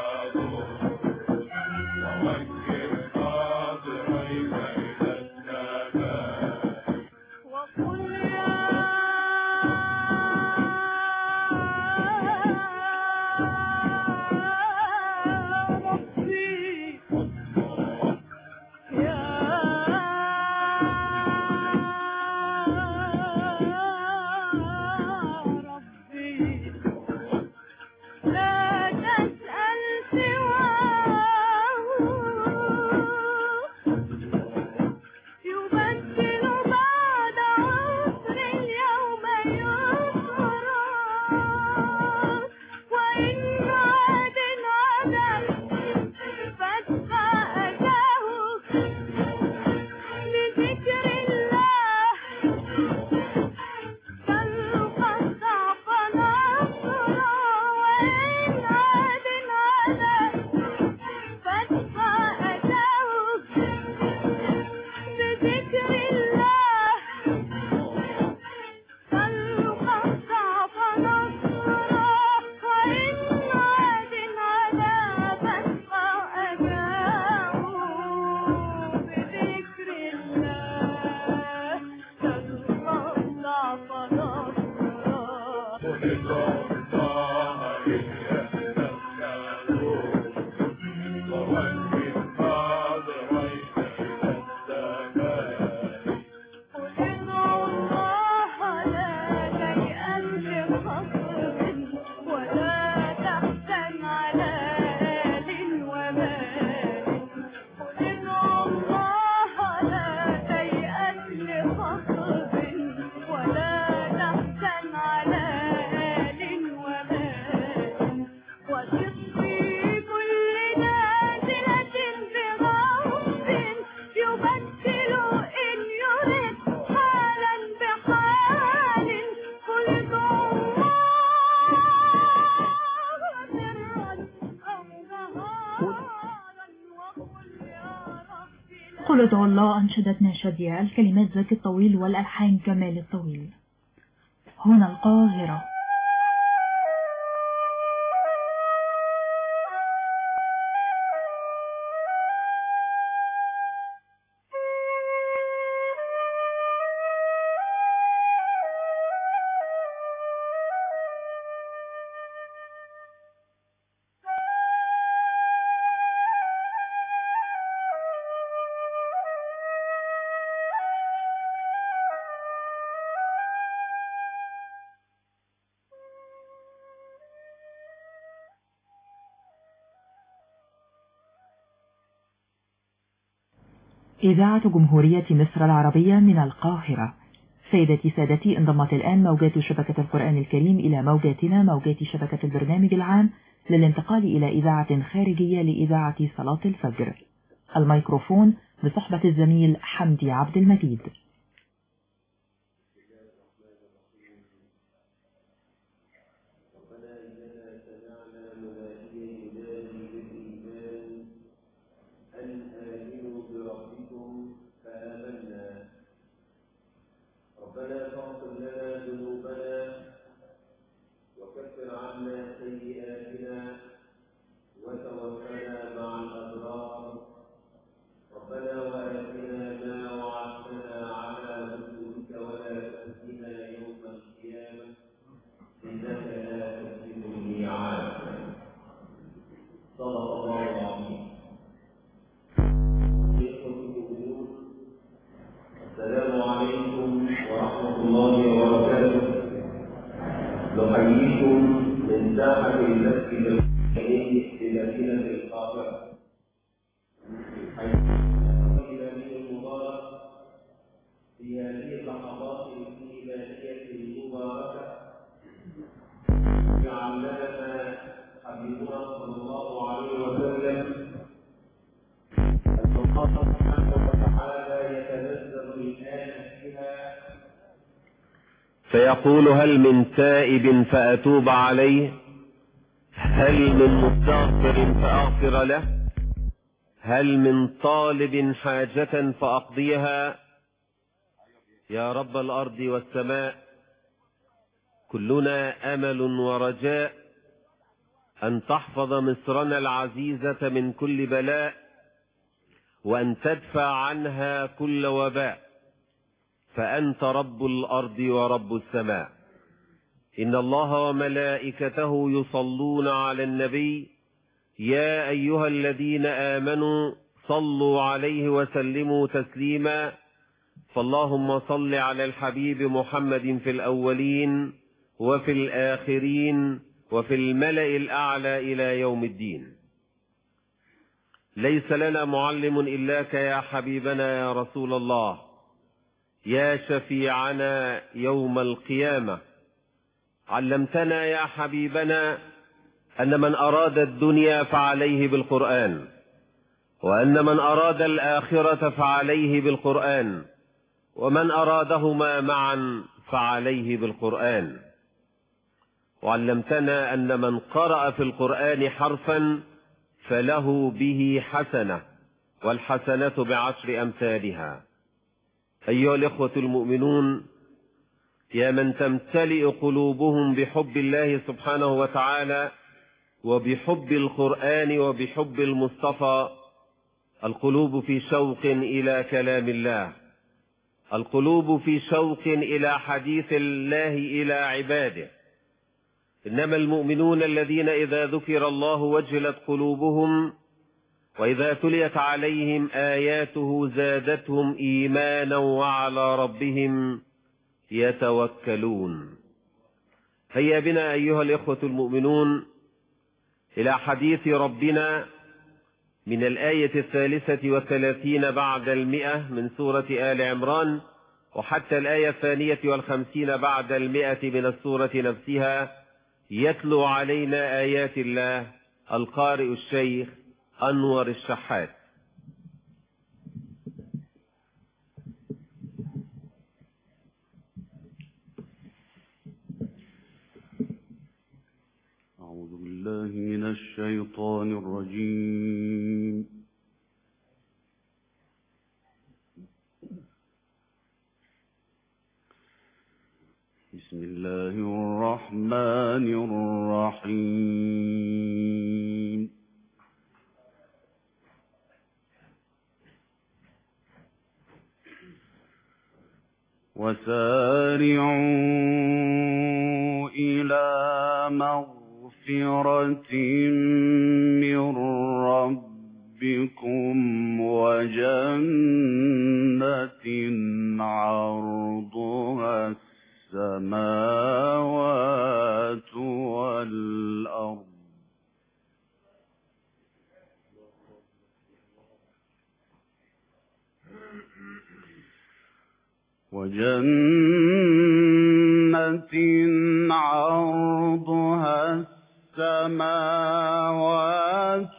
ووجه ناظريك إلى السماء وقل يا ربي يا ربي لا تسأل سواه يبدل بعد عسر اليوم يسرا وإن عاد عاد فادفع أجاه لذكر الله تلقى الضعف نصرا وإن عاد عاد فادفع أجاه بذكر الله تلقى الضعف نصرا وإن عاد عذابا فأجاه بذكر الله تلقى الضعف نصرا وندعو الله إن يمسك ووجه ناظريك إلى السماء ادعوا الله لا تيأس لخصم ولا تحزن على آل ومال ادعوا الله لا تيأس لخصم ولا تحزن على آل ومال دولة الله أنشدتنا شادية الكلمات زكي الطويل والألحان كمال الطويل هنا القاهرة إذاعة جمهورية مصر العربية من القاهرة سيدتي سادتي انضمت الآن موجات شبكة القرآن الكريم إلى موجاتنا موجات شبكة البرنامج العام للانتقال إلى إذاعة خارجية لإذاعة صلاة الفجر الميكروفون بصحبة الزميل حمدي عبد المجيد ربنا فاغفر لنا ذنوبنا وكفر عنا سيئاتنا وتوفنا مع الأبرار ربنا وآتنا ما وعدتنا على رسلك ولا تخزنا يوم القيامة إنك لا تخلف الميعاد صدق الله العظيم إخوة المؤمنون السلام عليكم ورحمة الله وبركاته نحييكم من ساحة المسجد الحسيني بمدينة القاهرة حيث الإمامي المبارك في هذه اللحظات الإيمانية المباركة علمنا حبيبنا صلى الله عليه وسلم أن الله سبحانه وتعالى يتنزل الآن فيها فيقول هل من تائب فأتوب عليه هل من مستغفر فأغفر له هل من طالب حاجة فأقضيها يا رب الأرض والسماء كلنا أمل ورجاء أن تحفظ مصرنا العزيزة من كل بلاء وأن تدفع عنها كل وباء فأنت رب الأرض ورب السماء إن الله وملائكته يصلون على النبي يا أيها الذين آمنوا صلوا عليه وسلموا تسليما فاللهم صل على الحبيب محمد في الأولين وفي الآخرين وفي الملأ الأعلى إلى يوم الدين ليس لنا معلم إلاك يا حبيبنا يا رسول الله يا شفيعنا يوم القيامة علمتنا يا حبيبنا أن من أراد الدنيا فعليه بالقرآن وأن من أراد الآخرة فعليه بالقرآن ومن أرادهما معا فعليه بالقرآن وعلمتنا أن من قرأ في القرآن حرفا فله به حسنة والحسنة بعشر أمثالها أيها الإخوة المؤمنون يا من تمتلئ قلوبهم بحب الله سبحانه وتعالى وبحب القرآن وبحب المصطفى القلوب في شوق إلى كلام الله القلوب في شوق إلى حديث الله إلى عباده إنما المؤمنون الذين إذا ذكر الله وجلت قلوبهم وإذا تليت عليهم آياته زادتهم إيمانا وعلى ربهم يتوكلون هيا بنا أيها الإخوة المؤمنون إلى حديث ربنا من الآية الثالثة والثلاثين بعد المئة من سورة آل عمران وحتى الآية الثانية والخمسين بعد المئة من السورة نفسها يتلو علينا آيات الله القارئ الشيخ أنور الشحات أعوذ بالله من الشيطان الرجيم الله الرحمن الرحيم وسارعوا إلى مغفرة من ربكم وجنة عرضها السماوات والأرض وجنة عرضها السماوات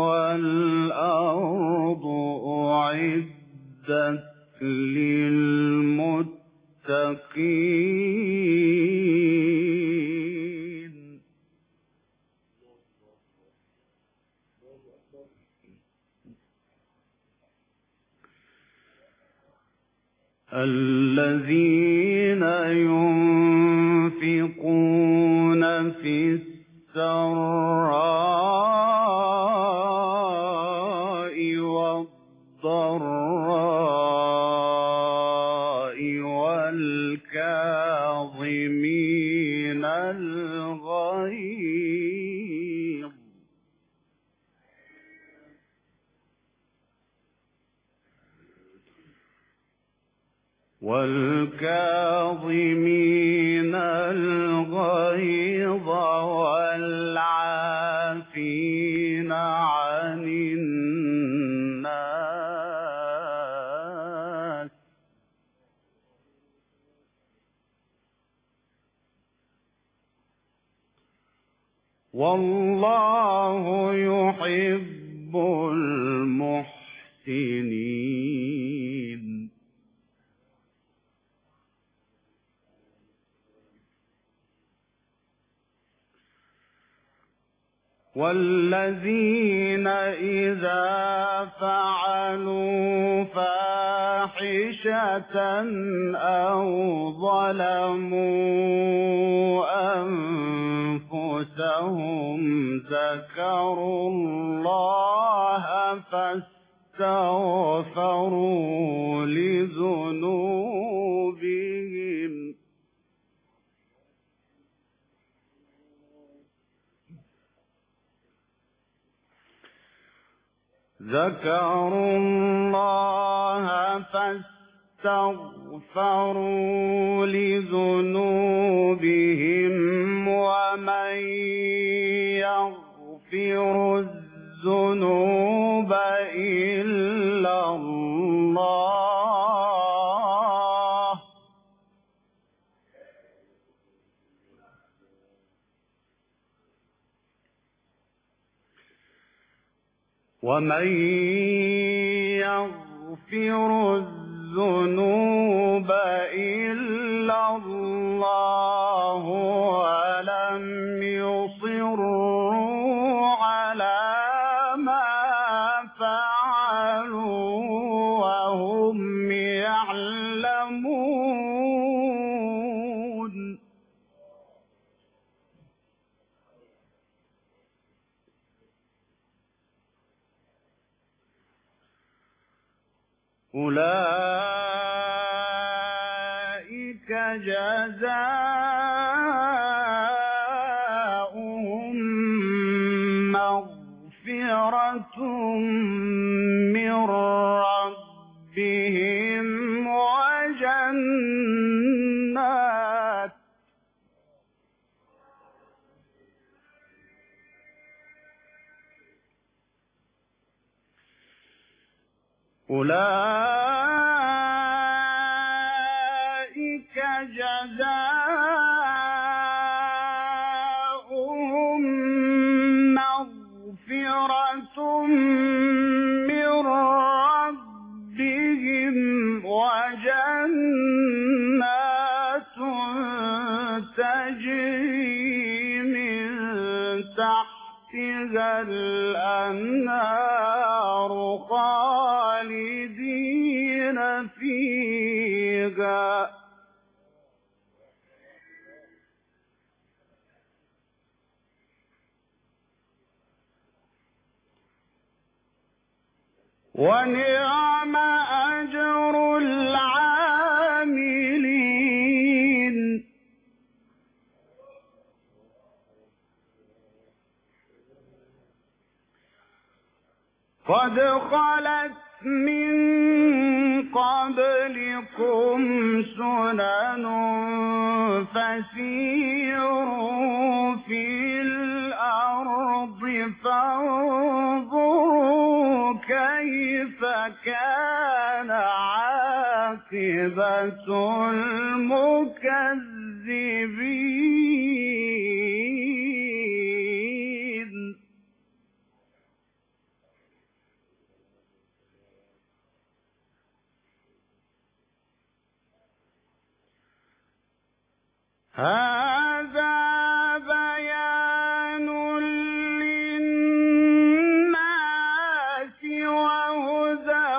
والأرض أعدت للمتقين الذين ينفقون في السراء والضراء والكاظمين الغيظ والكاظمين الغيظ والعافين عن الناس والله يحب المحسنين والذين إذا فعلوا فاحشة أو ظلموا أنفسهم ذكروا الله فاستغفروا لذنوبهم ذكروا الله فاستغفروا لذنوبهم ومن يغفر الذنوب إلا الله ومن يغفر الذنوب إلا الله ولم يصروا على ما فعلوا وهم يعلمون أولئك جزاؤهم مغفرة من ربهم وجنات أولئك جزاؤهم مغفرة من ربهم وجنات تجري من تحتها الأنهار خالدين فيها ونعم أجر العاملين قد خلت من قبلكم سنن فسيروا في الأرض فانظروا كيف كان عاقبة المكذبين هذا بيان للناس وهدى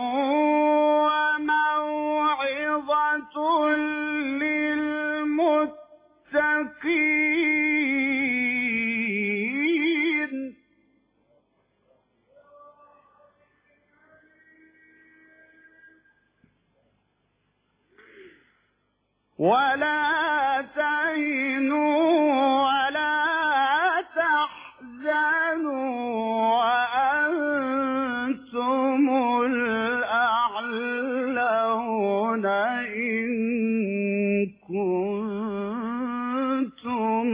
وموعظة للمتقين ولا تهنوا ولا تحزنوا وأنتم الأعلون إن كنتم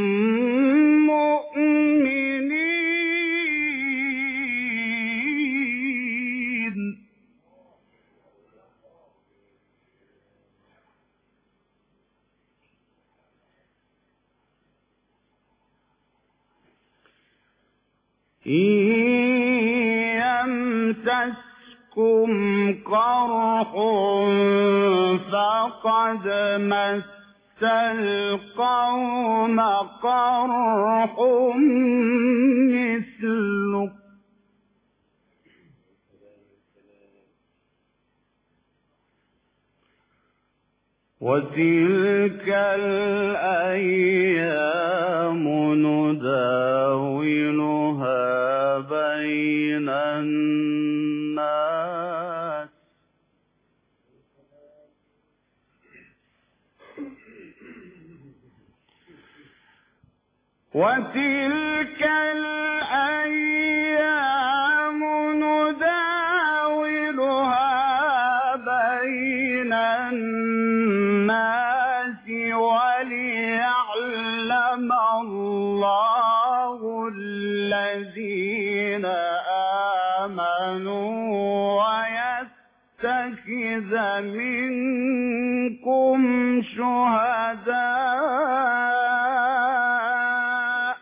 مؤمنين إن يمسسكم قرح فقد مس القوم قرح مثله وتلك الأيام نداولها بين الناس وتلك الأيام نداولها بين الناس وليعلم الله الذين آمنوا ويتخذ منكم شهداء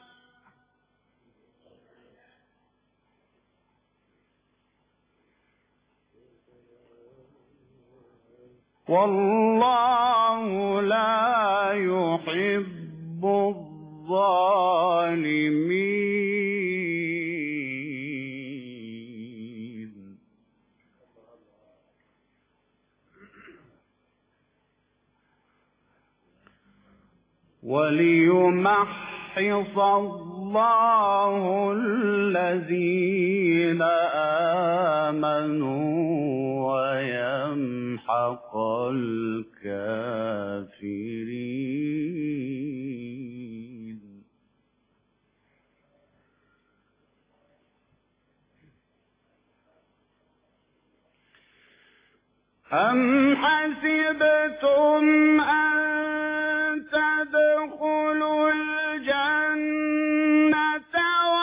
والله لا يحب الظالمين وليمحص الله الذين آمنوا ويمحق الكافرين أم حسبتم أن تدخلوا الجنة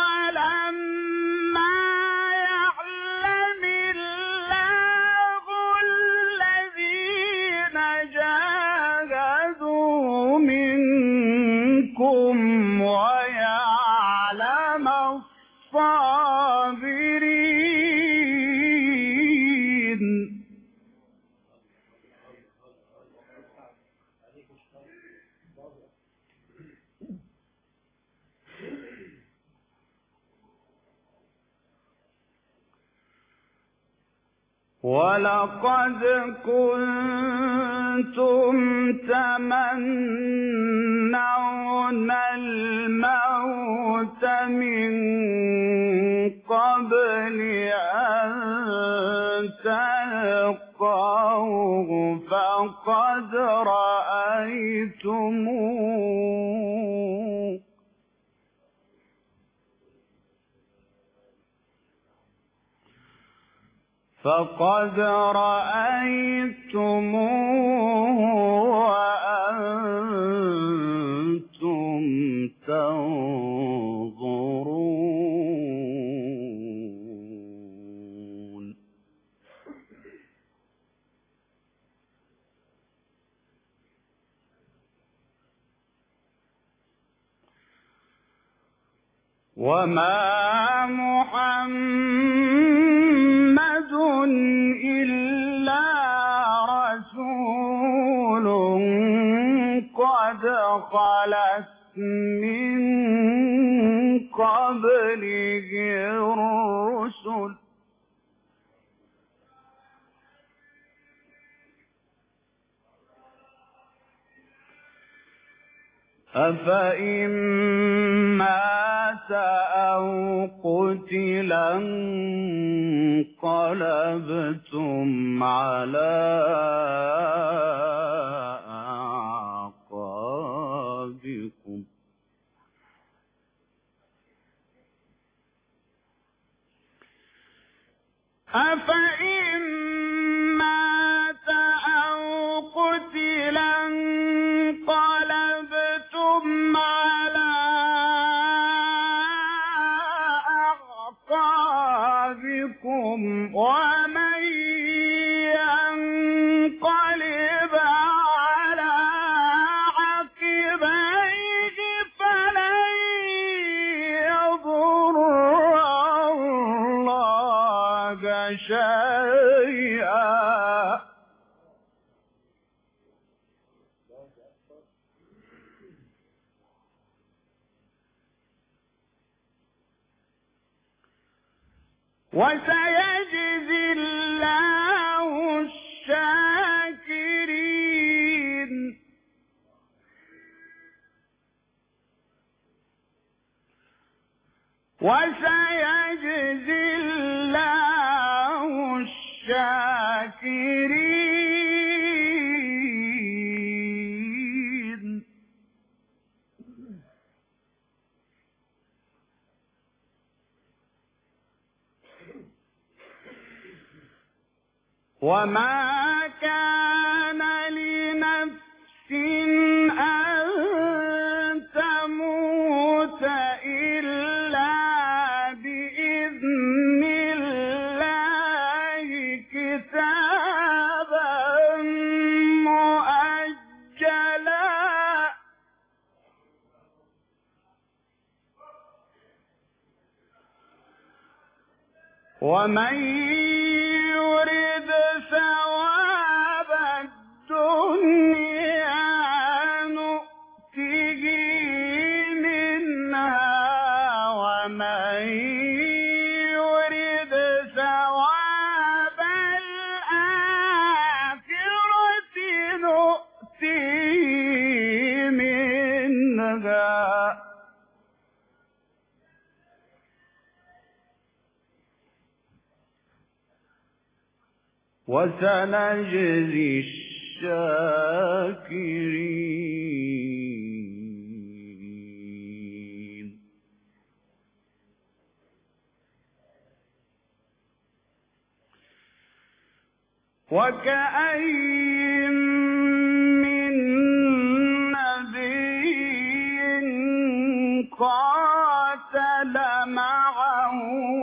ولما يعلم الله الذين جاهدوا منكم ويعلم الصابرين ولقد كنتم تمنون الموت من قبل أن ولقد رأيتموه فقد رأيتموه وأنتم تنظرون وما محمد إلا رسول قد خلت من قبله الرسل أفإن مات أو قتلا انقلبتم على أعقابكم أفإن مات أو قتلا انقلبتم على أعقابكم ومن ينقلب على عقبيه فلن يضر الله شيئا وسيجزي الله الشاكرين وسيجزي الله الشاكرين وما كان لنفس أن تموت إلا بإذن الله كتابا مؤجلا ومن يرد ثواب الدنيا نؤته منها ومن يرد ثواب الآخرة نؤته منها وسنجزي الشاكرين وكأين من نبي قاتل معه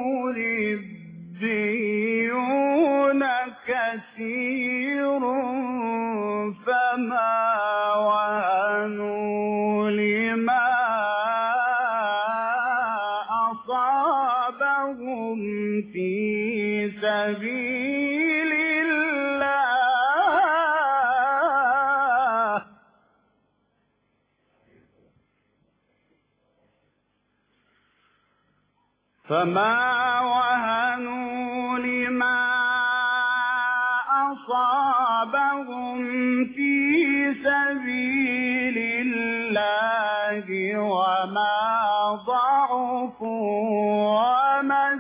ربيون كثير فما وهنوا لما أصابهم في سبيل الله فما وهنوا لما أصابهم في سبيل الله وما ضعفوا وما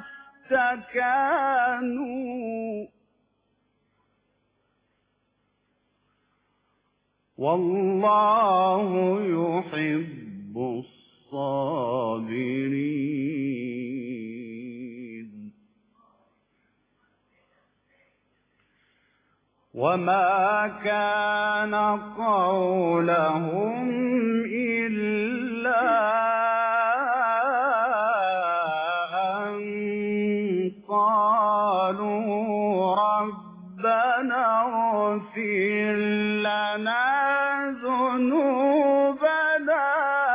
استكانوا والله يحب الصابرين وما كان قولهم إلا أن قالوا ربنا اغفر لنا ذنوبنا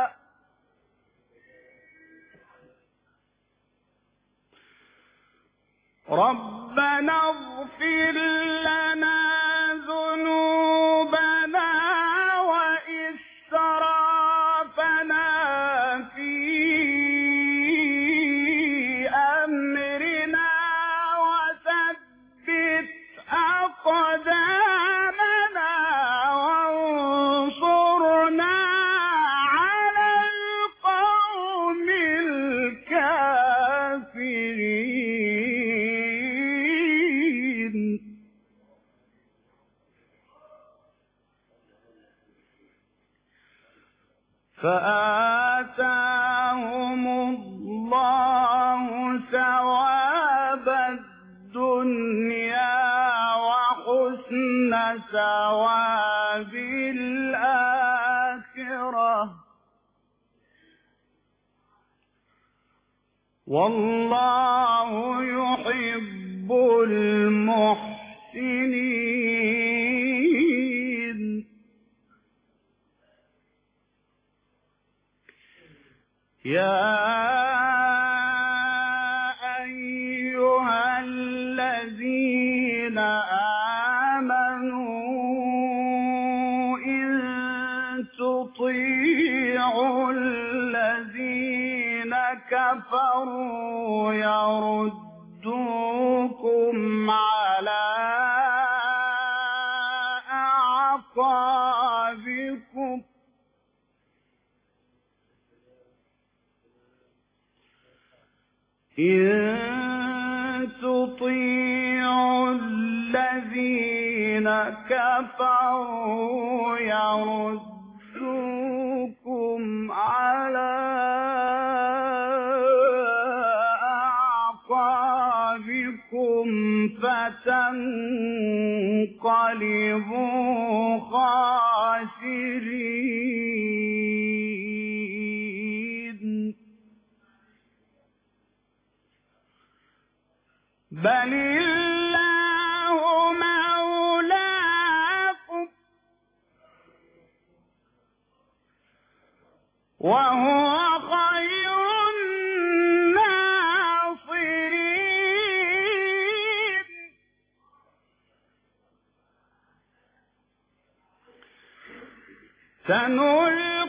ربنا اغفر لنا ذنوبنا وإسرافنا في أمرنا وثبت أقدامنا وانصرنا على القوم الكافرين فآتاهم الله ثواب الدنيا وحسن ثواب الآخرة والله يحب المحسنين يا أيها الذين آمنوا إن تطيعوا الذين كفروا يردوكم على أعقابكم إن تطيعوا الذين كفروا يردوكم على أعقابكم فتنقلبوا خاسرين بل الله مولاكم وهو خير الناصرين سنلقي